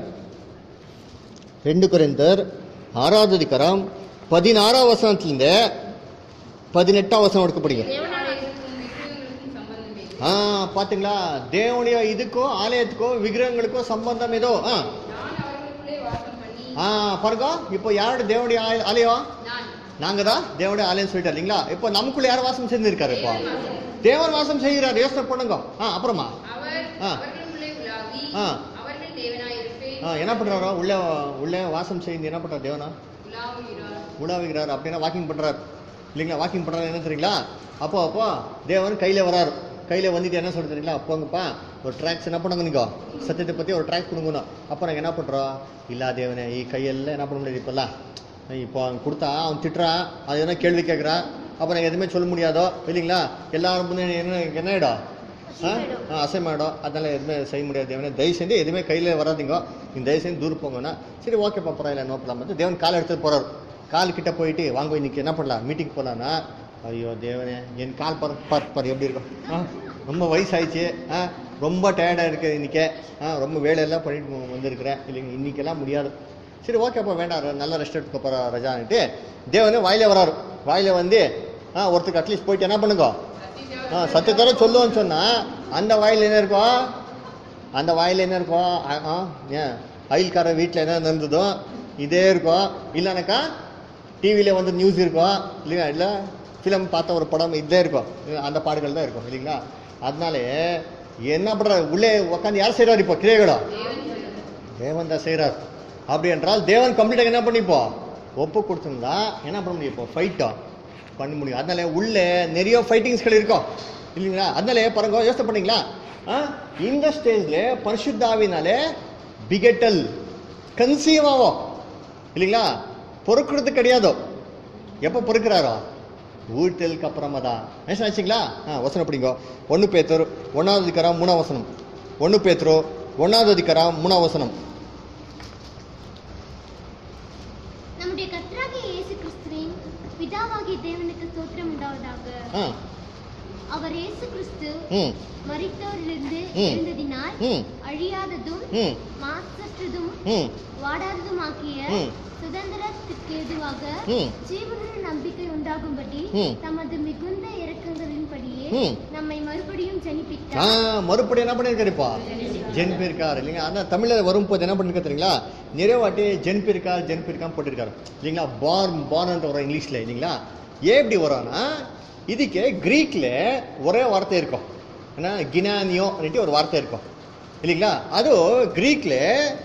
S1: ரெண்டு குறைந்தர் ஆறாவது அதிகாரம் பதினாறாம் வசனத்திலிருந்து பதினெட்டாம் வசனம் எடுக்க படிங்க
S5: தேவனாலயத்துக்கும் விக்கிரகங்களுக்கும் சம்பந்தம் இல்லை.
S1: ஆ பாத்தீங்களா தேவனுடைய இதுக்கும் ஆலயத்துக்கும் விக்கிரகங்களுக்கும் சம்பந்தம் ஏதோ ஆ
S5: நான் அவர்களுக்குள்ளே வாசம் பண்ணி
S1: ஆ பாருங்க இப்போ யாரோட தேவனுடைய ஆய- ஆலயம்
S5: நான்
S1: நாங்க தான் தேவனுடைய ஆலயம் சொல்லிட்டார் இல்லைங்களா இப்போ நமக்குள்ள யார் வாசம் செஞ்சிருக்காரு இப்போ தேவன் வாசம் செய்கிறார் யோசனை பண்ணுங்க ஆ அப்புறமா
S5: அவர்
S1: ஆ.
S5: அவர்களுக்குள்ளே உலாவி
S1: ஆ.
S5: அவர்கள் தேவனாயிருப்பேன்
S1: ஆ என்ன பண்றாரோ உள்ள உள்ள வாசம் செய்து என்ன பண்றாரு தேவனா
S5: உலாவுகிறார்
S1: உலாவுகிறார் அப்படின்னா வாக்கிங் பண்றாரு இல்லைங்களா வாக்கிங் பண்றாரு என்ன தெரியுங்களா அப்போ அப்போ தேவன் கையில வராரு கையில வந்துட்டு என்ன சொல்றது தெரியுங்களா போங்கப்பா ஒரு ட்ராக்ஸ் என்ன பண்ணுங்க நீங்க சத்தியத்தை பத்தி ஒரு ட்ராக் கொடுங்கணும் அப்போ நாங்கள் என்ன பண்றோம் இல்லா தேவனே ஈ கையெல்லாம் என்ன பண்ண முடியாது இப்போல்லாம் இப்போ அவன் கொடுத்தா அவன் திட்டுறான் அது என்ன கேள்வி கேட்குறான் அப்போ நாங்கள் எதுவுமே சொல்ல முடியாதோ இல்லைங்களா எல்லாரும் முன்னாடி என்ன என்ன ஆயிடும் ஆ ஆ, அசை மாடும் அதெல்லாம் எதுவுமே செய்ய முடியாது தேவனே தயவு செஞ்சு எதுவுமே கையில் வராதீங்க இந்த தயவு செஞ்சு தூரம் போங்கன்னா சரி ஓகேப்பா பரவாயில்ல நோ ப்ராப்ளம் வந்து தேவன் கால் எடுத்துட்டு போறாரு கால் கிட்ட போயிட்டு வாங்க இன்னைக்கு என்ன பண்ணலாம் மீட்டிங் போகலான்னா ஐயோ தேவனே என் கால் பாரு பார் பாரு எப்படி இருக்கும் ஆ ரொம்ப வயசாயிடுச்சு ஆ ரொம்ப டயர்டாக இருக்குது இன்னைக்கு ஆ ரொம்ப வேலையெல்லாம் பண்ணிட்டு மு- வந்திருக்கிறேன் இல்லைங்க இன்னைக்கெல்லாம் முடியாது சரி ஓகேப்பா வேண்டாம் ர- நல்ல ரெஸ்ட் எடுத்துக்க போகிற ரஜான்ட்டு தேவனே வாயில வராரு வாயில வந்து ஆ ஒருத்தருக்கு அட்லீஸ்ட் போயிட்டு என்ன பண்ணுங்க ஆ சத்தியத்தோட சொல்லுவோன்னு சொன்னா அந்த வாயில் என்ன இருக்கும் அந்த வாயில் என்ன இருக்கும் ஆ, ஆ ஏன் அயில்கார வீட்டில் என்ன நடந்ததோ இதே இருக்கும் இல்லைனாக்கா டிவியில் வந்து நியூஸ் இருக்கும் இல்லையா இல்லை ஃபிலிம் பார்த்த ஒரு படம் இதே இருக்கும் இல்ல, அந்த பாடுகள் தான் இருக்கும் இல்லைங்களா அதனாலே என்ன பண்ணுற உள்ளே உட்காந்து யார் செய்கிறார் இப்போ கிரியைகளோ தேவன் தான் செய்கிறார் அப்படி என்றால் தேவன் கம்ப்ளீட்டாக என்ன பண்ணிப்போம் ஒப்பு கொடுத்துருந்தா என்ன பண்ண முடியும் இப்போ ஃபைட்டா பண்ண முடியும் அதனால உள்ளே நிறைய ஃபைட்டிங்ஸ்கள் இருக்கும் இல்லைங்களா அதனால பாருங்க யோசனை பண்ணீங்களா ஆ இந்த ஸ்டேஜ்ல பரிசுத்தாவினாலே பிகெட்டல் கன்சீவ் ஆகும் இல்லைங்களா பொறுக்கிறது கிடையாது எப்போ பொறுக்கிறாரோ ஊட்டலுக்கு அப்புறமா தான் என்ன ஆச்சுங்களா ஆ வசனம் படிங்க ஒன்று பேத்தர் ஒன்றாவது அதிகாரம் மூணாம் வசனம் ஒன்று பேத்துரு ஒன்றாவது அதிகாரம் மூணாம் வசனம்
S8: நம்முடைய கர்த்தராகிய இயேசு கிறிஸ்துவின் பிதாவாகிய தேவனுக்கு ஸ்தோத்திரம் உண்டாவதாக
S1: ஆ
S8: அவர் இயேசு கிறிஸ்து
S1: ம்
S8: மரித்தோரிலிருந்து
S1: ம்.
S8: எழுந்ததினால்
S1: ம்
S8: அழியாததும்
S1: ம்
S8: மாசற்றதும்
S1: ம்
S8: வாடாததுமாக்கிய
S1: ம்.
S8: சுதந்திரத்துக்கு ஏதுவாக
S1: ம்.
S8: ஜீவனுள்ள நம்பிக்கை உண்டாகும்படி
S1: ம்.
S8: தமது மிகுந்த இரக்கங்களின்படியே
S1: ம்.
S8: நம்மை மறுபடியும்
S1: ஆ
S8: ஜனிப்பித்தார்
S1: மறுபடியும் என்ன பண்ணியிருக்காருப்பா ஜென் பிரிக்கார் இல்லைங்க அதான் தமிழில் வரும்போது என்ன பண்ணிருக்க தெரியுங்களா நிறைய வாட்டி ஜென் பிரிக்கார் ஜென் பிரிக்காம போட்டிருக்காரு இல்லைங்களா பார்ன் பார்ன்ன்ற வரும் இங்கிலீஷில் இல்லைங்களா ஏன் இப்படி வரும்னா இதுக்கு கிரீக்கில் ஒரே வார்த்தை இருக்கும் ஏன்னா கினானியோ அப்படின்ட்டு ஒரு வார்த்தை இருக்கும் இல்லைங்களா அது கிரீக்கில்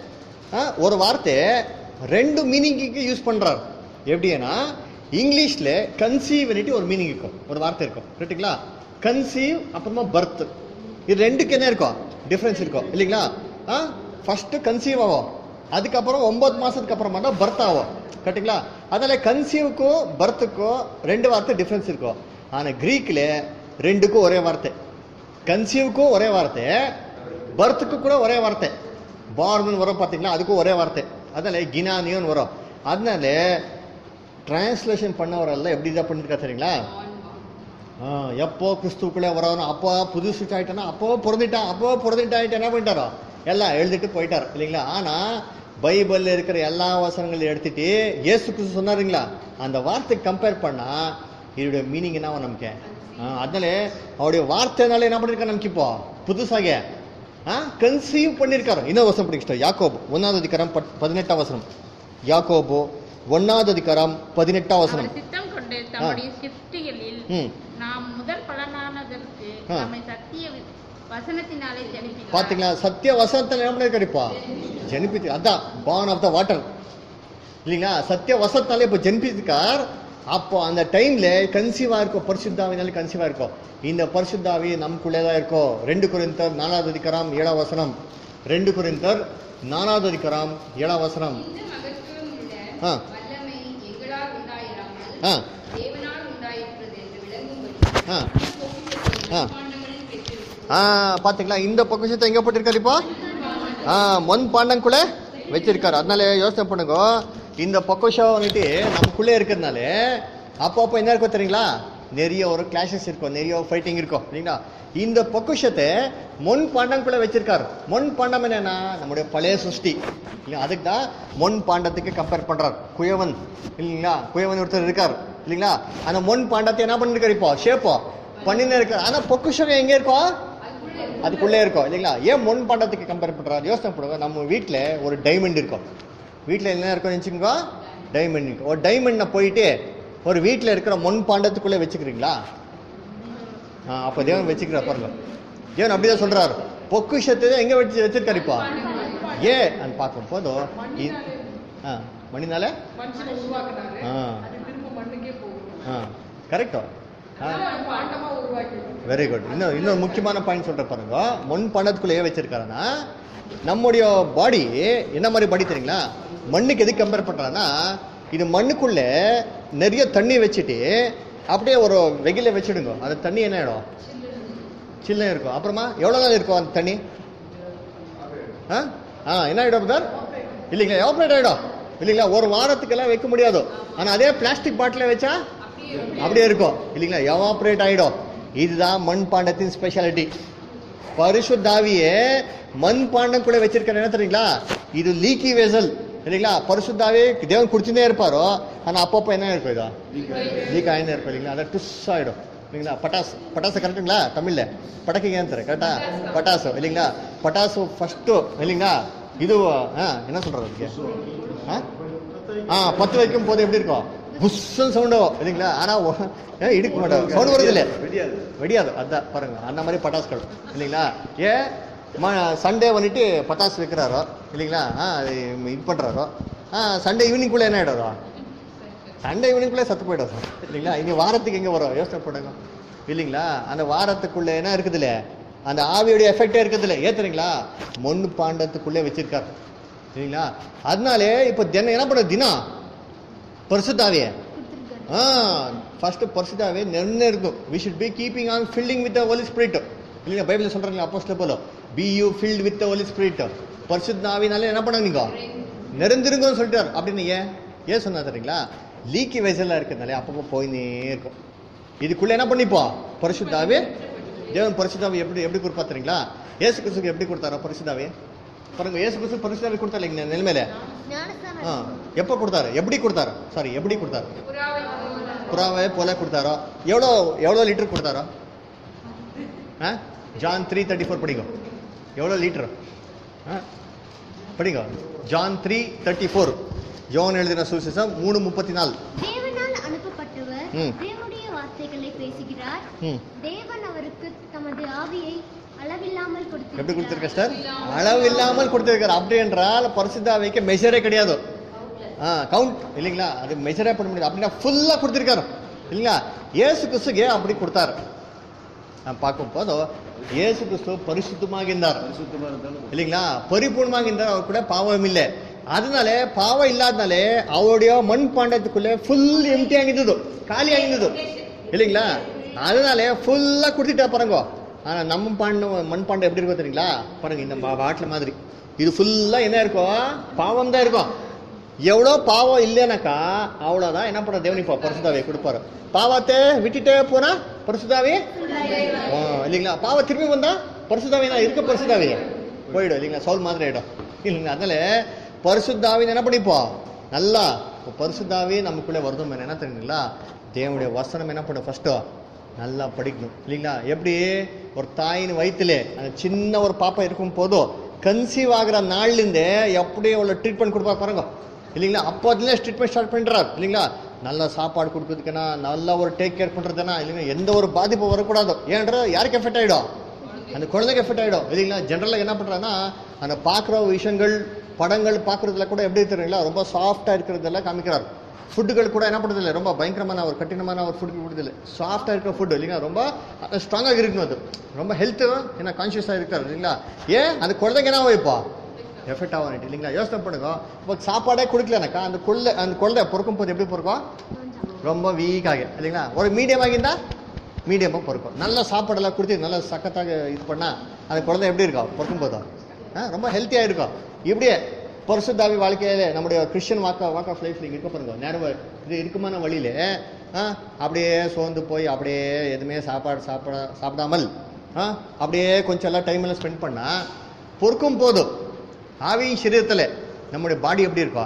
S1: ஒரு வார்த்தை ரெண்டு மீனிங்குக்கு யூஸ் பண்ணுறாரு எப்படின்னா இங்கிலீஷில் கன்சீவ் ஒரு மீனிங் இருக்கும் ஒரு வார்த்தை இருக்கும் கரெக்டுங்களா கன்சீவ் அப்புறமா பர்த் இது ரெண்டுக்கு என்ன இருக்கும் டிஃப்ரென்ஸ் இருக்கும் இல்லைங்களா ஆ ஃபர்ஸ்ட் கன்சீவ் ஆகும் அதுக்கப்புறம் ஒன்பது மாசத்துக்கு அப்புறமா தான் பர்த் ஆகும் கரெக்டுங்களா அதனால கன்சீவுக்கும் பர்த்துக்கும் ரெண்டு வார்த்தை டிஃப்ரென்ஸ் இருக்கும் ஆனால் கிரீக்கில் ரெண்டுக்கும் ஒரே வார்த்தை கன்சீவுக்கும் ஒரே வார்த்தை பர்த்துக்கு கூட ஒரே வார்த்தை பார்னு வரும் பார்த்தீங்களா அதுக்கும் ஒரே வார்த்தை அதனால கினானியோன்னு வரும் அதனால டிரான்ஸ்லேஷன் பண்ணவரெல்லாம் எப்படி தான் பண்ணிருக்கா தெரியுங்களா ஆ, எப்போ கிறிஸ்துக்குள்ளே வரணும் அப்போ புதுசு ஆயிட்டானா அப்போ பிறந்துட்டான் அப்போ பிறந்துட்டாயிட்டு என்ன பண்ணிட்டாரோ எல்லாம் எழுதிட்டு போயிட்டார் இல்லைங்களா ஆனால் பைபிளில் இருக்கிற எல்லா வசனங்களையும் எடுத்துட்டு இயேசு கிறிஸ்து சொன்னாருங்களா அந்த வார்த்தைக்கு கம்பேர் பண்ணா இதோட மீனிங் என்ன நமக்கு ஆ, அதனால அவருடைய வார்த்தைனால என்ன பண்ணிருக்காரு நமக்கு இப்போ புதுசாக ஆ கன்சீவ் பண்ணியிருக்காரு இன்னொரு வசனம் படிக்கிட்டோம் யாக்கோபு ஒன்றாவது அதிகாரம் பத்- பதினெட்டாம் வசனம் யாக்கோபு ஒன்றாவது அதிகாரம் பதினெட்டாம் வசனம்
S6: அவர் சித்தம் கொண்டு தம்முடைய சிருஷ்டிகளில்
S1: ம்
S6: நாம் முதல் பலனானதற்கு
S1: ஆ.
S6: நம்மை சத்திய வி- வசனத்தினாலே ஜனிப்பித்தார்
S1: பாத்தீங்களா சத்திய வசனத்தில் என்ன பண்ணிருக்காருப்பா ஜனிப்பித்து அதான் பான் ஆஃப் த வாட்டர் இல்லைங்களா சத்திய வசத்தாலே இப்போ ஜனிப்பித்துக்கார் அப்போ அந்த டைம்ல கன்சீவா இருக்கும் பரிசுத்தாவினால கன்சீவா இருக்கும் இந்த பரிசுத்தாவி நமக்குள்ளே தான் இருக்கும் ரெண்டு குரிந்தர் நாலாவது அதிகாரம் ஏழாம் வசனம் ரெண்டு குரிந்தர் நாலாவது அதிகாரம் ஏழாம் வசனம்
S5: இந்த மகத்துவம் உள்ள
S1: ஆ.
S5: வல்லமை எங்களால் உண்டாயிராமல்
S1: ஆ
S5: தேவனால் உண்டாயிருக்கிறது என்று விளங்கும்படி
S1: ஆ.
S5: பொக்கிஷத்தை
S1: ஆ.
S5: மண்பாண்டங்களில் பெற்றிருக்கிறோம்.
S1: ஆ பாத்தீங்களா இந்த பொக்கிஷத்தை எங்க போட்டிருக்காரு இப்போ ஆ மண் பாண்டங்குள்ள வச்சிருக்காரு அதனால யோசனை பண்ணுங்க இந்த பொக்கிஷம் வந்துட்டு நமக்குள்ளே இருக்கிறதுனால அப்பப்போ என்ன இருக்கும் தெரியுங்களா நிறைய ஒரு கிளாஷஸ் இருக்கும் நிறைய ஃபைட்டிங் இருக்கும் இல்லைங்களா இந்த பொக்கிஷத்தை மண் பாண்டங்குள்ள வச்சிருக்காரு மண் பாண்டம் என்னன்னா நம்முடைய பழைய சிருஷ்டி இல்லைங்களா அதுக்கு தான் மண் பாண்டத்துக்கு கம்பேர் பண்றாரு குயவன் இல்லைங்களா குயவன் ஒருத்தர் இருக்கார் இல்லைங்களா அந்த மண் பாண்டத்தை என்ன பண்ணிருக்காரு இப்போ ஷேப்போ பண்ணினே இருக்காரு ஆனா பொக்கிஷம் எங்க இருக்கும் அதுக்குள்ளே இருக்கும் இல்லைங்களா ஏன் மண் பாண்டத்துக்கு கம்பேர் பண்ணுறாரு யோசனை பண்ணுங்க நம்ம வீட்டில் ஒரு டைமண்ட் இருக்கும் வீட்டில் என்ன இருக்கும் நினச்சிங்க டைமண்ட் இருக்கும் ஒரு டைமண்டை போயிட்டு ஒரு வீட்டில் இருக்கிற மண் பாண்டத்துக்குள்ளே வச்சுக்கிறீங்களா ஆ அப்போ தேவன் வச்சுக்கிறார் பாருங்க தேவன் அப்படிதான் சொல்றாரு பொக்கிஷத்தை தான் எங்கே வச்சு வச்சிருக்காரு இப்போ ஏன் அது பார்க்கும் போதும் இ- ஆ மணினால
S3: மனுஷனை உருவாக்குனாரு
S1: ஆ
S3: அது திரும்ப மண்ணுக்கே போகும்
S1: ஆ கரெக்டோ ஆ
S3: அதனால பாண்டமா உருவாக்கி
S1: வெரி குட் இன்னும் இன்னொரு முக்கியமான பாயிண்ட் சொல்ற பாருங்க மண் பண்டத்துக்குள்ள ஏன் வச்சிருக்காருன்னா நம்முடைய பாடி என்ன மாதிரி பாடி தெரியுங்களா மண்ணுக்கு எதுக்கு கம்பேர் பண்றாங்கன்னா இது மண்ணுக்குள்ள நிறைய தண்ணி வச்சுட்டு அப்படியே ஒரு வெயில வச்சிடுங்க அந்த தண்ணி என்ன ஆயிடும் சில்லுன்னு இருக்கும் அப்புறமா எவ்வளோ நாள் இருக்கும் அந்த தண்ணி ஆ ஆ என்ன ஆகிடும் சார் இல்லைங்களா எவாப்ரேட் ஆகிடும் இல்லைங்களா ஒரு வாரத்துக்கெல்லாம் வைக்க முடியாது ஆனால் அதே பிளாஸ்டிக் பாட்டில் வச்சா அப்படியே இருக்கும் இல்லைங்களா எவாப்ரேட் ஆகிடும் இதுதான் மண் பாண்டத்தின் ஸ்பெஷாலிட்டி பரிசுத்தாவியே மண் பாண்டம் கூட வச்சிருக்காரு என்ன தெரியுங்களா இது லீக்கி வெசல் இல்லைங்களா பரிசுத்தாவே தேவன் குடிச்சுட்டே இருப்பாரோ ஆனால் அப்பப்போ என்ன இருக்கும் இதோ லீக் ஆகினே இருக்கும் இல்லைங்களா அதை டுஸ் ஆகிடும் இல்லைங்களா பட்டாசு பட்டாசு கரெக்டுங்களா தமிழில் படக்கைங்க ಅಂತಾರೆ கரெக்டா பட்டாசு இல்லைங்களா பட்டாசு ஃபஸ்ட்டு இல்லைங்களா இது ஆ என்ன சொல்கிறது அதுக்கு ஆ ஆ பத்து வைக்கும் போது எப்படி இருக்கும் புஷ்ஷன் சவுண்டு இல்லைங்களா ஆனால் இடிக்க மாட்டோம் சவுண்ட் வருது இல்லை
S4: வெடியாது
S1: வெடியாது அதான் பாருங்க அந்த மாதிரி பட்டாசுகள் இல்லைங்களா ஏன் ம சண்டே வந்துட்டு பட்டாசு வைக்கிறாரோ இல்லைங்களா ஆ அது இது பண்ணுறாரோ ஆ சண்டே ஈவினிங்குள்ளே என்ன ஆகிடும் சண்டே ஈவினிங்குள்ளே சத்து போயிடும் சார் இல்லைங்களா இனி வாரத்துக்கு எங்கே வரும் யோசனை பண்ணுங்க இல்லைங்களா அந்த வாரத்துக்குள்ளே என்ன இருக்குதுல்ல அந்த ஆவியோடைய எஃபெக்டே இருக்குதுல்ல ஏத்துறீங்களா மண் பாண்டத்துக்குள்ளே வச்சிருக்காரு இல்லைங்களா அதனாலே இப்போ தினம் என்ன பண்ணுறது தினம் பரிசுத்தாவியே
S8: கொடுத்துருக்காரு
S1: ஆ ஃபர்ஸ்ட் பரிசுத்தாவே நின்று இருக்கும் we should be keeping on filling with Holy Spirit இல்லைங்க பைபிள் சொல்றாங்க அப்போஸ்ல போல be you filled with Holy Spirit பரிசுத்தாவினால என்ன பண்ணாங்க நீங்க நிறந்திருங்கன்னு சொல்லிட்டார் அப்படின்னு ஏன் ஏன் சொன்னா தெரியுங்களா லீக்கி வெசலாக இருக்கிறதுனால அப்பப்போ போயினே இருக்கும் இதுக்குள்ள என்ன பண்ணிப்போம் பரிசுத்தாவே தேவன் பரிசுத்தாவை எப்படி எப்படி கொடுப்பா தெரியுங்களா ஏசு கிறிஸ்துக்கு எப்படி கொடுத்தாரோ பரிசுத்தாவே பாருங்க ஏசு கிறிஸ்து பரிசுத்தாவே கொடுத்தாரு இல்லைங்க நிலைமையில
S8: ஞானஸ்தானம்
S1: ஆ எப்போ கொடுத்தாரு எப்படி கொடுத்தாரு சாரி எப்படி கொடுத்தாரு
S5: புறாவை போல
S1: புறாவை போல கொடுத்தாரோ எவ்வளோ எவ்வளோ லிட்டர் கொடுத்தாரோ ah John three thirty four படிங்க எவ்வளோ லிட்டர் ஆ படிங்க John three thirty four John எழுதின சுவிசேஷம் மூணு முப்பத்தி நாலு
S8: தேவனால் அனுப்பப்பட்டவர்
S1: ம்.
S8: தேவனுடைய வார்த்தைகளை பேசுகிறார்
S1: ம்
S8: தேவன் அவருக்கு தமது ஆவியை அளவில்லாமல்
S1: எப்படி கொடுத்துருக்க
S8: கொடுத்திருக்கிறார்
S1: சார் அளவு இல்லாமல் கொடுத்துருக்காரு அப்படி என்றால் பரிசுத்தாவைக்கு மெஷரே கிடையாது ஆ கவுண்ட் இல்லைங்களா அது மெஷரே பண்ண முடியாது அப்படின்னா ஃபுல்லாக கொடுத்துருக்காரு இல்லைங்களா ஏசு கிறிஸ்துக்கு ஏன் அப்படி கொடுத்தாரு நான் பார்க்கும் போது ஏசு கிறிஸ்து பரிசுத்தமாக இருந்தார்
S4: பரிசுத்தமா இருந்தாலும்
S1: இல்லைங்களா பரிபூர்ணமாக இருந்தார் அவர் கூட பாவம் இல்லை அதனால பாவம் இல்லாதனாலே அவருடைய மண் பாண்டத்துக்குள்ளே ஃபுல் எம்டி ஆகிருந்தது காலி ஆகிருந்தது இல்லைங்களா அதனாலே ஃபுல்லாக கொடுத்துட்டா பாருங்க ஆனால் நம்ம பாண்டம் மண் பாண்டம் எப்படி இருக்கும் தெரியுங்களா பாருங்க இந்த பாட்டில் மாதிரி இது ஃபுல்லாக என்ன இருக்கும் பாவம் தான் இருக்கும் எவ்வளோ பாவம் இல்லைனாக்கா அவ்வளோதான் என்ன பண்ண தேவனிப்பா பரிசுதாவே கொடுப்பாரு பாவத்தை விட்டுட்டே போனா பரிசுதாவே ஆ, இல்லைங்களா பாவம் திரும்பி வந்தா பரிசுதாவே நான் இருக்க பரிசுதாவே போயிடும் இல்லைங்களா சவுல் மாதிரி ஆயிடும் இல்லைங்களா அதனால பரிசுத்தாவின் என்ன பண்ணிப்போம் நல்லா இப்போ பரிசுத்தாவே நமக்குள்ளே வருதும் என்ன தெரியுங்களா தேவனுடைய வசனம் என்ன பண்ணும் ஃபர்ஸ்ட்டு நல்லா படிக்கணும் இல்லைங்களா எப்படி ஒரு தாயின் வயிற்றுல அந்த சின்ன ஒரு பாப்பா இருக்கும் போதும் கன்சீவ் ஆகிற நாள்லேருந்தே எப்படி அவ்வளோ ட்ரீட்மெண்ட் கொடுப்பா பாருங்க இல்லைங்களா அப்போதுலேயே ட்ரீட்மெண்ட் ஸ்டார்ட் பண்ணுறாரு இல்லைங்களா நல்ல சாப்பாடு கொடுக்குறதுக்குன்னா நல்ல ஒரு டேக் கேர் பண்ணுறதுனா இல்லைங்களா எந்த ஒரு பாதிப்பும் வரக்கூடாது ஏன்ற யாருக்கு எஃபெக்ட் ஆகிடும் அந்த குழந்தைக்கு எஃபெக்ட் ஆகிடும் இல்லைங்களா ஜென்ரலாக என்ன பண்ணுறாங்கன்னா அந்த பார்க்குற விஷயங்கள் படங்கள் பார்க்குறதுல கூட எப்படி தெரியுங்களா ரொம்ப சாஃப்டாக இருக்கிறதெல்லாம் காமிக்கிறார் ஃபுட்டுகள் கூட என்ன பண்ணுறதில்ல ரொம்ப பயங்கரமான ஒரு கடினமான ஒரு ஃபுட்டு கொடுக்குறதில்ல சாஃப்டாக இருக்கிற ஃபுட்டு இல்லைங்களா ரொம்ப ஸ்ட்ராங்காக இருக்கணும் அது ரொம்ப ஹெல்த்து ஏன்னா கான்ஷியஸாக இருக்காரு இல்லைங்களா ஏன் அந்த குழந்தைங்க என்ன வைப்பா எஃபெக்ட் ஆகும் இல்லைங்களா யோசனை பண்ணுங்க இப்போ சாப்பாடே கொடுக்கலனாக்கா அந்த குழந்தை அந்த குழந்தை பொறுக்கும் போது எப்படி பொறுக்கும் ரொம்ப வீக்காக இல்லைங்களா ஒரு மீடியம் ஆகியிருந்தா மீடியமாக பொறுக்கும் நல்ல சாப்பாடெல்லாம் கொடுத்து நல்ல சக்கத்தாக இது பண்ணால் அந்த குழந்தை எப்படி இருக்கும் பொறுக்கும் போதும் ஆ ரொம்ப ஹெல்த்தியாக இருக்கும் இப்படியே பரிசுத்தாவி வாழ்க்கையில நம்முடைய கிறிஸ்டியன் வாக்க வாக் ஆஃப் லைஃப்ல இருக்க பாருங்க நேரம் இது இருக்குமான வழியில ஆ, அப்படியே சோர்ந்து போய் அப்படியே எதுவுமே சாப்பாடு சாப்பிட சாப்பிடாமல் ஆ, அப்படியே கொஞ்சம் எல்லாம் டைம் எல்லாம் ஸ்பெண்ட் பண்ணா பொறுக்கும் போதும் ஆவியின் சரீரத்தில் நம்முடைய பாடி எப்படி இருக்கும்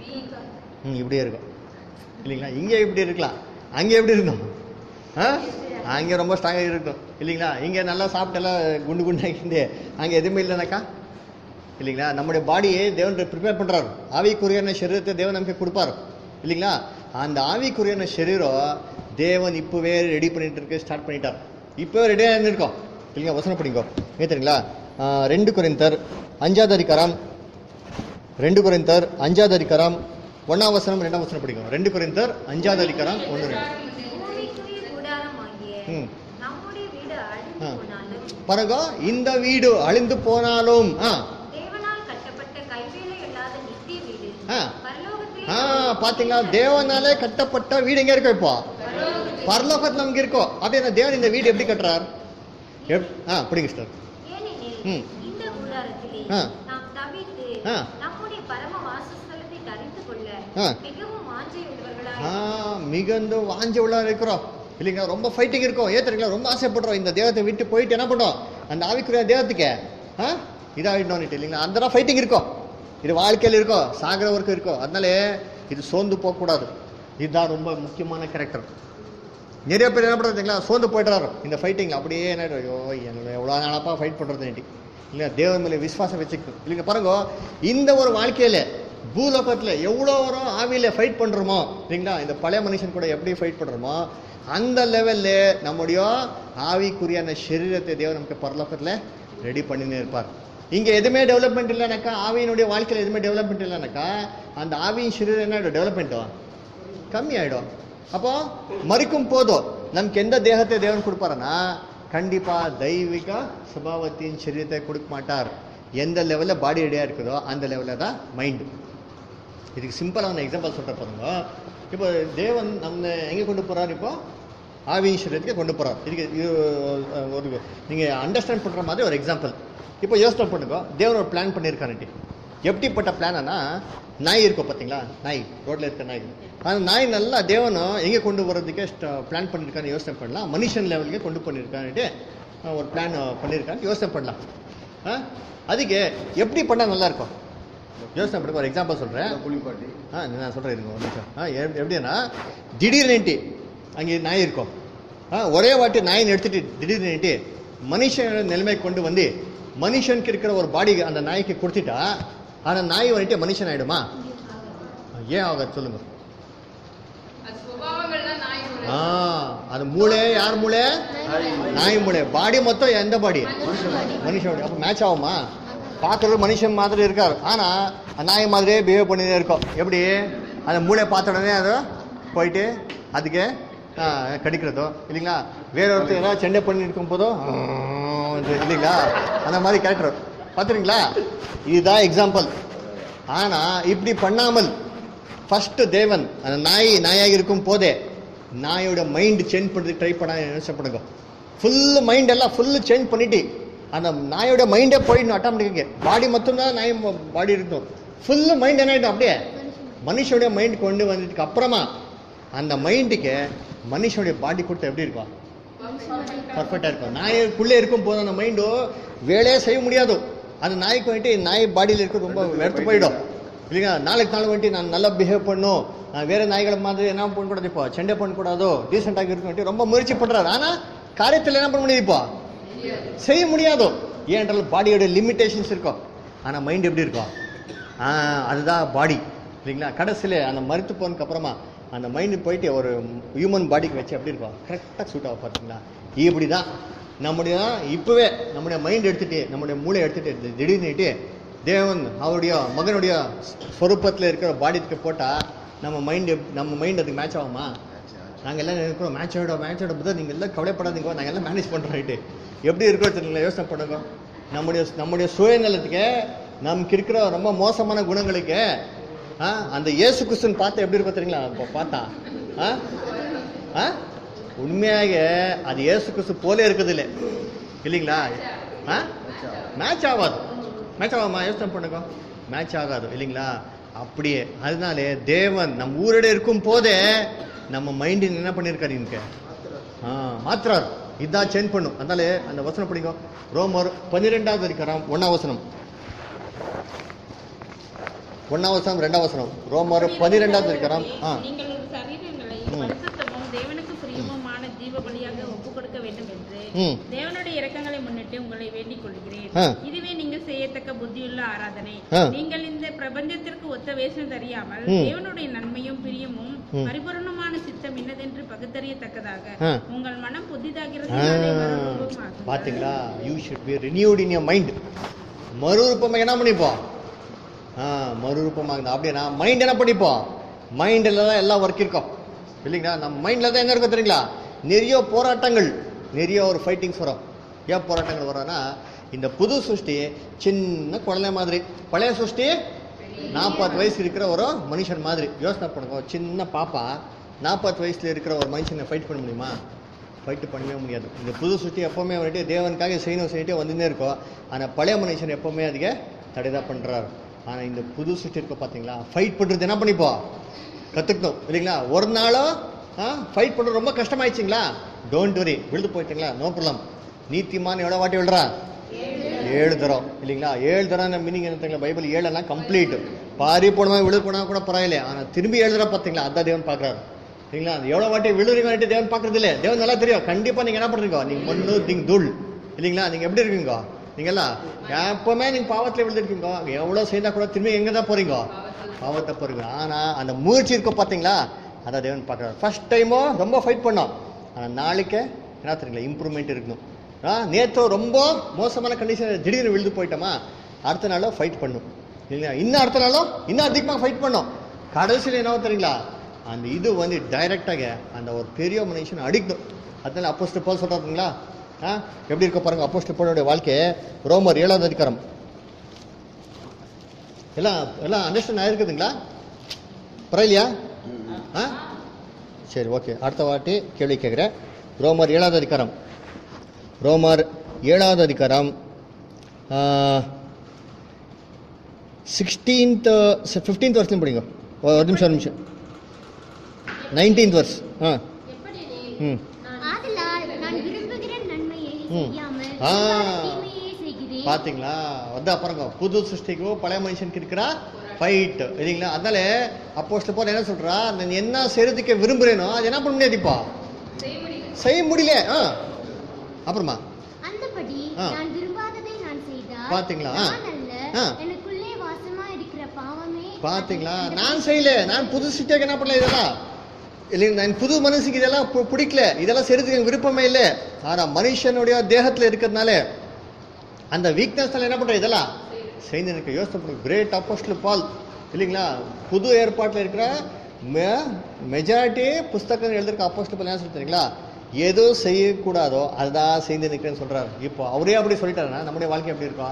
S1: ம் இப்படியே இருக்கும் இல்லைங்களா இங்கே இப்படி இருக்கலாம் அங்கே எப்படி இருக்கும் ஆ அங்கே ரொம்ப ஸ்ட்ராங்காக இருக்கும் இல்லைங்களா இங்கே நல்லா சாப்பிட்டெல்லாம் குண்டு குண்டாகிட்டு அங்கே எதுவுமே இல்லைனாக்கா இல்லைங்களா நம்முடைய பாடியை தேவன் ப்ரிப்பேர் பண்ணுறாரு ஆவிக்குரியான சரீரத்தை தேவன் நமக்கு கொடுப்பாரு இல்லைங்களா அந்த ஆவிக்குரியான சரீரம் தேவன் இப்போவே ரெடி பண்ணிட்டு இருக்கு ஸ்டார்ட் பண்ணிட்டார் இப்போவே ரெடியாக இருந்திருக்கோம் இல்லைங்களா வசனம் படிங்கோ ஏன் தெரியுங்களா ஆ, ரெண்டு குறைந்தர் அஞ்சாவது அதிகாரம் ரெண்டு குறைந்தர் அஞ்சாவது அதிகாரம் ஒன்னாம் வசனம் ரெண்டாம் வசனம் படிக்கும் ரெண்டு குறைந்தர் அஞ்சாவது அதிகாரம் ஒன்று ரெண்டு
S2: பூமிக்குரிய கூடாரமாகிய
S1: ம்.
S2: நம்முடைய வீடு அழிந்து
S1: ஆ.
S2: போனாலும்
S1: பாருங்க இந்த வீடு அழிந்து போனாலும் ஆ
S2: தேவனால் கட்டப்பட்ட கைவேலை இல்லாத நித்திய வீடு
S1: ஆ.
S2: பரலோகத்திலே
S1: ஆ பாத்தீங்களா தேவனாலே கட்டப்பட்ட வீடு எங்க இருக்கு இப்போ பரலோகத்துல நமக்கு இருக்கோ அப்படின்னா தேவன் இந்த வீடு எப்படி கட்டுறார் எப் ஆ பிடிங்க சார்
S2: ஏனெனில்
S1: ம்.
S2: இந்த கூடாரத்திலே
S1: ஆ.
S2: நாம் தவித்து
S1: ஆ.
S2: நம்முடைய பரம வாசஸ்தலத்தை தரித்து கொள்ள
S1: ஆ.
S2: மிகவும் வாஞ்சை உள்ளவர்களாய்
S1: ஆ மிகுந்த வாஞ்ச உள்ள இருக்கிறோம் இல்லைங்களா ரொம்ப ஃபைட்டிங் இருக்கும் ஏன் தெரியுங்களா ரொம்ப ஆசைப்படுறோம் இந்த தேவத்தை விட்டு போயிட்டு என்ன பண்ணோம் அந்த ஆவிக்குரிய தேவத்துக்கு ஆ இதாகிட்டோம் இல்லைங்களா அந்த ஃபைட்டிங் இருக்கும் இது வாழ்க்கையில் இருக்கும் சாகிற வரைக்கும் இருக்கும் அதனாலே இது சோர்ந்து போகக்கூடாது இதுதான் ரொம்ப முக்கியமான கேரக்டர் நிறைய பேர் என்ன பண்ணுறதுங்களா சோர்ந்து போயிடுறாரு இந்த ஃபைட்டிங் அப்படியே என்ன ஐயோ என்னோட எவ்வளோ நாளப்பா ஃபைட் பண்ணுறது இல்லை தேவன் மேலே விசுவாசம் வச்சுக்கணும் இல்லைங்க பாருங்க இந்த ஒரு வாழ்க்கையில பூலோகத்தில் எவ்வளோ வரும் ஆவியில் ஃபைட் பண்ணுறோமோ இல்லைங்களா இந்த பழைய மனுஷன் கூட எப்படி ஃபைட் பண்ணுறோமோ அந்த லெவல்ல நம்முடைய ஆவிக்குரியான சரீரத்தை தேவன் நமக்கு பரலோகத்தில் ரெடி பண்ணினே இருப்பார் இங்கே எதுவுமே டெவலப்மெண்ட் இல்லைனாக்கா ஆவியினுடைய வாழ்க்கையில் எதுவுமே டெவலப்மெண்ட் இல்லைனாக்கா அந்த ஆவியின் சரீரம் என்ன டெவலப்மெண்ட்டும் கம்மி ஆயிடும் அப்போ மறிக்கும் போதும் நமக்கு எந்த தேகத்தை தேவன் கொடுப்பாருன்னா கண்டிப்பா தெய்வீக சுபாவத்தின் சரீரத்தை கொடுக்க மாட்டார் எந்த லெவலில் பாடி ரெடியாக இருக்குதோ அந்த லெவலில் தான் மைண்டு இதுக்கு சிம்பிளான எக்ஸாம்பிள் சொல்கிற பாருங்க இப்போ தேவன் நம்ம எங்கே கொண்டு போறார் இப்போ ஆவியின் சரீரத்துக்கு கொண்டு போறார் இதுக்கு இது அஹ், ஒரு நீங்கள் அண்டர்ஸ்டாண்ட் பண்ணுற மாதிரி ஒரு எக்ஸாம்பிள் இப்போ யோசனை பண்ணுங்க தேவன் ஒரு பிளான் பண்ணியிருக்காருட்டி எப்படிப்பட்ட பிளானா நாய் இருக்கும் பார்த்தீங்களா நாய் ரோட்ல இருக்க நாய் அந்த நாய் நல்லா தேவனும் எங்கே கொண்டு வர்றதுக்கே பிளான் பண்ணியிருக்கான்னு யோசனை பண்ணலாம் மனுஷன் லெவலுக்கு கொண்டு பண்ணியிருக்கான்ட்டு அஹ், ஒரு பிளான் பண்ணியிருக்கான்னு யோசனை பண்ணலாம் ஆ? அதுக்கு எப்படி பண்ணால் நல்லா இருக்கும் யோசனை பண்ணுங்க ஒரு எக்ஸாம்பிள் சொல்கிறேன்
S4: குளிப்பாட்டி
S1: ஆ நான் சொல்கிறேன் இருங்க ஒரு நிமிஷம் ஆ எப்- எப்படின்னா திடீர்னுட்டு அங்கே நாய் இருக்கும் ஆ ஒரே வாட்டி நாயின் எடுத்துட்டு திடீர்னுட்டு மனுஷனோட நிலைமை கொண்டு வந்து மனுஷனுக்கு இருக்கிற ஒரு பாடி அந்த நாய்க்கு கொடுத்துட்டா அந்த நாய் வந்துட்டு மனுஷன் ஆயிடுமா ஏன் ஆகாது சொல்லுங்க
S3: அது சுபாவங்கள்லாம் நாய் ஒரு
S1: ஆ அது மூளை யார் மூளை நாய் மூளை பாடி மொத்தம் எந்த பாடி மனுஷனுடைய அப்போ மேட்ச் ஆகுமா பார்க்கறது மனுஷன் மாதிரி இருக்காரு ஆனால் நாய் மாதிரியே பிஹேவ் பண்ணிட்டே இருக்கும் எப்படி அந்த மூளை பார்த்த உடனே அது போயிட்டு அதுக்கு ஆ, கடிக்கிறதோ இல்லைங்களா வேற ஒருத்தர் ஏதாவது சண்டை பண்ணி இருக்கும் போதோ ஆ, இல்லைங்களா அந்த மாதிரி கேரக்டர் பார்த்துறீங்களா இதுதான் எக்ஸாம்பிள் ஆனால் இப்படி பண்ணாமல் ஃபர்ஸ்ட் தேவன் அந்த நாய் நாயாக இருக்கும் போதே நாயோட மைண்ட் சேஞ்ச் பண்ணுறதுக்கு ட்ரை பண்ண நினைச்சப்படுங்க ஃபுல் மைண்ட் எல்லாம் ஃபுல்லு சேஞ்ச் பண்ணிட்டு அந்த நாயோட மைண்டே போயிடணும் ஆட்டோமேட்டிக்காக பாடி மட்டும்தான் நாய் பாடி இருக்கும் ஃபுல்லு மைண்ட் என்ன ஆகிடும் அப்படியே மனுஷனுடைய மைண்ட் கொண்டு வந்ததுக்கு அப்புறமா அந்த மைண்டுக்கு மனுஷனுடைய பாடி கொடுத்தா எப்படி இருக்கும் பர்ஃபெக்டாக இருக்கும் நாய்க்குள்ளே இருக்கும் போது அந்த மைண்டு வேலையே செய்ய முடியாது அந்த நாய்க்கு வந்துட்டு நாய் பாடியில் இருக்க ரொம்ப வெறுத்து போயிடும் இல்லைங்க நாளைக்கு நாள் வந்துட்டு நான் நல்லா பிஹேவ் பண்ணும் நான் வேற நாய்களை மாதிரி என்ன பண்ணக்கூடாது இப்போ சண்டை பண்ணக்கூடாதோ டீசெண்டாக இருக்கும் வந்துட்டு ரொம்ப முயற்சி பண்ணுறாரு ஆனால் காரியத்தில் என்ன பண்ண முடியுது இப்போ செய்ய முடியாது ஏன்றால் பாடியோட லிமிட்டேஷன்ஸ் இருக்கும் ஆனால் மைண்ட் எப்படி இருக்கும் ஆ அதுதான் பாடி இல்லைங்களா கடைசியில் அந்த மருத்து போனதுக்கு அப்புறமா அந்த மைண்டு போயிட்டு ஒரு ஹியூமன் பாடிக்கு வச்சு எப்படி இருக்கும் கரெக்டாக சூட் ஆகும் பார்த்தீங்களா இப்படி தான் நம்முடைய இப்போவே நம்முடைய மைண்ட் எடுத்துட்டு நம்முடைய மூளை எடுத்துட்டு திடீர்னுட்டு தேவன் அவருடைய மகனுடைய ஸ்வரூபத்தில் இருக்கிற பாடிக்கு போட்டால் நம்ம மைண்டு நம்ம மைண்ட் அதுக்கு மேட்ச் ஆகுமா நாங்கள் எல்லாம் நினைக்கிறோம் மேட்சோட மேட்சோட புதன் நீங்கள் எல்லாம் கவலைப்படாதீங்க நாங்கள் எல்லாம் மேனேஜ் பண்ணுறோம் எப்படி இருக்கோ தெரியுங்களா யோசனை பண்ணுங்க நம்முடைய நம்முடைய சுயநலத்துக்கு நமக்கு இருக்கிற ரொம்ப மோசமான குணங்களுக்கு ஆ அந்த இயேசு கிறிஸ்துன்னு பார்த்தா எப்படி இருக்கும் தெரியுங்களா இப்போ பார்த்தா ஆ ஆ உண்மையாக அது இயேசு கிறிஸ்து போலே இருக்குது இல்லை இல்லைங்களா ஆ மேட்ச் ஆகாது மேட்ச் ஆகாமா யோசனை பண்ணுங்க மேட்ச் ஆகாது இல்லைங்களா அப்படியே அதனாலே தேவன் நம்ம ஊரோட இருக்கும் போதே நம்ம மைண்டு என்ன பண்ணியிருக்காரு எனக்கு ஆ மாத்திரார் இதான் சேஞ்ச் பண்ணும் அதனால அந்த வசனம் படிங்க ரோமர் பன்னிரெண்டாவது இருக்கிறான் ஒன்னாம் வசனம் ஒன்னாம் வசனம் ரெண்டாம் வசனம் ரோமர் பன்னிரெண்டாவது இருக்கிறான் ஆ
S6: நீங்கள் ஒரு சரீரங்களை
S1: ம்.
S6: பரிசுத்தமும் தேவனுக்கு பிரியமுமான ஜீவ பலியாக ஒப்புக் கொடுக்க வேண்டும் என்று
S1: ம்.
S6: தேவனுடைய இரக்கங்களை முன்னிட்டு உங்களை வேண்டிக் கொள்கிறேன்
S1: ஆ.
S6: இதுவே நீங்கள் செய்யத்தக்க புத்தியுள்ள ஆராதனை
S1: ஆ.
S6: நீங்கள் இந்த பிரபஞ்சத்திற்கு ஒத்த வேஷம் தெரியாமல்
S1: ம்.
S6: தேவனுடைய நன்மையும் பிரியமும்
S1: ம்.
S6: பரிபூரணமான சித்தம் இன்னதென்று பகுத்தறியத்தக்கதாக
S1: ஆ.
S6: உங்கள் மனம் புதிதாகிறது
S1: ஆ, பாத்தீங்களா you should be renewed in your mind மறுரூபமாக என்ன பண்ணிப்போம் ஆ மறுரூபமாக அப்படின்னா மைண்ட் என்ன பண்ணிப்போம் மைண்டில் தான் எல்லாம் ஒர்க் இருக்கும் இல்லைங்களா நம்ம மைண்டில் தான் என்ன இருக்கும் தெரியுங்களா நிறைய போராட்டங்கள் நிறைய ஒரு ஃபைட்டிங்ஸ் வரும் ஏன் போராட்டங்கள் வரும்னா இந்த புது சிருஷ்டி சின்ன குழந்தை மாதிரி பழைய சிருஷ்டி நாற்பது வயசு இருக்கிற ஒரு மனுஷன் மாதிரி யோசனை பண்ணுங்க ஒரு சின்ன பாப்பா நாற்பது வயசுல இருக்கிற ஒரு மனுஷனை ஃபைட் பண்ண முடியுமா ஃபைட்டு பண்ணவே முடியாது இந்த புது சுற்றி எப்போவுமே வந்துட்டு தேவனுக்காக செய்யணும் செய்யிட்டே வந்துன்னே இருக்கும் ஆனால் பழைய மனுஷன் எப்போவுமே அதுக்கு தடை தான் பண்ணுறாரு ஆனால் இந்த புது சுற்றி இருக்க பார்த்தீங்களா ஃபைட் பண்ணுறது என்ன பண்ணிப்போ கற்றுக்கணும் இல்லைங்களா ஒரு நாளோ ஆ ஃபைட் பண்ணுறது ரொம்ப கஷ்டமாயிடுச்சிங்களா டோன்ட் வரி விழுந்து போயிட்டீங்களா நோ ப்ராப்ளம் நீத்திமான் எவ்வளோ வாட்டி விழுறா ஏழு தரம் இல்லைங்களா ஏழு தரம் மீனிங் என்ன தெரியுங்களா பைபிள் ஏழெல்லாம் கம்ப்ளீட் பாரி போனவன் விழு போனா கூட பரவாயில்ல ஆனால் திரும்பி ஏழு தரம் பார்த்தீங்களா அதான் தேவன் பார்க்குறாரு சரிங்களா அது எவ்வளோ வாட்டி விழுறீங்க தேவன் பார்க்கறது இல்லை தேவன் நல்லா தெரியும் கண்டிப்பாக நீங்கள் என்ன பண்ணுறீங்க நீங்கள் மண்ணு திங் தூள் இல்லைங்களா நீங்கள் எப்படி இருக்கீங்க நீங்கெல்லாம் எப்பவுமே நீங்கள் பாவத்தில் விழுந்துருக்கீங்க எவ்வளோ செய்தா கூட திரும்பி எங்கே தான் போகிறீங்க பாவத்தை போகிறீங்க ஆனால் அந்த முயற்சி இருக்கும் பார்த்தீங்களா அதான் தேவன் பார்க்குறாரு ஃபர்ஸ்ட் டைமோ ரொம்ப ஃபைட் பண்ணோம் ஆனால் நாளைக்கே என்ன தெரியுங்களா இம்ப்ரூவ்மெண்ட் இருக்கணும் ஆ நேற்று ரொம்ப மோசமான கண்டிஷன் திடீர்னு விழுந்து போயிட்டோமா அடுத்த நாளும் ஃபைட் பண்ணும் இல்லைங்களா இன்னும் அடுத்த நாளும் இன்னும் அதிகமாக ஃபைட் பண்ணோம் கடைசியில் என்ன தெரியுங்களா அந்த இது வந்து டைரெக்டாக அந்த ஒரு பெரிய மனுஷன் அடிக்கணும் அதனால அப்போஸ்ட் போல் சொல்கிறாருங்களா ஆ எப்படி இருக்க பாருங்க அப்போஸ்ட் போலோடைய வாழ்க்கை ரோமர் ஏழாவது அதிகாரம் எல்லாம் எல்லாம் அண்டர்ஸ்டாண்ட் ஆயிருக்குதுங்களா பரவாயில்லையா ஆ சரி ஓகே அடுத்த வாட்டி கேள்வி கேட்குறேன் ரோமர் ஏழாவது அதிகாரம் ரோமர் ஏழாவது அதிகாரம் சிக்ஸ்டீன்த் ஃபிஃப்டீன்த் வருஷம் படிங்க ஒரு நிமிஷம் ஒரு நிமிஷம் நைன்டீன்த் வர்ஸ் ஆ ம்
S8: ஆதலால் நான் விரும்புகிற நன்மையை
S1: ம்.
S8: செய்யாமல்
S1: ஆ.
S8: தீமையை செய்கிறேன்
S1: பாத்தீங்களா வந்தா பாருங்க புது சிருஷ்டிக்கும் பழைய மனுஷனுக்கு இருக்கிற ஃபைட் இல்லைங்களா அதனால அப்போஸ்ல போல என்ன சொல்றா நான் என்ன செய்யறதுக்கு விரும்புறேனோ அது என்ன பண்ண முடியாதுப்பா செய்ய முடியல ஆ அப்புறமா
S8: அந்தபடி
S1: ஆ.
S8: நான் விரும்பாததை நான் செய்தால்
S1: பாத்தீங்களா? ஆ.
S8: நான் அல்ல
S1: ஆ.
S8: எனக்குள்ளே வாசமா இருக்கிற பாவமே
S1: பாத்தீங்களா நான் செய்யல நான் புது சிட்டியாக என்ன பண்ணல இதெல்லாம் இல்லைங்க நான் புது மனுஷனுக்கு இதெல்லாம் பு- பிடிக்கல இதெல்லாம் செய்யறதுக்கு எனக்கு விருப்பமே இல்லை ஆனா மனுஷனுடைய தேகத்துல இருக்கிறதுனால அந்த வீக்னஸ்னால என்ன பண்ற இதெல்லாம் செய்து எனக்கு யோசனை பண்ணுங்க கிரேட் அப்போஸ்டல் பால் இல்லைங்களா புது ஏற்பாட்டில் இருக்கிற மெஜாரிட்டி புஸ்தகம் எழுதிருக்க அப்போஸ்டல் பால் என்ன சொல்றீங்களா எது செய்யக்கூடாதோ அதுதான் செய்து நிற்கிறேன்னு சொல்றாரு இப்போ அவரே அப்படி சொல்லிட்டாருன்னா நம்முடைய வாழ்க்கை எப்படி இருக்கும்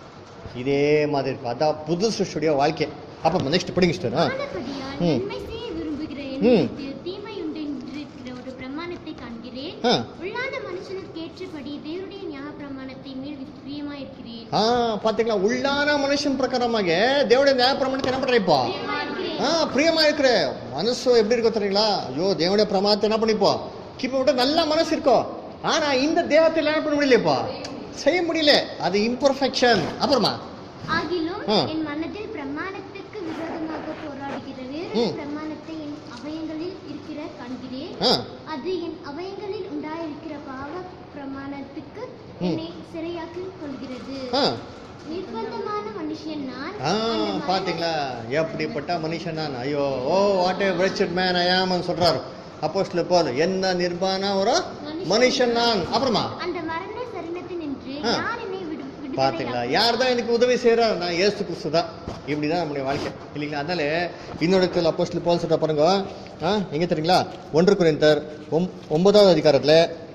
S1: இதே மாதிரி இருக்கும் அதான் புது சிருஷ்டியுடைய வாழ்க்கை அப்புறம் நெக்ஸ்ட் படிங்க sister. ஆ
S8: ஆனபடியால்
S1: ம்.
S8: நன்மை செய்ய விரும்புகிற
S1: ம்.
S8: எனக்கு தீமை உண்டு என்றிருக்கிற ஒரு பிரமாணத்தை காண்கிறேன்
S1: ஆ
S8: உள்ளான மனுஷனுக்கு ஏற்றபடி தேவனுடைய ஞான பிரமாணத்தை மேல் பிரியமாயிருக்கிறேன்
S1: ஆ பாத்தீங்களா உள்ளான மனுஷன் பிரகாரமாக தேவடைய நியாய பிரமாணத்தை என்ன பண்ற இப்போ ஆ பிரியமா இருக்கிற மனசு எப்படி இருக்கும் தெரியுங்களா ஐயோ தேவடைய பிரமாணத்தை என்ன பண்ணிப்போ கிப்ப விட்டு நல்ல மனசு இருக்கும் ஆனா இந்த தேவத்தில் என்ன பண்ண முடியலப்பா செய்ய முடியல அது இம்பர்ஃபெக்ஷன் அப்புறமா
S8: ஆகிலும்
S1: ஆ.
S8: என் மனதில் பிரமாணத்துக்கு விரோதமாக போராடுகிற வேறொரு
S1: ம்.
S8: பிரமாணத்தை என் அவயங்களில் இருக்கிற காண்கிறேன்
S1: ஆ
S8: அது என் அவயங்களில் உண்டாயிருக்கிற பாவ பிரமாணத்துக்கு
S1: ம்.
S8: என்னை சிறையாக்கிக் கொள்கிறது
S1: ஆ
S8: நிர்பந்தமான மனுஷன் நான்
S1: ஆ
S8: அந்த மரண-
S1: பாத்தீங்களா எப்படிப்பட்ட மனுஷன் நான் ஐயோ O what a wretched man ஐயாமன்னு சொல்றாரு அப்போஸ்ல போல் என்ன நிர்பான ஒரு மனுஷன் நான் அப்புறமா
S8: அந்த மரண சரணத்தில் நின்று
S1: ஆ.
S8: யார் என்னை விடு
S1: பாத்தீங்களா
S8: விடுதலையாக்குவார்?
S1: யார் தான் எனக்கு உதவி செய்யறாரு நான் ஏசு கிறிஸ்து தான் இப்படிதான் நம்முடைய வாழ்க்கை இல்லைங்களா அதனால இன்னொரு இடத்துல அப்போஸ்ல போல் சொல்ற பாருங்க ஆ எங்க தெரியுங்களா ஒன்று குறைந்தர் ஒன்பதாவது அதிகாரத்துல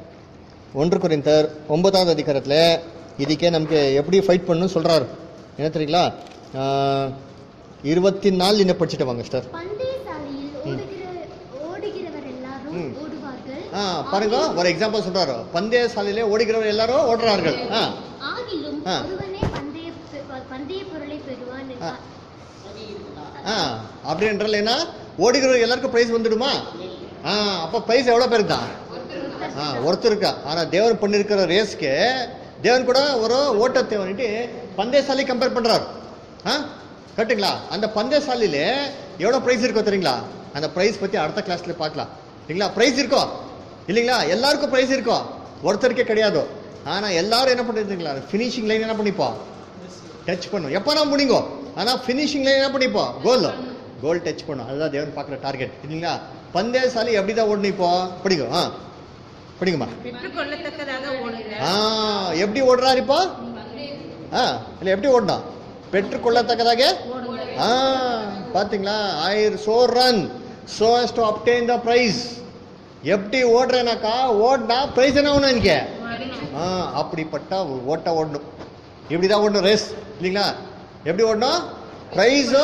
S1: ஒன்று குறைந்தர் ஒன்பதாவது அதிகாரத்துல இதுக்கே நமக்கு எப்படி ஃபைட் பண்ணணும்னு சொல்றாரு என்ன தெரியுங்களா ஆ, இருபத்தி நாலு என்ன படிச்சுட்டு வாங்க சார்
S8: பந்தய சாலையில் ஓடுகிற ஓடுகிறவர் எல்லாரும்
S1: ம்.
S8: ஓடுவார்கள்
S1: ஆ பாருங்க ஒரு எக்ஸாம்பிள் சொல்றாரு பந்தய சாலையிலே ஓடுகிறவர் எல்லாரும் ஓடுறார்கள் ஆ
S8: ஆகிலும்
S1: ஆ.
S8: ஒருவனே பந்தய பெ- பந்தய பொருளை பெறுவான்
S1: ஆ. ஆ அப்படின்றால் என்ன ஓடுகிறவர் எல்லாருக்கும் பிரைஸ் வந்துடுமா ஆ அப்போ பிரைஸ் எவ்வளோ பேருக்கு தான் ஆ ஒருத்தருக்கா ஆனால் தேவன் பண்ணியிருக்கிற ரேஸ்க்கு தேவன் கூட ஒரு ஓட்டத்தை வந்துட்டு பந்தயசாலை கம்பேர் பண்ணுறாரு ஆ கரெக்டுங்களா அந்த பந்தயசாலையிலே எவ்வளோ ப்ரைஸ் இருக்கோ தெரியுங்களா அந்த ப்ரைஸ் பற்றி அடுத்த கிளாஸில் பார்க்கலாம் இல்லைங்களா ப்ரைஸ் இருக்கோ இல்லைங்களா எல்லாருக்கும் ப்ரைஸ் இருக்கோ ஒருத்தருக்கே கிடையாது ஆனால் எல்லாரும் என்ன பண்ணிருந்தீங்களா ஃபினிஷிங் லைன் என்ன பண்ணிப்போம் டச் பண்ணும் எப்போ நான் முடிங்கோ ஆனால் ஃபினிஷிங் லைன் என்ன பண்ணிப்போம் கோல் கோல் டச் பண்ணும் அதுதான் தேவன் பார்க்குற டார்கெட் இல்லைங்களா பந்தயசாலி எப்படி தான் ஓடணும் இப்போ படிங்க ஆ படிங்கம்மா
S6: பெற்றுக்கொள்ளத்தக்கதாக ஓடுங்க
S1: ஆ எப்படி ஓடுறாரு இப்போ ஆ இல்லை எப்படி ஓடணும் பெற்றுக்கொள்ளத்தக்கதாக
S6: ஓடுங்க
S1: ஆ பாத்தீங்களா I so run so as to obtain the prize எப்படி ஓடுறேனாக்கா ஓடினா பிரைஸ் என்ன ஒன்று எனக்கு ஆ அப்படிப்பட்ட ஒரு ஓட்ட ஓடணும் இப்படி தான் ஓடணும் ரேஸ் இல்லைங்களா எப்படி ஓடணும் ப்ரைஸு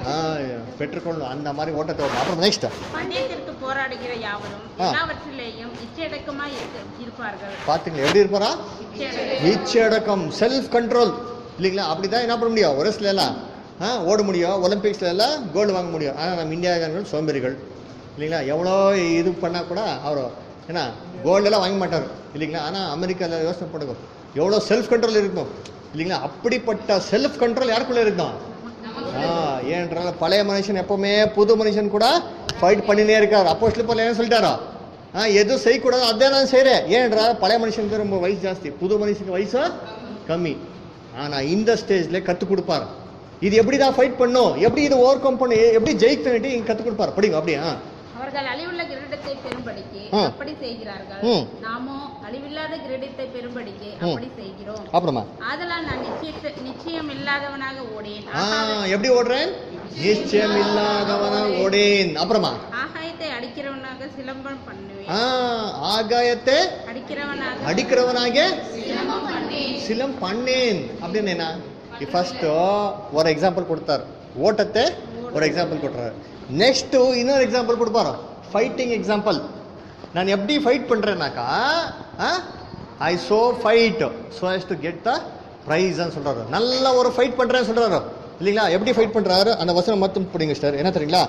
S1: ஆ, பெற்றுக்கொள்ளணும் அந்த மாதிரி ஓட்டத்தை ஓடணும் அப்புறம் நெக்ஸ்ட்
S6: பந்தயத்திற்கு போராடுகிற யாவரும்
S1: ஆ.
S6: எல்லாவற்றிலேயும் இச்சையடக்கமாய் இருக்க- இருப்பார்கள்
S1: பார்த்தீங்களா எப்படி இருப்பாரா
S6: இச்சையடக்கம்
S1: இச்சடக்கம் செல்ஃப் கண்ட்ரோல் இல்லைங்களா அப்படிதான் என்ன பண்ண முடியும் ஒரு சில எல்லாம் ஆ, ஓட முடியும் ஒலிம்பிக்ஸ்ல எல்லாம் கோல்டு வாங்க முடியும் ஆனால் நம்ம இந்தியாக்காரர்கள் சோம்பேறிகள் இல்லைங்களா எவ்வளோ இது பண்ணால் கூட அவர் என்ன gold எல்லாம் வாங்க மாட்டார் இல்லைங்களா ஆனால் அமெரிக்காவில் யோசனை பண்ணுங்க எவ்வளோ செல்ஃப் கண்ட்ரோல் இருக்கும் இல்லைங்களா அப்படிப்பட்ட செல்ஃப் கண்ட்ரோல் யாருக்குள்ளே இருக்கும் ஆ ஏன்றால் பழைய மனுஷன் எப்பவுமே புது மனுஷன் கூட ஃபைட் பண்ணினே இருக்கார் அப்போ போல என்ன சொல்லிட்டாரோ ஆ எதுவும் செய்யக்கூடாது அதே நான் செய்கிறேன் ஏன்றால் பழைய மனுஷனுக்கு ரொம்ப வயசு ஜாஸ்தி புது மனுஷனுக்கு வயசு கம்மி ஆனால் இந்த ஸ்டேஜில் கற்றுக் கொடுப்பார் இது எப்படி தான் ஃபைட் பண்ணும் எப்படி இது ஓவர் கம் பண்ணும் எப்படி ஜெயிக்கணும்ட்டு இங்கே கற்றுக் கொடுப்பார் படிங்க அப்படியா
S6: அவர்கள் அழிவுள்ள கிரீடத்தை பெறும்படிக்கு
S1: ஆ.
S6: அப்படி செய்கிறார்கள்
S1: ம்.
S6: நாமோ அழிவில்லாத கிரீடத்தை பெறும்படிக்கு அப்படி செய்கிறோம்
S1: அப்புறமா
S6: ஆதலால் நான் நிச்சயத்தை நிச்சயம் இல்லாதவனாக ஓடேன்
S1: ஆ எப்படி ஓடுறேன் நிச்சயம் இல்லாதவனா ஓடேன் அப்புறமா
S6: ஆகாயத்தை அடிக்கிறவனாக சிலம்பம் பண்ணுவேன்
S1: ஆ ஆகாயத்தை
S6: அடிக்கிறவனாக
S1: அடிக்கிறவனாக சிலம் பண்ணேன் அப்படின்னு என்ன ஃபர்ஸ்ட் ஒரு எக்ஸாம்பிள் கொடுத்தார் ஓட்டத்தை ஒரு எக்ஸாம்பிள் கொடுத்தாரு நெக்ஸ்ட் இன்னொரு எக்ஸாம்பிள் கொடுப்பாரு ஃபைட்டிங் எக்ஸாம்பிள் நான் எப்படி ஃபைட் பண்றேன்னாக்கா I so fight so as to get the ப்ரைஸ்ன்னு சொல்றாரு நல்ல ஒரு ஃபைட் பண்றேன்னு சொல்றாரு இல்லைங்களா எப்படி ஃபைட் பண்றாரு அந்த வசனம் மட்டும் பிடிங்க சார் என்ன தெரியுங்களா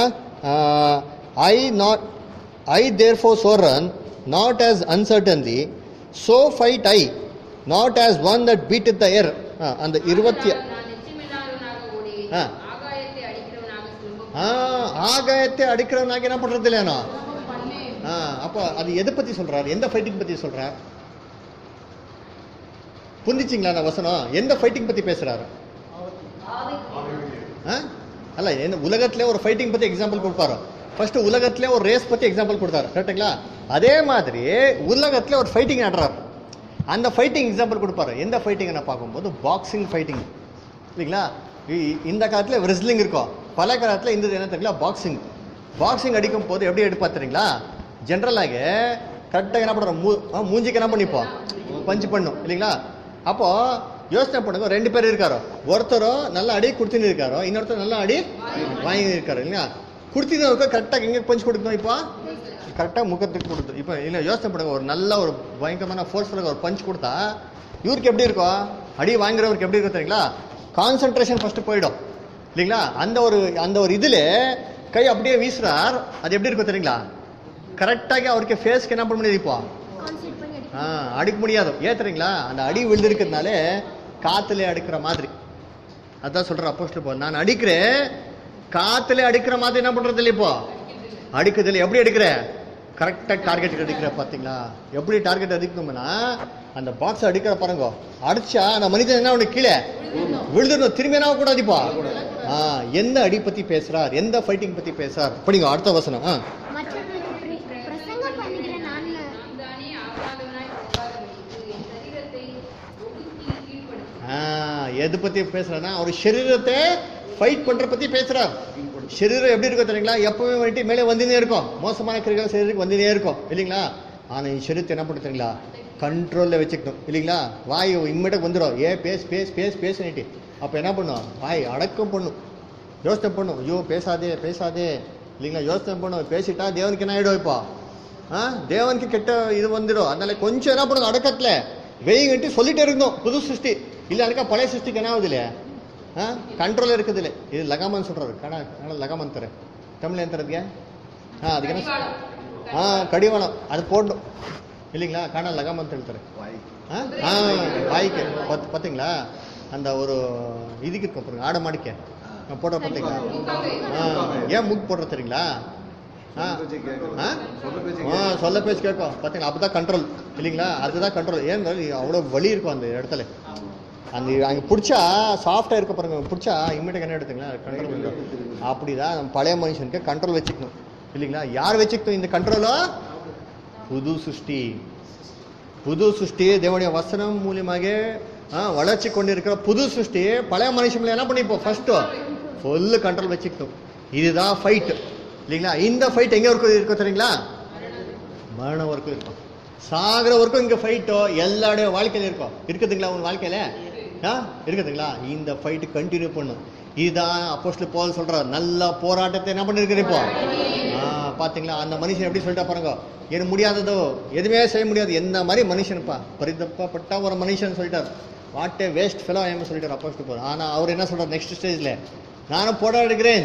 S1: I not I therefore so run not as uncertainly so fight I not as one that beateth the air ah, அந்த இருபத்தி
S5: நான் நிச்சயமில்லாதவனாக ஓடேன்
S1: ஆ.
S5: ஆகாயத்தை அடிக்கிறவனாக சிலம்பம்
S1: ஆ ஆகாயத்தை அடிக்கிறவனாக என்ன பண்றது இல்லையானோ ஆ அப்போ அது எதை பத்தி சொல்றாரு எந்த ஃபைட்டிங் பத்தி சொல்றார் புரிஞ்சிச்சிங்களா அந்த வசனம் எந்த ஃபைட்டிங் பத்தி பேசுறாரு ஆ? அல்ல என்ன உலகத்திலே ஒரு ஃபைட்டிங் பத்தி எக்ஸாம்பிள் கொடுப்பாரு ஃபர்ஸ்ட் உலகத்திலே ஒரு ரேஸ் பத்தி எக்ஸாம்பிள் கொடுத்தாரு கரெக்ட்டுங்களா அதே மாதிரி உலகத்திலே ஒரு ஃபைட்டிங் ஆடுறாரு அந்த ஃபைட்டிங் எக்ஸாம்பிள் கொடுப்பாரு எந்த ஃபைட்டிங் என்ன பார்க்கும்போது பாக்ஸிங் ஃபைட்டிங் இல்லைங்களா இ- இந்த காலத்தில் ரெஸ்லிங் இருக்கும் பல காலத்தில் இந்த என்ன தெரியல பாக்ஸிங் பாக்ஸிங் அடிக்கும் போது எப்படி எடுப்பா தெரியுங்களா ஜென்ரலாக கரெக்டாக என்ன பண்ணுறோம் மூ ஆ, மூஞ்சிக்கு என்ன பண்ணிப்போம் பஞ்சு பண்ணும் இல்லைங்களா அப்போ யோசனை பண்ணுங்க ரெண்டு பேர் இருக்காரோ ஒருத்தரும் நல்ல அடி கொடுத்துன்னு இருக்காரோ இன்னொருத்தர் நல்ல அடி வாங்கி இருக்காரு இல்லைங்களா கொடுத்தினவருக்கு கரெக்டாக எங்கே பஞ்சு கொடுக்கணும் இப்போ கரெக்டாக முகத்துக்கு கொடுத்து இப்போ இல்லை யோசனை பண்ணுங்க ஒரு நல்ல ஒரு பயங்கரமான ஃபோர்ஸ்ஃபுல்லாக ஒரு பஞ்ச் கொடுத்தா இவருக்கு எப்படி இருக்கும் அடி வாங்குறவருக்கு எப்படி இருக்கும் தெரியுங்களா கான்சென்ட்ரேஷன் ஃபர்ஸ்ட் போயிடும் இல்லைங்களா அந்த ஒரு அந்த ஒரு இதில் கை அப்படியே வீசுறார் அது எப்படி இருக்கும் தெரியுங்களா கரெக்டாக அவருக்கு ஃபேஸ்க்கு என்ன பண்ண முடியாது இப்போ
S8: கான்சென்ட்ரேட் பண்ணி அடிக்கணும்.
S1: ஆ அடிக்க முடியாது ஏன் தெரியுங்களா அந்த அடி விழுந்திருக்கிறதுனாலே காத்துல அடிக்கிற மாதிரி அதான் சொல்ற அப்போஸ்டல் போ நான் அடிக்கிறேன் காத்துல அடிக்கிற மாதிரி என்ன பண்றது இல்லை இப்போ அடிக்கிறது இல்லை எப்படி அடிக்கிற கரெக்டாக டார்கெட் அடிக்கிற பார்த்தீங்களா எப்படி டார்கெட் அடிக்கணும்னா அந்த பாக்ஸ் அடிக்கிற பாருங்க அடிச்சா அந்த மனிதன் என்ன ஒன்று கீழே விழுந்துடணும் திரும்பி என்ன கூடாது இப்போ ஆ எந்த அடி பத்தி பேசுறார் எந்த ஃபைட்டிங் பத்தி பேசுறார் படிங்க அடுத்த வசனம் ஆ
S8: மற்றவர்களுக்கு பிர- பிரசங்கம் பண்ணுகிற நான்
S5: நான் தானே ஆகாதவனாய் போகாதபடிக்கு என் சரீரத்தை ஒடுக்கி கீழ்ப்படுத்தி
S1: ஆ, எது பத்தி பேசுறேன்னா அவர் சரீரத்தை ஃபைட் பண்ற பத்தி பேசுறார் சரீரம் எப்படி இருக்கும் தெரியுங்களா எப்பவுமே வந்துட்டு மேலே வந்துனே இருக்கும் மோசமான கிரிகள் சரீரத்துக்கு வந்துனே இருக்கும் இல்லைங்களா ஆனா இந்த சரீரத்தை என்ன பண்ண தெரியுங்களா கண்ட்ரோல்ல வச்சுக்கணும் இல்லைங்களா வாய் இம்மிடியாக வந்துடும் ஏ பேஸ் பேஸ் பேஸ் பேசுனிட்டு அப்போ என்ன பண்ணும் வாய் அடக்கம் பண்ணும் யோசனை பண்ணும் ஐயோ பேசாதே பேசாதே இல்லைங்களா யோசனை பண்ணும் பேசிட்டா தேவனுக்கு என்ன ஆயிடும் இப்போ ஆ தேவனுக்கு கெட்ட இது வந்துடும் அதனால கொஞ்சம் என்ன பண்ணுங்க அடக்கத்துல வெயிங்கன்ட்டு சொல்லிட்டே இருந்தோம் புது சிருஷ்டி இல்லை அதுக்கா பழைய சிருஷ்டிக்கு என்ன ஆகுது இல்லையா ஆ கண்ட்ரோல் இருக்குது இல்லை இது லகாமன் சொல்றாரு கண கண லகாமன் தர தமிழ் ஏன் தரதுங்க ஆ அதுக்கு என்ன ஆ கடிவாளம் அது போடணும் இல்லைங்களா காண லகாமன் ಹೇಳ್ತಾರೆ
S4: வாய்
S1: ஆ ஆ வாய்க்கு பத் பார்த்தீங்களா அந்த ஒரு இதுக்கு இருக்கும் பாருங்க ஆட மாடிக்க போடுற பார்த்தீங்களா ஆ ஏன் மூக்கு போடுற தெரியுங்களா ஆ
S4: சொல்ல பேச்சு கேட்கணும்.
S1: ஆ
S4: சொல்ல பேச்சு
S1: ஆ சொல்ல பேச்சு கேட்கும் பார்த்தீங்களா அப்போ தான் கண்ட்ரோல் இல்லைங்களா அதுதான் கண்ட்ரோல் ஏன் அவ்வளோ வலி இருக்கும் அந்த இடத்துல அந்த அங்கே பிடிச்சா சாஃப்டாக இருக்க பாருங்க பிடிச்சா இம்மிடியாக என்ன எடுத்துங்களா கண்ட்ரோல் பண்ணிடும் அப்படிதான் நம்ம பழைய மனுஷனுக்கு கண்ட்ரோல் வச்சுக்கணும் இல்லைங்களா யார் வச்சுக்கணும் இந்த கண்ட்ரோலோ புது சிருஷ்டி புது சிருஷ்டி தேவனுடைய வசனம் மூலியமாக ஆ, வளர்ச்சி கொண்டிருக்கிற புது சிருஷ்டி பழைய மனுஷங்களை என்ன பண்ணிப்போம் ஃபர்ஸ்ட் ஃபுல்லு கண்ட்ரோல் வச்சுக்கணும் இதுதான் ஃபைட் இல்லைங்களா இந்த ஃபைட் எங்க இருக்கும் இருக்கும் தெரியுங்களா மரணம் வரைக்கும் இருக்கும் சாகிற வரைக்கும் இங்க ஃபைட்டோ எல்லாருடைய வாழ்க்கையில இருக்கும் இருக்குதுங்களா உங்க வாழ்க்கையில ஆ இருக்குதுங்களா இந்த ஃபைட் கண்டினியூ பண்ணும் இதுதான் அப்போஸ்டல் போல் சொல்றார் நல்ல போராட்டத்தை என்ன பண்ணிருக்கிற இப்போ ஆ, பாத்தீங்களா அந்த மனுஷன் எப்படி சொல்லிட்டா பாருங்க எனக்கு முடியாததோ எதுவுமே செய்ய முடியாது எந்த மாதிரி மனுஷனுப்பா பரிதப்பப்பட்ட ஒரு மனுஷன் சொல்லிட்டார் வாட் ஏ வேஸ்ட் ஃபெலோ ஏன் சொல்லிட்டார் அப்போஸ்டல் போல் ஆனா அவர் என்ன சொல்றார் நெக்ஸ்ட் ஸ்டேஜ்ல நானும் போராடுகிறேன்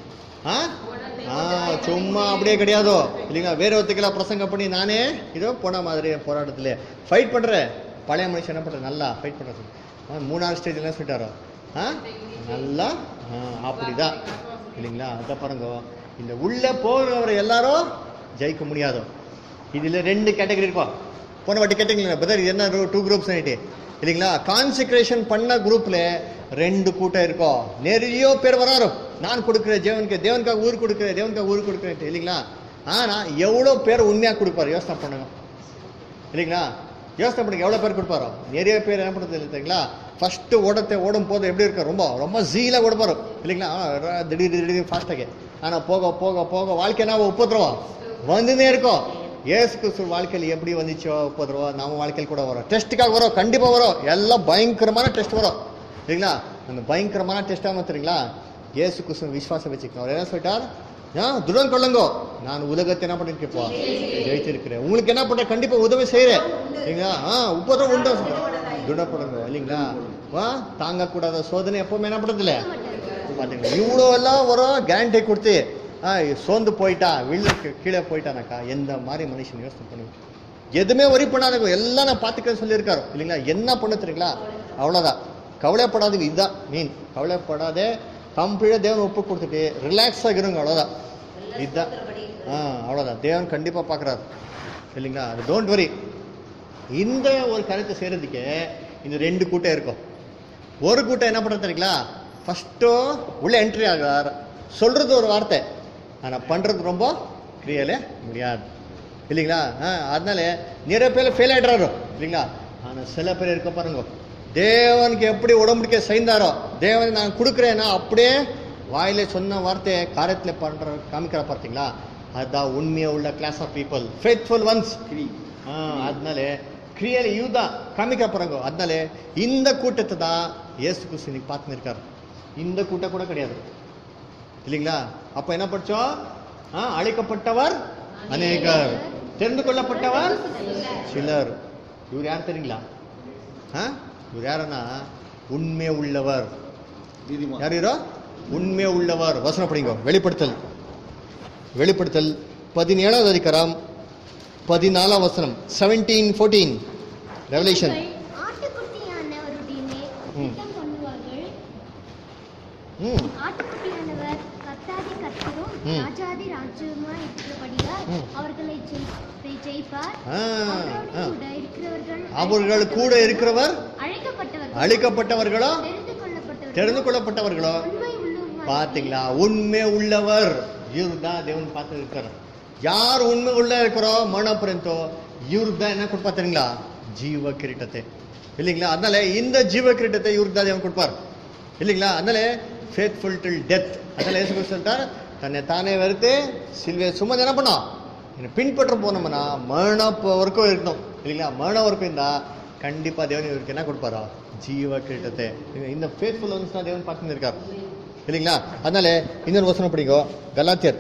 S1: ஆ ஆ சும்மா அப்படியே கிடையாதோ இல்லைங்களா வேற ஒருத்துக்கெல்லாம் பிரசங்கம் பண்ணி நானே இதோ போன மாதிரி போராட்டத்துல ஃபைட் பண்றேன் பழைய மனுஷன் என்ன பண்ற நல்லா ஃபைட் பண்றது ஆ, மூணாவது ஸ்டேஜ் என்ன சொல்லிட்டாரோ ஆ நல்லா ஆ, அப்படிதான் இல்லைங்களா அதான் பாருங்க இந்த உள்ள போகிறவர் எல்லாரும் ஜெயிக்க முடியாதோ இதுல ரெண்டு கேட்டகரி இருக்கும் போன வாட்டி கேட்டீங்களா பிரதர் இது என்ன டூ குரூப்ஸ் ஆயிட்டு இல்லைங்களா கான்செக்ரேஷன் பண்ண குரூப்ல ரெண்டு கூட்டம் இருக்கும் நிறைய பேர் வராரு நான் கொடுக்குறேன் தேவனுக்கு தேவனுக்காக ஊர் கொடுக்குறேன் தேவனுக்காக ஊர் கொடுக்குறேன் இல்லைங்களா ஆனா எவ்வளோ பேர் உண்மையா கொடுப்பாரு யோசனை பண்ணுங்க இல்லைங்களா யோசனை பண்ணுங்க எவ்வளோ பேர் கொடுப்பாரோ நிறைய பேர் என்ன பண்ணுறது இல்லைங்களா ஃபர்ஸ்ட் ஓடத்தை ஓடும் போது எப்படி இருக்கும் ரொம்ப ரொம்ப ஜீலாக ஓடுப்பாரு இல்லைங்களா ஆ, ர- திடீர் திடீர் ஃபாஸ்ட்டாக ஆனால் போக போக போக வாழ்க்கை என்ன உப்பத்துருவோம் வந்துனே இருக்கும் ஏசு கிறிஸ்து வாழ்க்கையில் எப்படி வந்துச்சோ உப்பத்துருவோம் நம்ம வாழ்க்கையில் கூட வரும் டெஸ்ட்டுக்காக வரும் கண்டிப்பாக வரும் எல்லாம் பயங்கரமான டெஸ்ட் வரும் சரிங்களா அந்த பயங்கரமான டெஸ்ட்டாக தெரியுங்களா ஏசு கிறிஸ்து விசுவாசம் வச்சுக்கணும் அவர் என்ன சொல்லிட்டார் ஆ துடன் கொள்ளுங்கோ நான் உலகத்தை என்ன பண்ணிருக்கப்பா ஜெயிச்சிருக்கிறேன் உங்களுக்கு என்ன பண்ற கண்டிப்பா உதவி செய்யறேன் சரிங்களா ஆ உப்பதான் உண்டு துடப்படுங்க இல்லைங்களா வா தாங்கக்கூடாத சோதனை எப்பவுமே என்ன பண்றது இல்ல பாத்தீங்களா இவ்வளோ எல்லாம் ஒரு கேரண்டி கொடுத்து ஆ சோர்ந்து போயிட்டா வில்ல கீழே போயிட்டானாக்கா எந்த மாதிரி மனுஷன் யோசனை பண்ணுங்க எதுவுமே ஒரி பண்ணாதங்க எல்லாம் நான் பார்த்துக்க சொல்லியிருக்காரு இல்லைங்களா என்ன பண்ண தெரியுங்களா அவ்வளோதான் கவலைப்படாதீங்க இதுதான் மீன் கவலைப்படாதே கம்ப்ளீட்டாக தேவன் ஒப்பு கொடுத்துட்டு ரிலாக்ஸாக இருங்க அவ்வளோதான் இதுதான் ஆ அவ்வளோதான் தேவன் கண்டிப்பாக பார்க்குறாரு இல்லைங்களா அது டோன்ட் வரி இந்த ஒரு கருத்தை செய்கிறதுக்கு இந்த ரெண்டு கூட்டம் இருக்கும் ஒரு கூட்டம் என்ன பண்ணுறது தெரியுங்களா ஃபஸ்ட்டு உள்ள என்ட்ரி ஆகிறார் சொல்கிறது ஒரு வார்த்தை ஆனால் பண்ணுறது ரொம்ப கிரியலே முடியாது இல்லைங்களா ஆ அதனால நிறைய பேர் ஃபெயில் ஆகிடுறாரு இல்லைங்களா ஆனால் சில பேர் இருக்க பாருங்க தேவனுக்கு எப்படி உடம்புடிக்க செய்தாரோ தேவனுக்கு நான் கொடுக்குறேன்னா அப்படியே வாயில சொன்ன வார்த்தையை காரியத்தில் பண்ற காமிக்கிற பார்த்தீங்களா அதுதான் உண்மையா உள்ள class of people faithful ones ah அதனால கிரியல இதுதான் காமிக்க போறாங்க அதனால இந்த கூட்டத்தை தான் இயேசு கிறிஸ்து இன்னைக்கு பார்த்துன்னு இருக்காரு இந்த கூட்டம் கூட கிடையாது இல்லைங்களா அப்ப என்ன படிச்சோம் ஆ, அழைக்கப்பட்டவர் அநேகர் தெரிந்து கொள்ளப்பட்டவர் சிலர் இவர் யார் தெரியுங்களா ஆ? இவர் யாருன்னா உண்மை உள்ளவர்
S4: நீதிமான்
S1: யார் யாரோ உண்மை உள்ளவர் வசனம் படிங்க வெளிப்படுத்தல் வெளிப்படுத்தல் பதினேழாவது அதிகாரம் பதினாலாம் வசனம் செவன்டீன் ஃபோர்டீன் ரெவலேஷன்
S8: நீங்கள் ஆட்டுக்குட்டியானவருடைய மேல்
S1: ம்.
S8: யுத்தம் பண்ணுவார்கள்
S1: ம்
S8: ஆட்டுக்குட்டியானவர் கத்தாதி கத்தரும்
S1: ம்.
S8: ராஜாதி ராஜ்யமாய் இருக்கிறபடியால்
S1: ம்.
S8: அவர்களை ஜெயி- ஜெயிப்பார்
S1: ஆ,
S8: அவரோடு
S1: ஆ.
S8: கூட இருக்கிறவர்கள்
S1: அவர்கள் கூட இருக்கிறவர்
S8: அழைக்கப்பட்டவர்கள்
S1: அழிக்கப்பட்டவர்களோ
S8: தெரிந்து கொள்ளப்பட்டவர்கள்
S1: தெரிந்து கொள்ளப்பட்டவர்களோ
S8: உண்மை உள்ளவர்கள்
S1: பாத்தீங்களா உண்மை உள்ளவர் இவர் தான் தேவன் பார்த்து இருக்காரு யார் உண்மை உள்ள இருக்கிறோ மரணப்பரியந்தோ இவருக்கு தான் என்ன கொடுப்பா தெரியுங்களா ஜீவ கிரீட்டத்தை இல்லைங்களா அதனால இந்த ஜீவ கிரீட்டத்தை இவருக்கு தான் தேவன் கொடுப்பார் இல்லைங்களா அதனால ஃபேத்ஃபுல் டில் டெத் அதனால ஏசு கிறிஸ்து சொல்லிட்டார் தன்னை தானே வெறுத்து சில்வே சும்மா என்ன பண்ணோம் என்னை பின்பற்ற போனோம்னா மரண ப- வரைக்கும் இருக்கணும் இல்லைங்களா மரணம் வரைக்கும் இருந்தா கண்டிப்பா தேவன் இவருக்கு என்ன கொடுப்பாரா ஜீவ கிரீட்டத்தை இந்த ஃபேத்ஃபுல் ஒன்ஸ் தான் தேவன் பார்த்துன்னு இருக்கார் இல்லைங்களா அதனால இன்னொரு வசனம் படிங்கோ கலாத்தியர்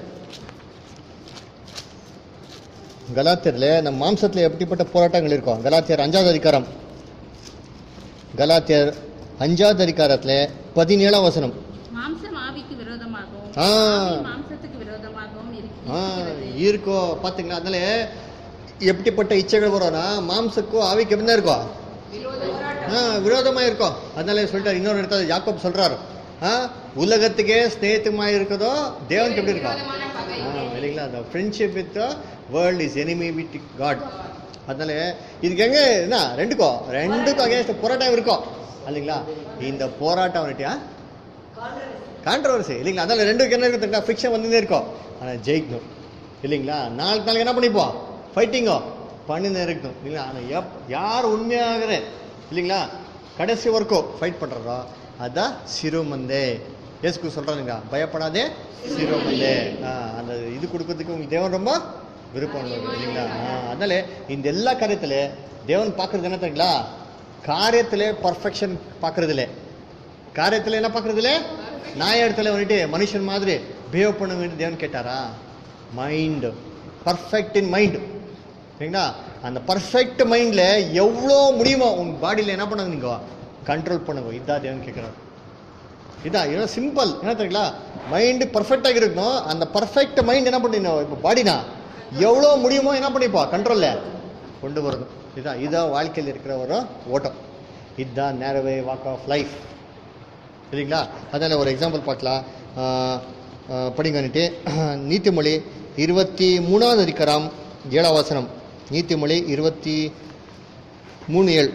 S1: கலாத்தியர்ல நம்ம மாம்சத்துல எப்படிப்பட்ட போராட்டங்கள் இருக்கும் கலாத்தியர் அஞ்சாவது அதிகாரம் கலாத்தியர் அஞ்சாவது அதிகாரத்துல பதினேழாம் வசனம்
S6: மாம்சம் ஆவிக்கு விரோதமாகவும்
S1: ஆ.
S6: ஆவி மாம்சத்துக்கு விரோதமாகவும் இருக்கு-
S1: ஆ
S6: இருக்கிறது.
S1: இருக்கோ பாத்தீங்களா அதனால எப்படிப்பட்ட இச்சைகள் வரும்னா மாம்சக்கும் ஆவிக்கு எப்படி தான் இருக்கும் ஆ, விரோதமா இருக்கும் அதனால சொல்லிட்டாரு இன்னொரு இடத்துல யாக்கோப் சொல்றாரு ஆ, உலகத்துக்கே ஸ்நேகத்துமா இருக்குதோ தேவனுக்கு எப்படி இருக்கும்
S5: விரோதமான பகை.
S1: ஆ, இல்லைங்களா அந்த friendship with world is enemy with God அதனால இதுக்கு எங்க என்ன ரெண்டுக்கும் ரெண்டுக்கும் அகேன்ஸ்ட் போராட்டம் இருக்கும் இல்லைங்களா இந்த போராட்டம் வந்துட்டியா கான்ட்ரவர்சி இல்லைங்களா அதனால ரெண்டுக்கு என்ன இருக்கு ஃபிக்ஷன் வந்துனே இருக்கும் ஆனால் ஜெயிக்கணும் இல்லைங்களா நாளைக்கு நாளைக்கு என்ன பண்ணிப்போம் ஃபைட்டிங்கோ பண்ணினே இருக்கணும் இல்லைங்களா ஆனால் எப் யார் உண்மையாகிற இல்லைங்களா கடைசி வரைக்கும் ஃபைட் பண்ணுறதோ அதான் சிறுமந்தே ஏசுக்கு சொல்கிறானுங்க பயப்படாதே சிறுமந்தே ஆ, அந்த இது கொடுக்கறதுக்கு உங்களுக்கு தேவன் ரொம்ப விருப்பம் உள்ளவர் இல்லைங்களா ஆ, அதனால இந்த எல்லா காரியத்தில் தேவன் பார்க்கறது என்ன தெரியுங்களா காரியத்திலே பர்ஃபெக்ஷன் பார்க்கறது இல்லை காரியத்தில் என்ன பார்க்கறது இல்லை நாய் இடத்துல வந்துட்டு மனுஷன் மாதிரி பிஹேவ் பண்ண வேண்டியது தேவன் கேட்டாரா மைண்ட் பர்ஃபெக்ட் இன் மைண்ட் சரிங்களா அந்த பர்ஃபெக்ட் மைண்டில் எவ்வளோ முடியுமோ உங்க பாடியில் என்ன பண்ணுங்க நீங்க கண்ட்ரோல் பண்ணுங்க இதான் தேவன் கேட்குறாரு இதான் ஏன்னா சிம்பிள் என்ன தெரியுங்களா மைண்டு பர்ஃபெக்டாக இருக்கணும் அந்த பர்ஃபெக்ட் மைண்ட் என்ன பண்ணிடணும் இப்போ பாடினா எவ்வளோ முடியுமோ என்ன பண்ணிப்பா கண்ட்ரோலில் கொண்டு வரணும் இதான் இதான் வாழ்க்கையில் இருக்கிற ஒரு ஓட்டம் இதுதான் நேரவே வாக் ஆஃப் லைஃப் சரிங்களா அதனால் ஒரு எக்ஸாம்பிள் பார்க்கலாம் ஆஹ், ஆஹ், படிங்கன்னுட்டு நீதிமொழி இருபத்தி மூணாவது அதிகாரம் ஏழாம் வசனம் நீதிமொழி இருபத்தி மூணு ஏழு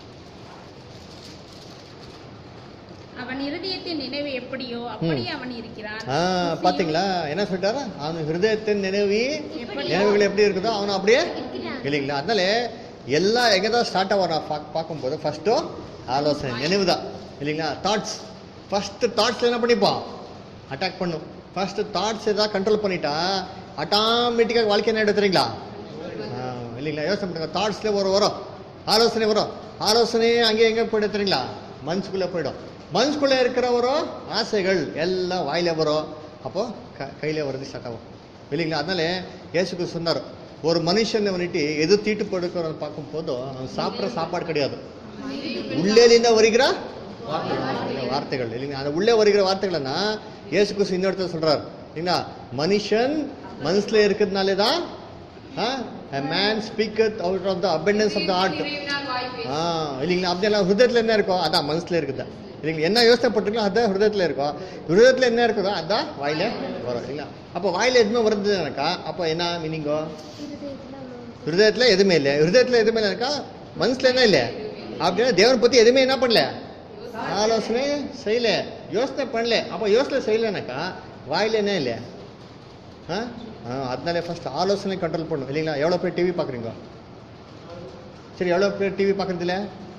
S6: அவன் இருதயத்தின் நினைவு எப்படியோ அப்படி அவன் இருக்கிறான்
S1: ஆ பார்த்தீங்களா என்ன சொல்லிட்டாரு அவன் ஹிருதயத்தின் நினைவி நினைவுகள் எப்படி இருக்குதோ அவன் அப்படியே இல்லைங்களா அதனால எல்லாம் எங்கே தான் ஸ்டார்ட் ஆகும் நான் பாக் பார்க்கும்போது ஃபஸ்ட்டு ஆலோசனை நினைவு தான் இல்லைங்களா தாட்ஸ் ஃபஸ்ட்டு தாட்ஸ் என்ன பண்ணிப்பான் அட்டாக் பண்ணும் ஃபஸ்ட்டு தாட்ஸ் ஏதாவது கண்ட்ரோல் பண்ணிட்டா ஆட்டோமேட்டிக்காக வாழ்க்கை என்ன எடுத்துறீங்களா இல்லைங்களா யோசனை பண்ணுங்க தாட்ஸ்ல ஒரு வரும் ஆலோசனை வரும் ஆலோசனை அங்கே எங்கே போயிட்டு தெரியுங்களா மனசுக்குள்ளே போயிடும் மனசுக்குள்ளே இருக்கிற ஒரு ஆசைகள் எல்லாம் வாயில வரும் அப்போ க கையில வருது ஸ்டார்ட் ஆகும் இல்லைங்களா அதனால இயேசுக்கு சொன்னார் ஒரு மனுஷனை வந்துட்டு எது தீட்டு படுக்கிறோம் பார்க்கும்போது அவன் சாப்பிட்ற சாப்பாடு கிடையாது உள்ளேலிருந்த வருகிற வார்த்தைகள் இல்லைங்களா அந்த உள்ளே வருகிற வார்த்தைகள்னா இயேசு கிறிஸ்து இந்த இடத்துல சொல்றார் இல்லைங்களா மனுஷன் மனசுல இருக்கிறதுனாலே தான் man speaketh out of the abundance of the heart
S5: நிறைவினால் வாய் பேசும்.
S1: ஆ இல்லைங்களா அப்படியெல்லாம் ஹிருதயத்தில் என்ன இருக்கும் அதான் மனசுல இருக்குதா இல்லைங்களா என்ன யோசனை பண்றீங்களோ அதான் ஹிருதயத்தில் இருக்கும் ஹிருதயத்தில் என்ன இருக்குதோ அதான் வாயில வரும் இல்லைங்களா அப்போ வாயில எதுவுமே வருதுனாக்கா அப்போ என்ன மீனிங்கோ ஹிருதயத்தில் எதுவுமே இல்லை ஹிருதயத்தில் எதுவுமே இல்லைனாக்கா மனசுல என்ன இல்லை அப்படின்னா தேவனை பற்றி எதுவுமே என்ன பண்ணல ஆலோசனை செய்யல யோசனை பண்ணல அப்போ யோசனை செய்யலைனாக்கா வாயில என்ன இல்லை ஆ ஆ, அதனாலே ஃபர்ஸ்ட் ஆலோசனை கண்ட்ரோல் பண்ணும் இல்லைங்களா எவ்வளோ பேர் டிவி பார்க்குறீங்க சரி எவ்வளோ பேர் டிவி பார்க்குறதில்ல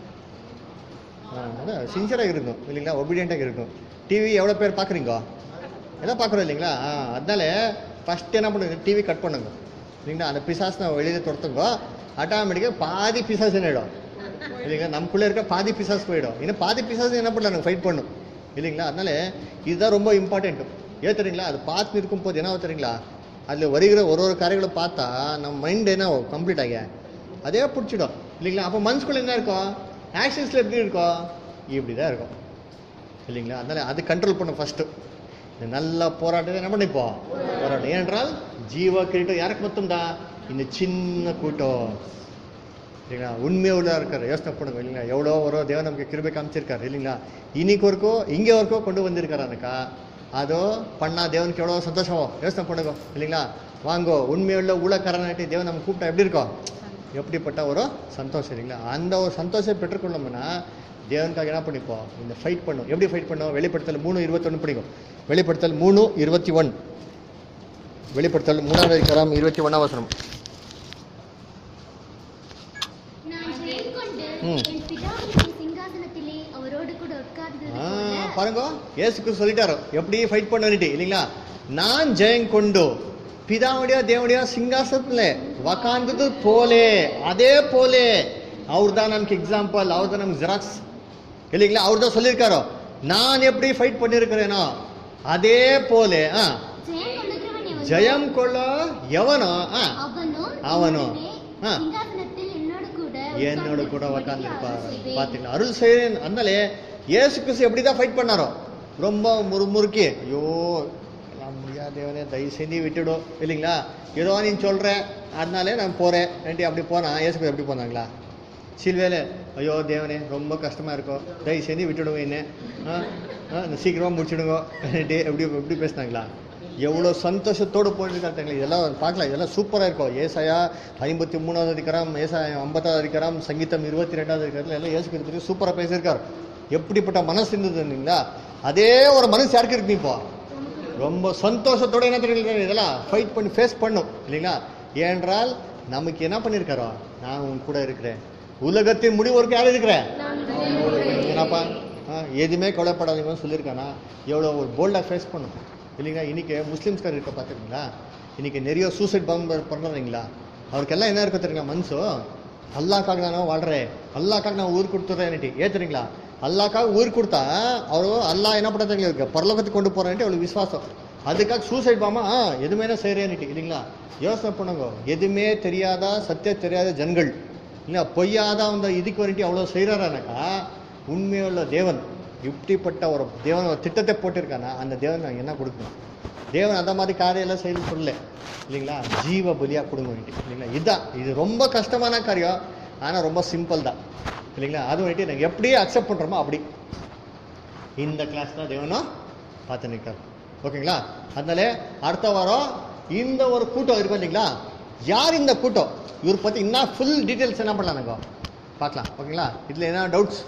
S1: அதான் சின்சியராக இருக்கணும் இல்லைங்களா ஒபீடியண்ட்டாக இருக்கணும் டிவி எவ்வளோ பேர் பார்க்குறீங்க எல்லாம் பார்க்குறோம் இல்லைங்களா ஆ அதனால ஃபஸ்ட் என்ன பண்ணுங்க டிவி கட் பண்ணுங்க இல்லைங்களா அந்த பிசாஸ் நான் வெளியில் துரத்துங்க ஆட்டோமேட்டிக்காக பாதி பிசாஸ் என்னிடும் இல்லைங்களா நமக்குள்ளே இருக்க பாதி பிசாஸ் போயிடும் இன்னும் பாதி பிசாஸ் என்ன பண்ணலாம் ஃபைட் பண்ணும் இல்லைங்களா அதனால இதுதான் ரொம்ப இம்பார்ட்டண்ட் ஏன் தெரியுங்களா அது பார்த்து இருக்கும் போது என்ன ஆகும் தெரியுங்களா அதில் வருகிற ஒரு ஒரு காரியங்களை பார்த்தா நம்ம மைண்ட் என்ன கம்ப்ளீட் ஆகிய அதே பிடிச்சிடும் இல்லைங்களா அப்போ மனசுக்குள்ள என்ன இருக்கும் ஆக்ஷன்ஸில் எப்படி இருக்கும் இப்படி தான் இருக்கும் இல்லைங்களா அதனால அது கண்ட்ரோல் பண்ணும் ஃபஸ்ட்டு இந்த நல்ல போராட்டத்தை என்ன பண்ணிப்போம் போராட்டம் ஏனென்றால் ஜீவ கிரீட்டம் யாருக்கு மட்டும் தான் இந்த சின்ன கூட்டம் இல்லைங்களா உண்மை உள்ள இருக்காரு யோசனை பண்ணுங்க இல்லைங்களா எவ்வளோ ஒரு தேவன் நமக்கு கிருபை காமிச்சிருக்காரு இல்லைங்களா இன்னைக்கு வரைக்கும் இங்கே வரைக்கும் கொண்டு வந்திருக்காருனாக்கா அதோ பண்ணா தேவனுக்கு எவ்வளோ சந்தோஷம் யோசனை பண்ணுங்க இல்லைங்களா வாங்கோ உண்மையுள்ள ஊழக்காரனாட்டி தேவன் நம்ம கூப்பிட்டா எப்படி இருக்கும் எப்படிப்பட்ட ஒரு சந்தோஷம் இல்லைங்களா அந்த ஒரு சந்தோஷம் பெற்றுக்கொள்ளோம்னா தேவனுக்காக என்ன பண்ணிப்போம் இந்த ஃபைட் பண்ணும் எப்படி ஃபைட் பண்ணோம் வெளிப்படுத்தல் மூணு இருபத்தொன்று பிடிக்கும் வெளிப்படுத்தல் மூணு இருபத்தி ஒன் வெளிப்படுத்தல் மூணாவது அதிகாரம் இருபத்தி ஒன்றாம் வசனம்
S8: நான் ஜெயம் கொண்டு
S1: ம்.
S8: என் பிதாவின் சிங்காசனத்திலே அவரோடு கூட உட்கார்ந்தது
S1: ஆ,
S8: போல
S1: பாருங்க இயேசுக்கு சொல்லிட்டாரு எப்படி ஃபைட் பண்ணிட்டு இல்லைங்களா நான் ஜெயம் கொண்டு பிதாவுடைய தேவனுடைய சிங்காசனத்துல உக்காந்தது போலே அதே போலே அவர் தான் நமக்கு எக்ஸாம்பிள் அவர் தான் நமக்கு ஜெராக்ஸ் இல்லைங்களா அவர் தான் சொல்லியிருக்காரோ நான் எப்படி ஃபைட் பண்ணியிருக்கிறேனோ அதே போலே ஆ
S8: ஜெயம் கொள்ளுகிறவன் எவனோ,
S1: ஜெயம் கொள்ள எவனோ ஆ
S8: அவனோ
S1: அவனோ,
S8: என்னுடனே
S1: ஆ.
S8: சிங்காசனத்தில் என்னோடு கூட
S1: என்னோட கூட
S8: உட்கார்ந்திருக்கும்படி
S1: உக்காந்துருப்பார்
S8: அருள் செய்வேன்.
S1: பார்த்தீங்களா அருள் செய்யறேன் அதனாலே இயேசு கிறிஸ்து எப்படி தான் ஃபைட் பண்ணாரோ ரொம்ப முறுமுறுக்கி ஐயோ நான் முடியாது தேவனே தயவு செஞ்சு விட்டுடும் இல்லைங்களா ஏதோ நீ சொல்கிற அதனாலே நான் போகிறேன் ஏன்டி அப்படி போனா இயேசு கிறிஸ்து எப்படி போனாங்களா சில்வேல ஐயோ தேவனே ரொம்ப கஷ்டமாக இருக்கும் தயவு செஞ்சு விட்டுடுங்க என்ன ஆ ஆ சீக்கிரமாக முடிச்சிடுங்க டே எப்படி எப்படி பேசுனாங்களா எவ்வளோ சந்தோஷத்தோடு போயிருக்காங்க இதெல்லாம் பார்க்கலாம் இதெல்லாம் சூப்பராக இருக்கும் ஏசாயா ஐம்பத்தி மூணாவது அதிகாரம் ஏசாயா ஐம்பத்தாவது அதிகாரம் சங்கீதம் இருபத்தி ரெண்டாவது அதிகாரத்தில் எல்லாம் இயேசு கிறிஸ்து பற்றி சூப்பராக பேசியிருக்கார் எப்படிப்பட்ட மனசு இருந்தது இல்லைங்களா அதே ஒரு மனசு யாருக்கு இருக்கு இப்போ ரொம்ப சந்தோஷத்தோட என்ன தெரியல இதெல்லாம் ஃபைட் பண்ணி ஃபேஸ் பண்ணும் இல்லைங்களா ஏனென்றால் நமக்கு என்ன பண்ணியிருக்காரோ நான் உன் கூட இருக்கிறேன் உலகத்தின் முடிவு வரைக்கும் யார் இருக்கிறேன் என்னப்பா ஆ, எதுவுமே கவலைப்படாதீங்கன்னு சொல்லியிருக்கானா எவ்வளோ ஒரு போல்டாக ஃபேஸ் பண்ணும் இல்லைங்களா இன்னைக்கு முஸ்லீம்ஸ்கார் இருக்க பார்த்துருக்கீங்களா இன்னைக்கு நிறைய சூசைட் பாம்பு பண்ணுறீங்களா அவருக்கெல்லாம் என்ன இருக்கும் தெரியுங்களா மனசு அல்லாக்காக நான் வாழ்றேன் அல்லாக்காக நான் ஊர் கொடுத்துட்றேன்னுட்டு ஏன் தெரியுங்களா அல்லாக்காக உயிர் கொடுத்தா அவரு அல்லா என்ன பண்ணுறது இருக்கு பரலோகத்துக்கு கொண்டு போறேன்ட்டு அவளுக்கு விசுவாசம் அதுக்காக சூசைட் பாமா ஆ எதுவுமே செய்கிறேன்னுட்டு இல்லைங்களா யோசனை பண்ணுங்க எதுவுமே தெரியாத சத்திய தெரியாத ஜனங்கள் இல்லை பொய்யாத அந்த இதுக்கு வந்துட்டு அவ்வளோ செய்கிறாரானாக்கா உண்மையுள்ள தேவன் இப்படிப்பட்ட ஒரு தேவன் ஒரு திட்டத்தை போட்டிருக்கானா அந்த தேவன் நான் என்ன கொடுக்கணும் தேவன் அந்த மாதிரி காரியம் எல்லாம் செய்து சொல்லல இல்லைங்களா ஜீவ பலியாக கொடுங்க வந்துட்டு இல்லைங்களா இதுதான் இது ரொம்ப கஷ்டமான காரியம் ஆனால் ரொம்ப சிம்பிள் தான் இல்லைங்களா அது வந்துட்டு நாங்கள் எப்படி அக்செப்ட் பண்ணுறோமோ அப்படி இந்த கிளாஸ் தான் தேவனும் பார்த்து நிற்கார் ஓகேங்களா அதனால அடுத்த வாரம் இந்த ஒரு கூட்டம் இருக்கும் இல்லைங்களா யார் இந்த கூட்டம் இவர் பற்றி இன்னும் ஃபுல் டீட்டெயில்ஸ் என்ன பண்ணலாம் நாங்கள் பார்க்கலாம் ஓகேங்களா இதில் என்ன டவுட்ஸ்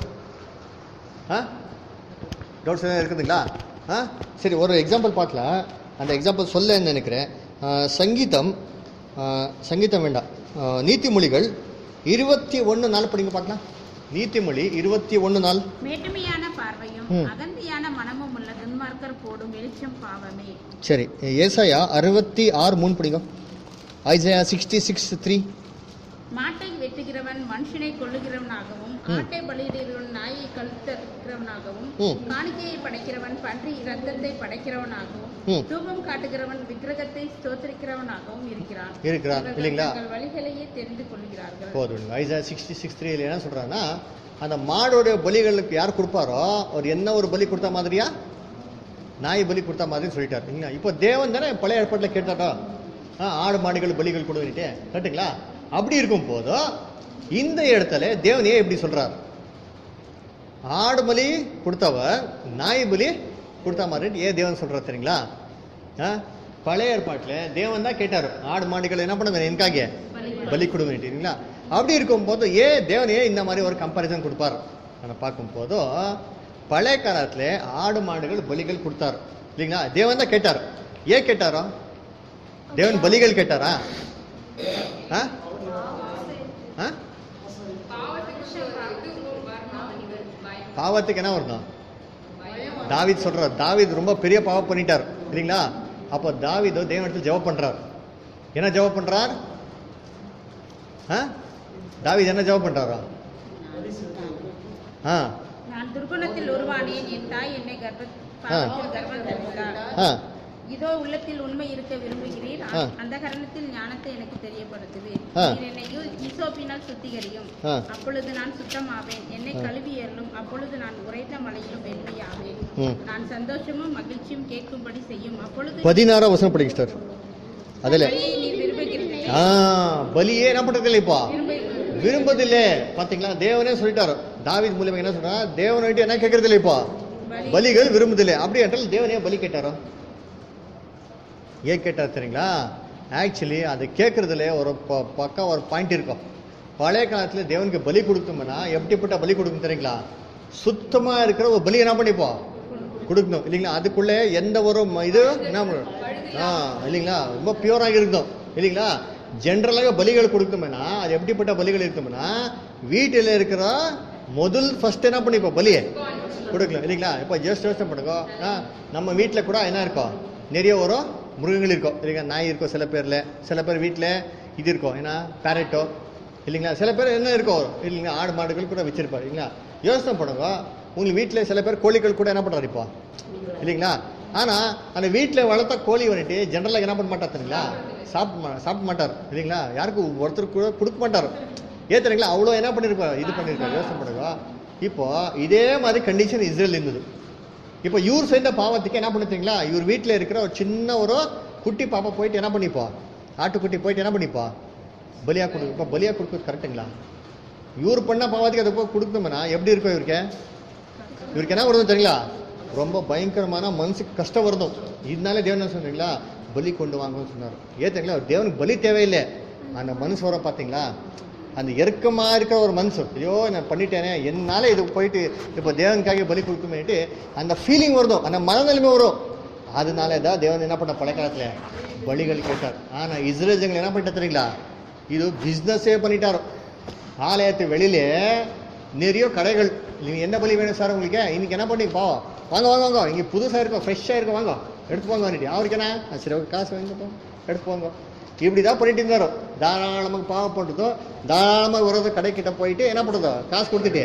S1: ஆ டவுட்ஸ் எதாவது இருக்குதுங்களா ஆ சரி ஒரு எக்ஸாம்பிள் பார்க்கலாம் அந்த எக்ஸாம்பிள் சொல்ல நினைக்கிறேன் ஆ, சங்கீதம் ஆ, சங்கீதம் வேண்டாம் ஆ, நீதிமொழிகள் இருபத்தி ஒன்று நாள் படிங்க பார்க்கலாம் நீதிமொழி இருபத்தி ஒன்று நாள்
S6: மேட்டுமையான பார்வையும்
S1: ம்.
S6: அகந்தியான மனமும் உள்ள துன்மார்க்கர் போடும் வெளிச்சம் பாவமே
S1: சரி ஏசாயா அறுபத்தி ஆறு மூணு படிங்க ஐசையா சிக்ஸ்டி சிக்ஸ் த்ரீ
S6: மாட்டை வெட்டுகிறவன் மனுஷனை கொல்லுகிறவனாகவும்
S1: ம்.
S6: ஆட்டை பலியிடுகிறவன் நாயை கழுத்தறுக்கிறவனாகவும்
S1: ம்.
S6: காணிக்கையை படைக்கிறவன் பன்றி இரத்தத்தை படைக்கிறவனாகவும்
S1: ம்.
S6: தூபம் காட்டுகிறவன் விக்கிரகத்தை ஸ்தோத்திரிக்கிறவனாகவும் இருக்கிறான்
S1: இருக்கிறான்,
S6: இவர்கள்
S1: இல்லைங்களா?
S6: தங்கள் வழிகளையே தெரிந்து கொள்கிறார்கள்
S1: போதும் ஐசையா சிக்ஸ்டி சிக்ஸ் த்ரீல என்ன சொல்கிறாங்கன்னா அந்த மாடோடைய பலிகளுக்கு யார் கொடுப்பாரோ அவர் என்ன ஒரு பலி கொடுத்த மாதிரியா நாய் பலி கொடுத்த மாதிரி சொல்லிட்டார் இல்லைங்களா இப்போ தேவன் தானே பழைய ஏற்பாட்டில் கேட்டாரோ ஆ ஆடு மாடுகள் பலிகள் கொடுன்னுட்டு கரெக்டுங்களா அப்படி இருக்கும் போதும் இந்த இடத்துல தேவன் ஏன் இப்படி சொல்றார் ஆடு பலி கொடுத்தவர் நாய் பலி கொடுத்த மாதிரி ஏன் தேவன் சொல்றார் தெரியுங்களா ஆ? பழைய ஏற்பாட்டில் தேவன் தான் கேட்டார் ஆடு மாடுகள் என்ன பண்ணுங்க எனக்காக பலி கொடுங்கன்னு அப்படி இருக்கும்போது ஏன் தேவன் ஏன் இந்த மாதிரி ஒரு கம்பாரிசன் கொடுப்பார் நான் பார்க்கும்போது பழைய காலத்துல ஆடு மாடுகள் பலிகள் கொடுத்தார் இல்லைங்களா தேவன் தான் கேட்டார் ஏன் கேட்டாரோ தேவன் பலிகள் கேட்டாரா ஆ? ஆ? பாவத்துக்கு என்ன வரணும் தாவீத் சொல்றார் தாவீத் ரொம்ப பெரிய பாவம் பண்ணிட்டார் இல்லைங்களா அப்போ தாவீதோ தேவன் இடத்துல ஜெபம் பண்றார் என்ன ஜெபம் பண்றார் ஆ தாவீத் என்ன ஜெபம் பண்றாரா ஆ
S6: நான் துர்குணத்தில் உருவானேன் என் தாய் என்னை கர்ப்ப பாவத்தில் கர்ப்பம் தரித்தார்
S1: ஆ
S6: இதோ உள்ளத்தில் உண்மை இருக்க விரும்புகிறீர்
S1: ஆ.
S6: அந்த கரணத்தில் ஞானத்தை எனக்கு தெரியப்படுத்துவேன்
S1: ஆ.
S6: நீர் என்னை யூ- இசோப்பினால் சுத்திகரியும்
S1: ஆ.
S6: அப்பொழுது நான் சுத்தமாவேன் என்னை
S1: ஆ.
S6: கழுவி எறலும் அப்பொழுது நான் உரைத்த மலையிலும் வெண்மையாவேன்
S1: ம்.
S6: நான் சந்தோஷமும் மகிழ்ச்சியும் கேட்கும்படி செய்யும் அப்பொழுது
S1: பதினாறாம் வசனம் படிங்க சார் அதில்
S6: வழியை நீர் விரும்புகிறீர்கள்
S1: ஆ பலியே என்ன பண்றது இல்லைப்பா விரும்பதில்லை பாத்தீங்களா தேவனே சொல்லிட்டாரு தாவீது மூலியமா என்ன சொல்றா தேவன் என்ன கேட்கறது இல்லை இப்போ பலிகள் விரும்புதில்லை அப்படி என்றால் தேவனே பலி கேட்டாரோ ஏன் கேட்டார் தெரியுங்களா ஆக்சுவலி அது கேட்கறதுல ஒரு ப- பக்கம் ஒரு பாயிண்ட் இருக்கும் பழைய காலத்துல தேவனுக்கு பலி கொடுத்தோம்னா எப்படிப்பட்ட பலி கொடுக்கும் தெரியுங்களா சுத்தமா இருக்கிற ஒரு பலி என்ன பண்ணிப்போம் கொடுக்கணும் இல்லைங்களா அதுக்குள்ளே எந்த ஒரு ம- இது என்ன பண்ணணும்? ஆ இல்லைங்களா ரொம்ப பியூராக இருக்கணும் இல்லைங்களா ஜென்ரலாக பலிகள் கொடுக்கணும்னா அது எப்படிப்பட்ட பலிகள் இருக்கும்னா வீட்டில் இருக்கிற முதல் ஃபர்ஸ்ட் என்ன பண்ணிப்போம் பலியை கொடுக்கலாம் இல்லைங்களா இப்போ ஜஸ்ட் யோசனை பண்ணுங்க ஆ, நம்ம வீட்டில் கூட என்ன இருக்கும் நிறைய ஒரு மிருகங்கள் இருக்கும் இல்லைங்களா நாய் இருக்கும் சில பேரில் சில பேர் வீட்டில் இது இருக்கும் ஏன்னா பேரட்டோ இல்லைங்களா சில பேர் என்ன இருக்கும் இல்லைங்களா ஆடு மாடுகள் கூட வச்சிருப்பாரு இல்லைங்களா யோசனை பண்ணுங்க உங்களுக்கு வீட்டில் சில பேர் கோழிகள் கூட என்ன பண்ணுறாரு இப்போ இல்லைங்களா ஆனால் அந்த வீட்டில் வளர்த்த கோழி வந்துட்டு ஜென்ரலாக என்ன பண்ண மாட்டார் தெரியுங்களா சாப்பிட மா சாப்பிட மாட்டார் இல்லைங்களா யாருக்கும் ஒருத்தருக்கு கூட கொடுக்க மாட்டார் ஏன் தெரியுங்களா அவ்வளோ என்ன பண்ணியிருப்பார் இது பண்ணியிருக்காரு யோசனை பண்ணுங்க இப்போ இதே மாதிரி கண்டிஷன் இஸ்ரேல் இருந்தது இப்போ இவர் செய்த பாவத்துக்கு என்ன பண்ணுறீங்களா இவர் வீட்டில் இருக்கிற ஒரு சின்ன ஒரு குட்டி பாப்பா போயிட்டு என்ன பண்ணிப்பா ஆட்டுக்குட்டி போயிட்டு என்ன பண்ணிப்பா பலியா கொடு இப்போ பலியா கொடுக்குறது கரெக்டுங்களா இவர் பண்ண பாவத்துக்கு அதை போய் கொடுக்கணும்னா எப்படி இருக்கும் இவருக்கு இவருக்கு என்ன வருது தெரியுங்களா ரொம்ப பயங்கரமான மனசுக்கு கஷ்டம் வருதும் இதனால தேவன் என்ன சொன்னீங்களா பலி கொண்டு வாங்கன்னு சொன்னார் ஏன் தெரியுங்களா தேவனுக்கு பலி தேவையில்லை அந்த மனசு வர பார்த்தீங்களா அந்த இறுக்கமா இருக்கிற ஒரு மனசு ஐயோ நான் பண்ணிட்டேனே என்னால இது போயிட்டு இப்போ தேவனுக்காக பலி கொடுக்குமேட்டு அந்த ஃபீலிங் வருதும் அந்த மனநிலைமை வரும் அதனால தான் தேவன் என்ன பண்ண பழைய காலத்துல பலிகள் கேட்டார் ஆனா இஸ்ரேல் ஜனங்கள் என்ன பண்ணிட்டு தெரியுங்களா இது பிஸ்னஸே பண்ணிட்டாரு ஆலயத்து வெளியிலே நிறைய கடைகள் நீங்கள் என்ன பலி வேணும் சார் உங்களுக்கு இன்னைக்கு என்ன பண்ணி பா வாங்க வாங்க வாங்க இங்கே புதுசாக இருக்கும் ஃப்ரெஷ்ஷாக இருக்கும் வாங்க எடுத்து போங்க வந்துட்டு அவருக்கு என்ன ஆ, சரி ஓகே காசு வாங்கிப்போ எடுத்து போங்க இப்படி தான் பண்ணிட்டு இருந்தாரோ தாராளமாக பாவப்பட்டதோ தாராளமாக ஒரு கடை கிட்ட போயிட்டு என்ன பண்ணுறதோ காசு கொடுத்துட்டு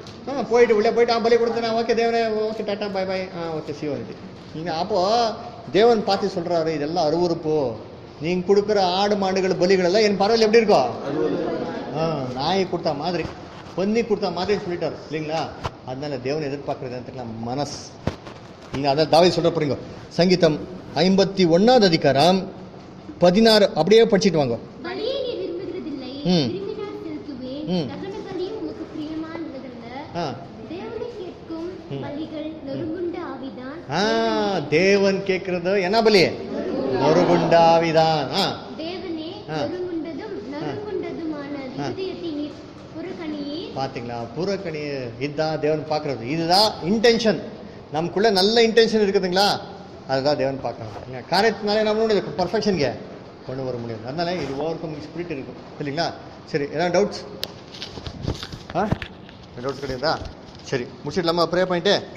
S1: ஆ போயிட்டு உள்ளே போயிட்டு ஆ பலி கொடுத்தேன் ஓகே தேவனே okay tata bye bye ah okay சிவனிட்டு நீங்க அப்போ தேவன் பார்த்து சொல்றாரு இதெல்லாம் அருவருப்பு நீங்க கொடுக்குற ஆடு மாடுகள் பலிகள் எல்லாம் என் பறவையில் எப்படி இருக்கும் ஆ நாய் கொடுத்த மாதிரி பொன்னி கொடுத்த மாதிரி சொல்லிட்டாரு இல்லைங்களா அதனால தேவன் எதிர்பார்க்கறது என்ன மனஸ் நீங்க அதான் தாவை சொல்ற போறீங்க சங்கீதம் ஐம்பத்தி ஒன்னாவது அதிகாரம் பதினாறு அப்படியே படிச்சிட்டு வாங்க
S8: பலியை நீ விரும்புகிறதில்லை
S1: ம்.
S8: விரும்பினால் செலுத்துவேன்
S1: ம்.
S8: தகன பலியும் உமக்கு பிரியமானதல்ல
S1: ஆ
S8: தேவனை கேட்கும்
S1: ம்.
S8: பலிகள் நொறுங்குண்ட ஆவிதான்
S1: ஆ தேவன் கேட்கறது என்ன பலி நொறுகுண்டாவிதான் ஆ
S8: தேவனே
S1: ஆ.
S8: நொறுங்குண்டதும் நொறுங்குண்டதுமான
S1: ஆ.
S8: இருதயத்தை நீர் புறக்கணியே
S1: பாத்தீங்களா பூரக்கணி இதுதான் தேவன் பார்க்கறது இதுதான் இன்டென்ஷன் நமக்குள்ள நல்ல இன்டென்ஷன் இருக்குதுங்களா அதுதான் தேவன் பார்க்கறாங்க காரியத்தினாலே நம்ம முடியாது பர்ஃபெக்ஷனுக்கு கொண்டு வர முடியாது அதனால இது ஓவர் கமிங் ஸ்பிரிட் இருக்கும் இல்லைங்களா சரி ஏதாவது டவுட்ஸ் ஆ டவுட்ஸ் கிடையாதா சரி முடிச்சிடலாமா ப்ரே பண்ணிட்டு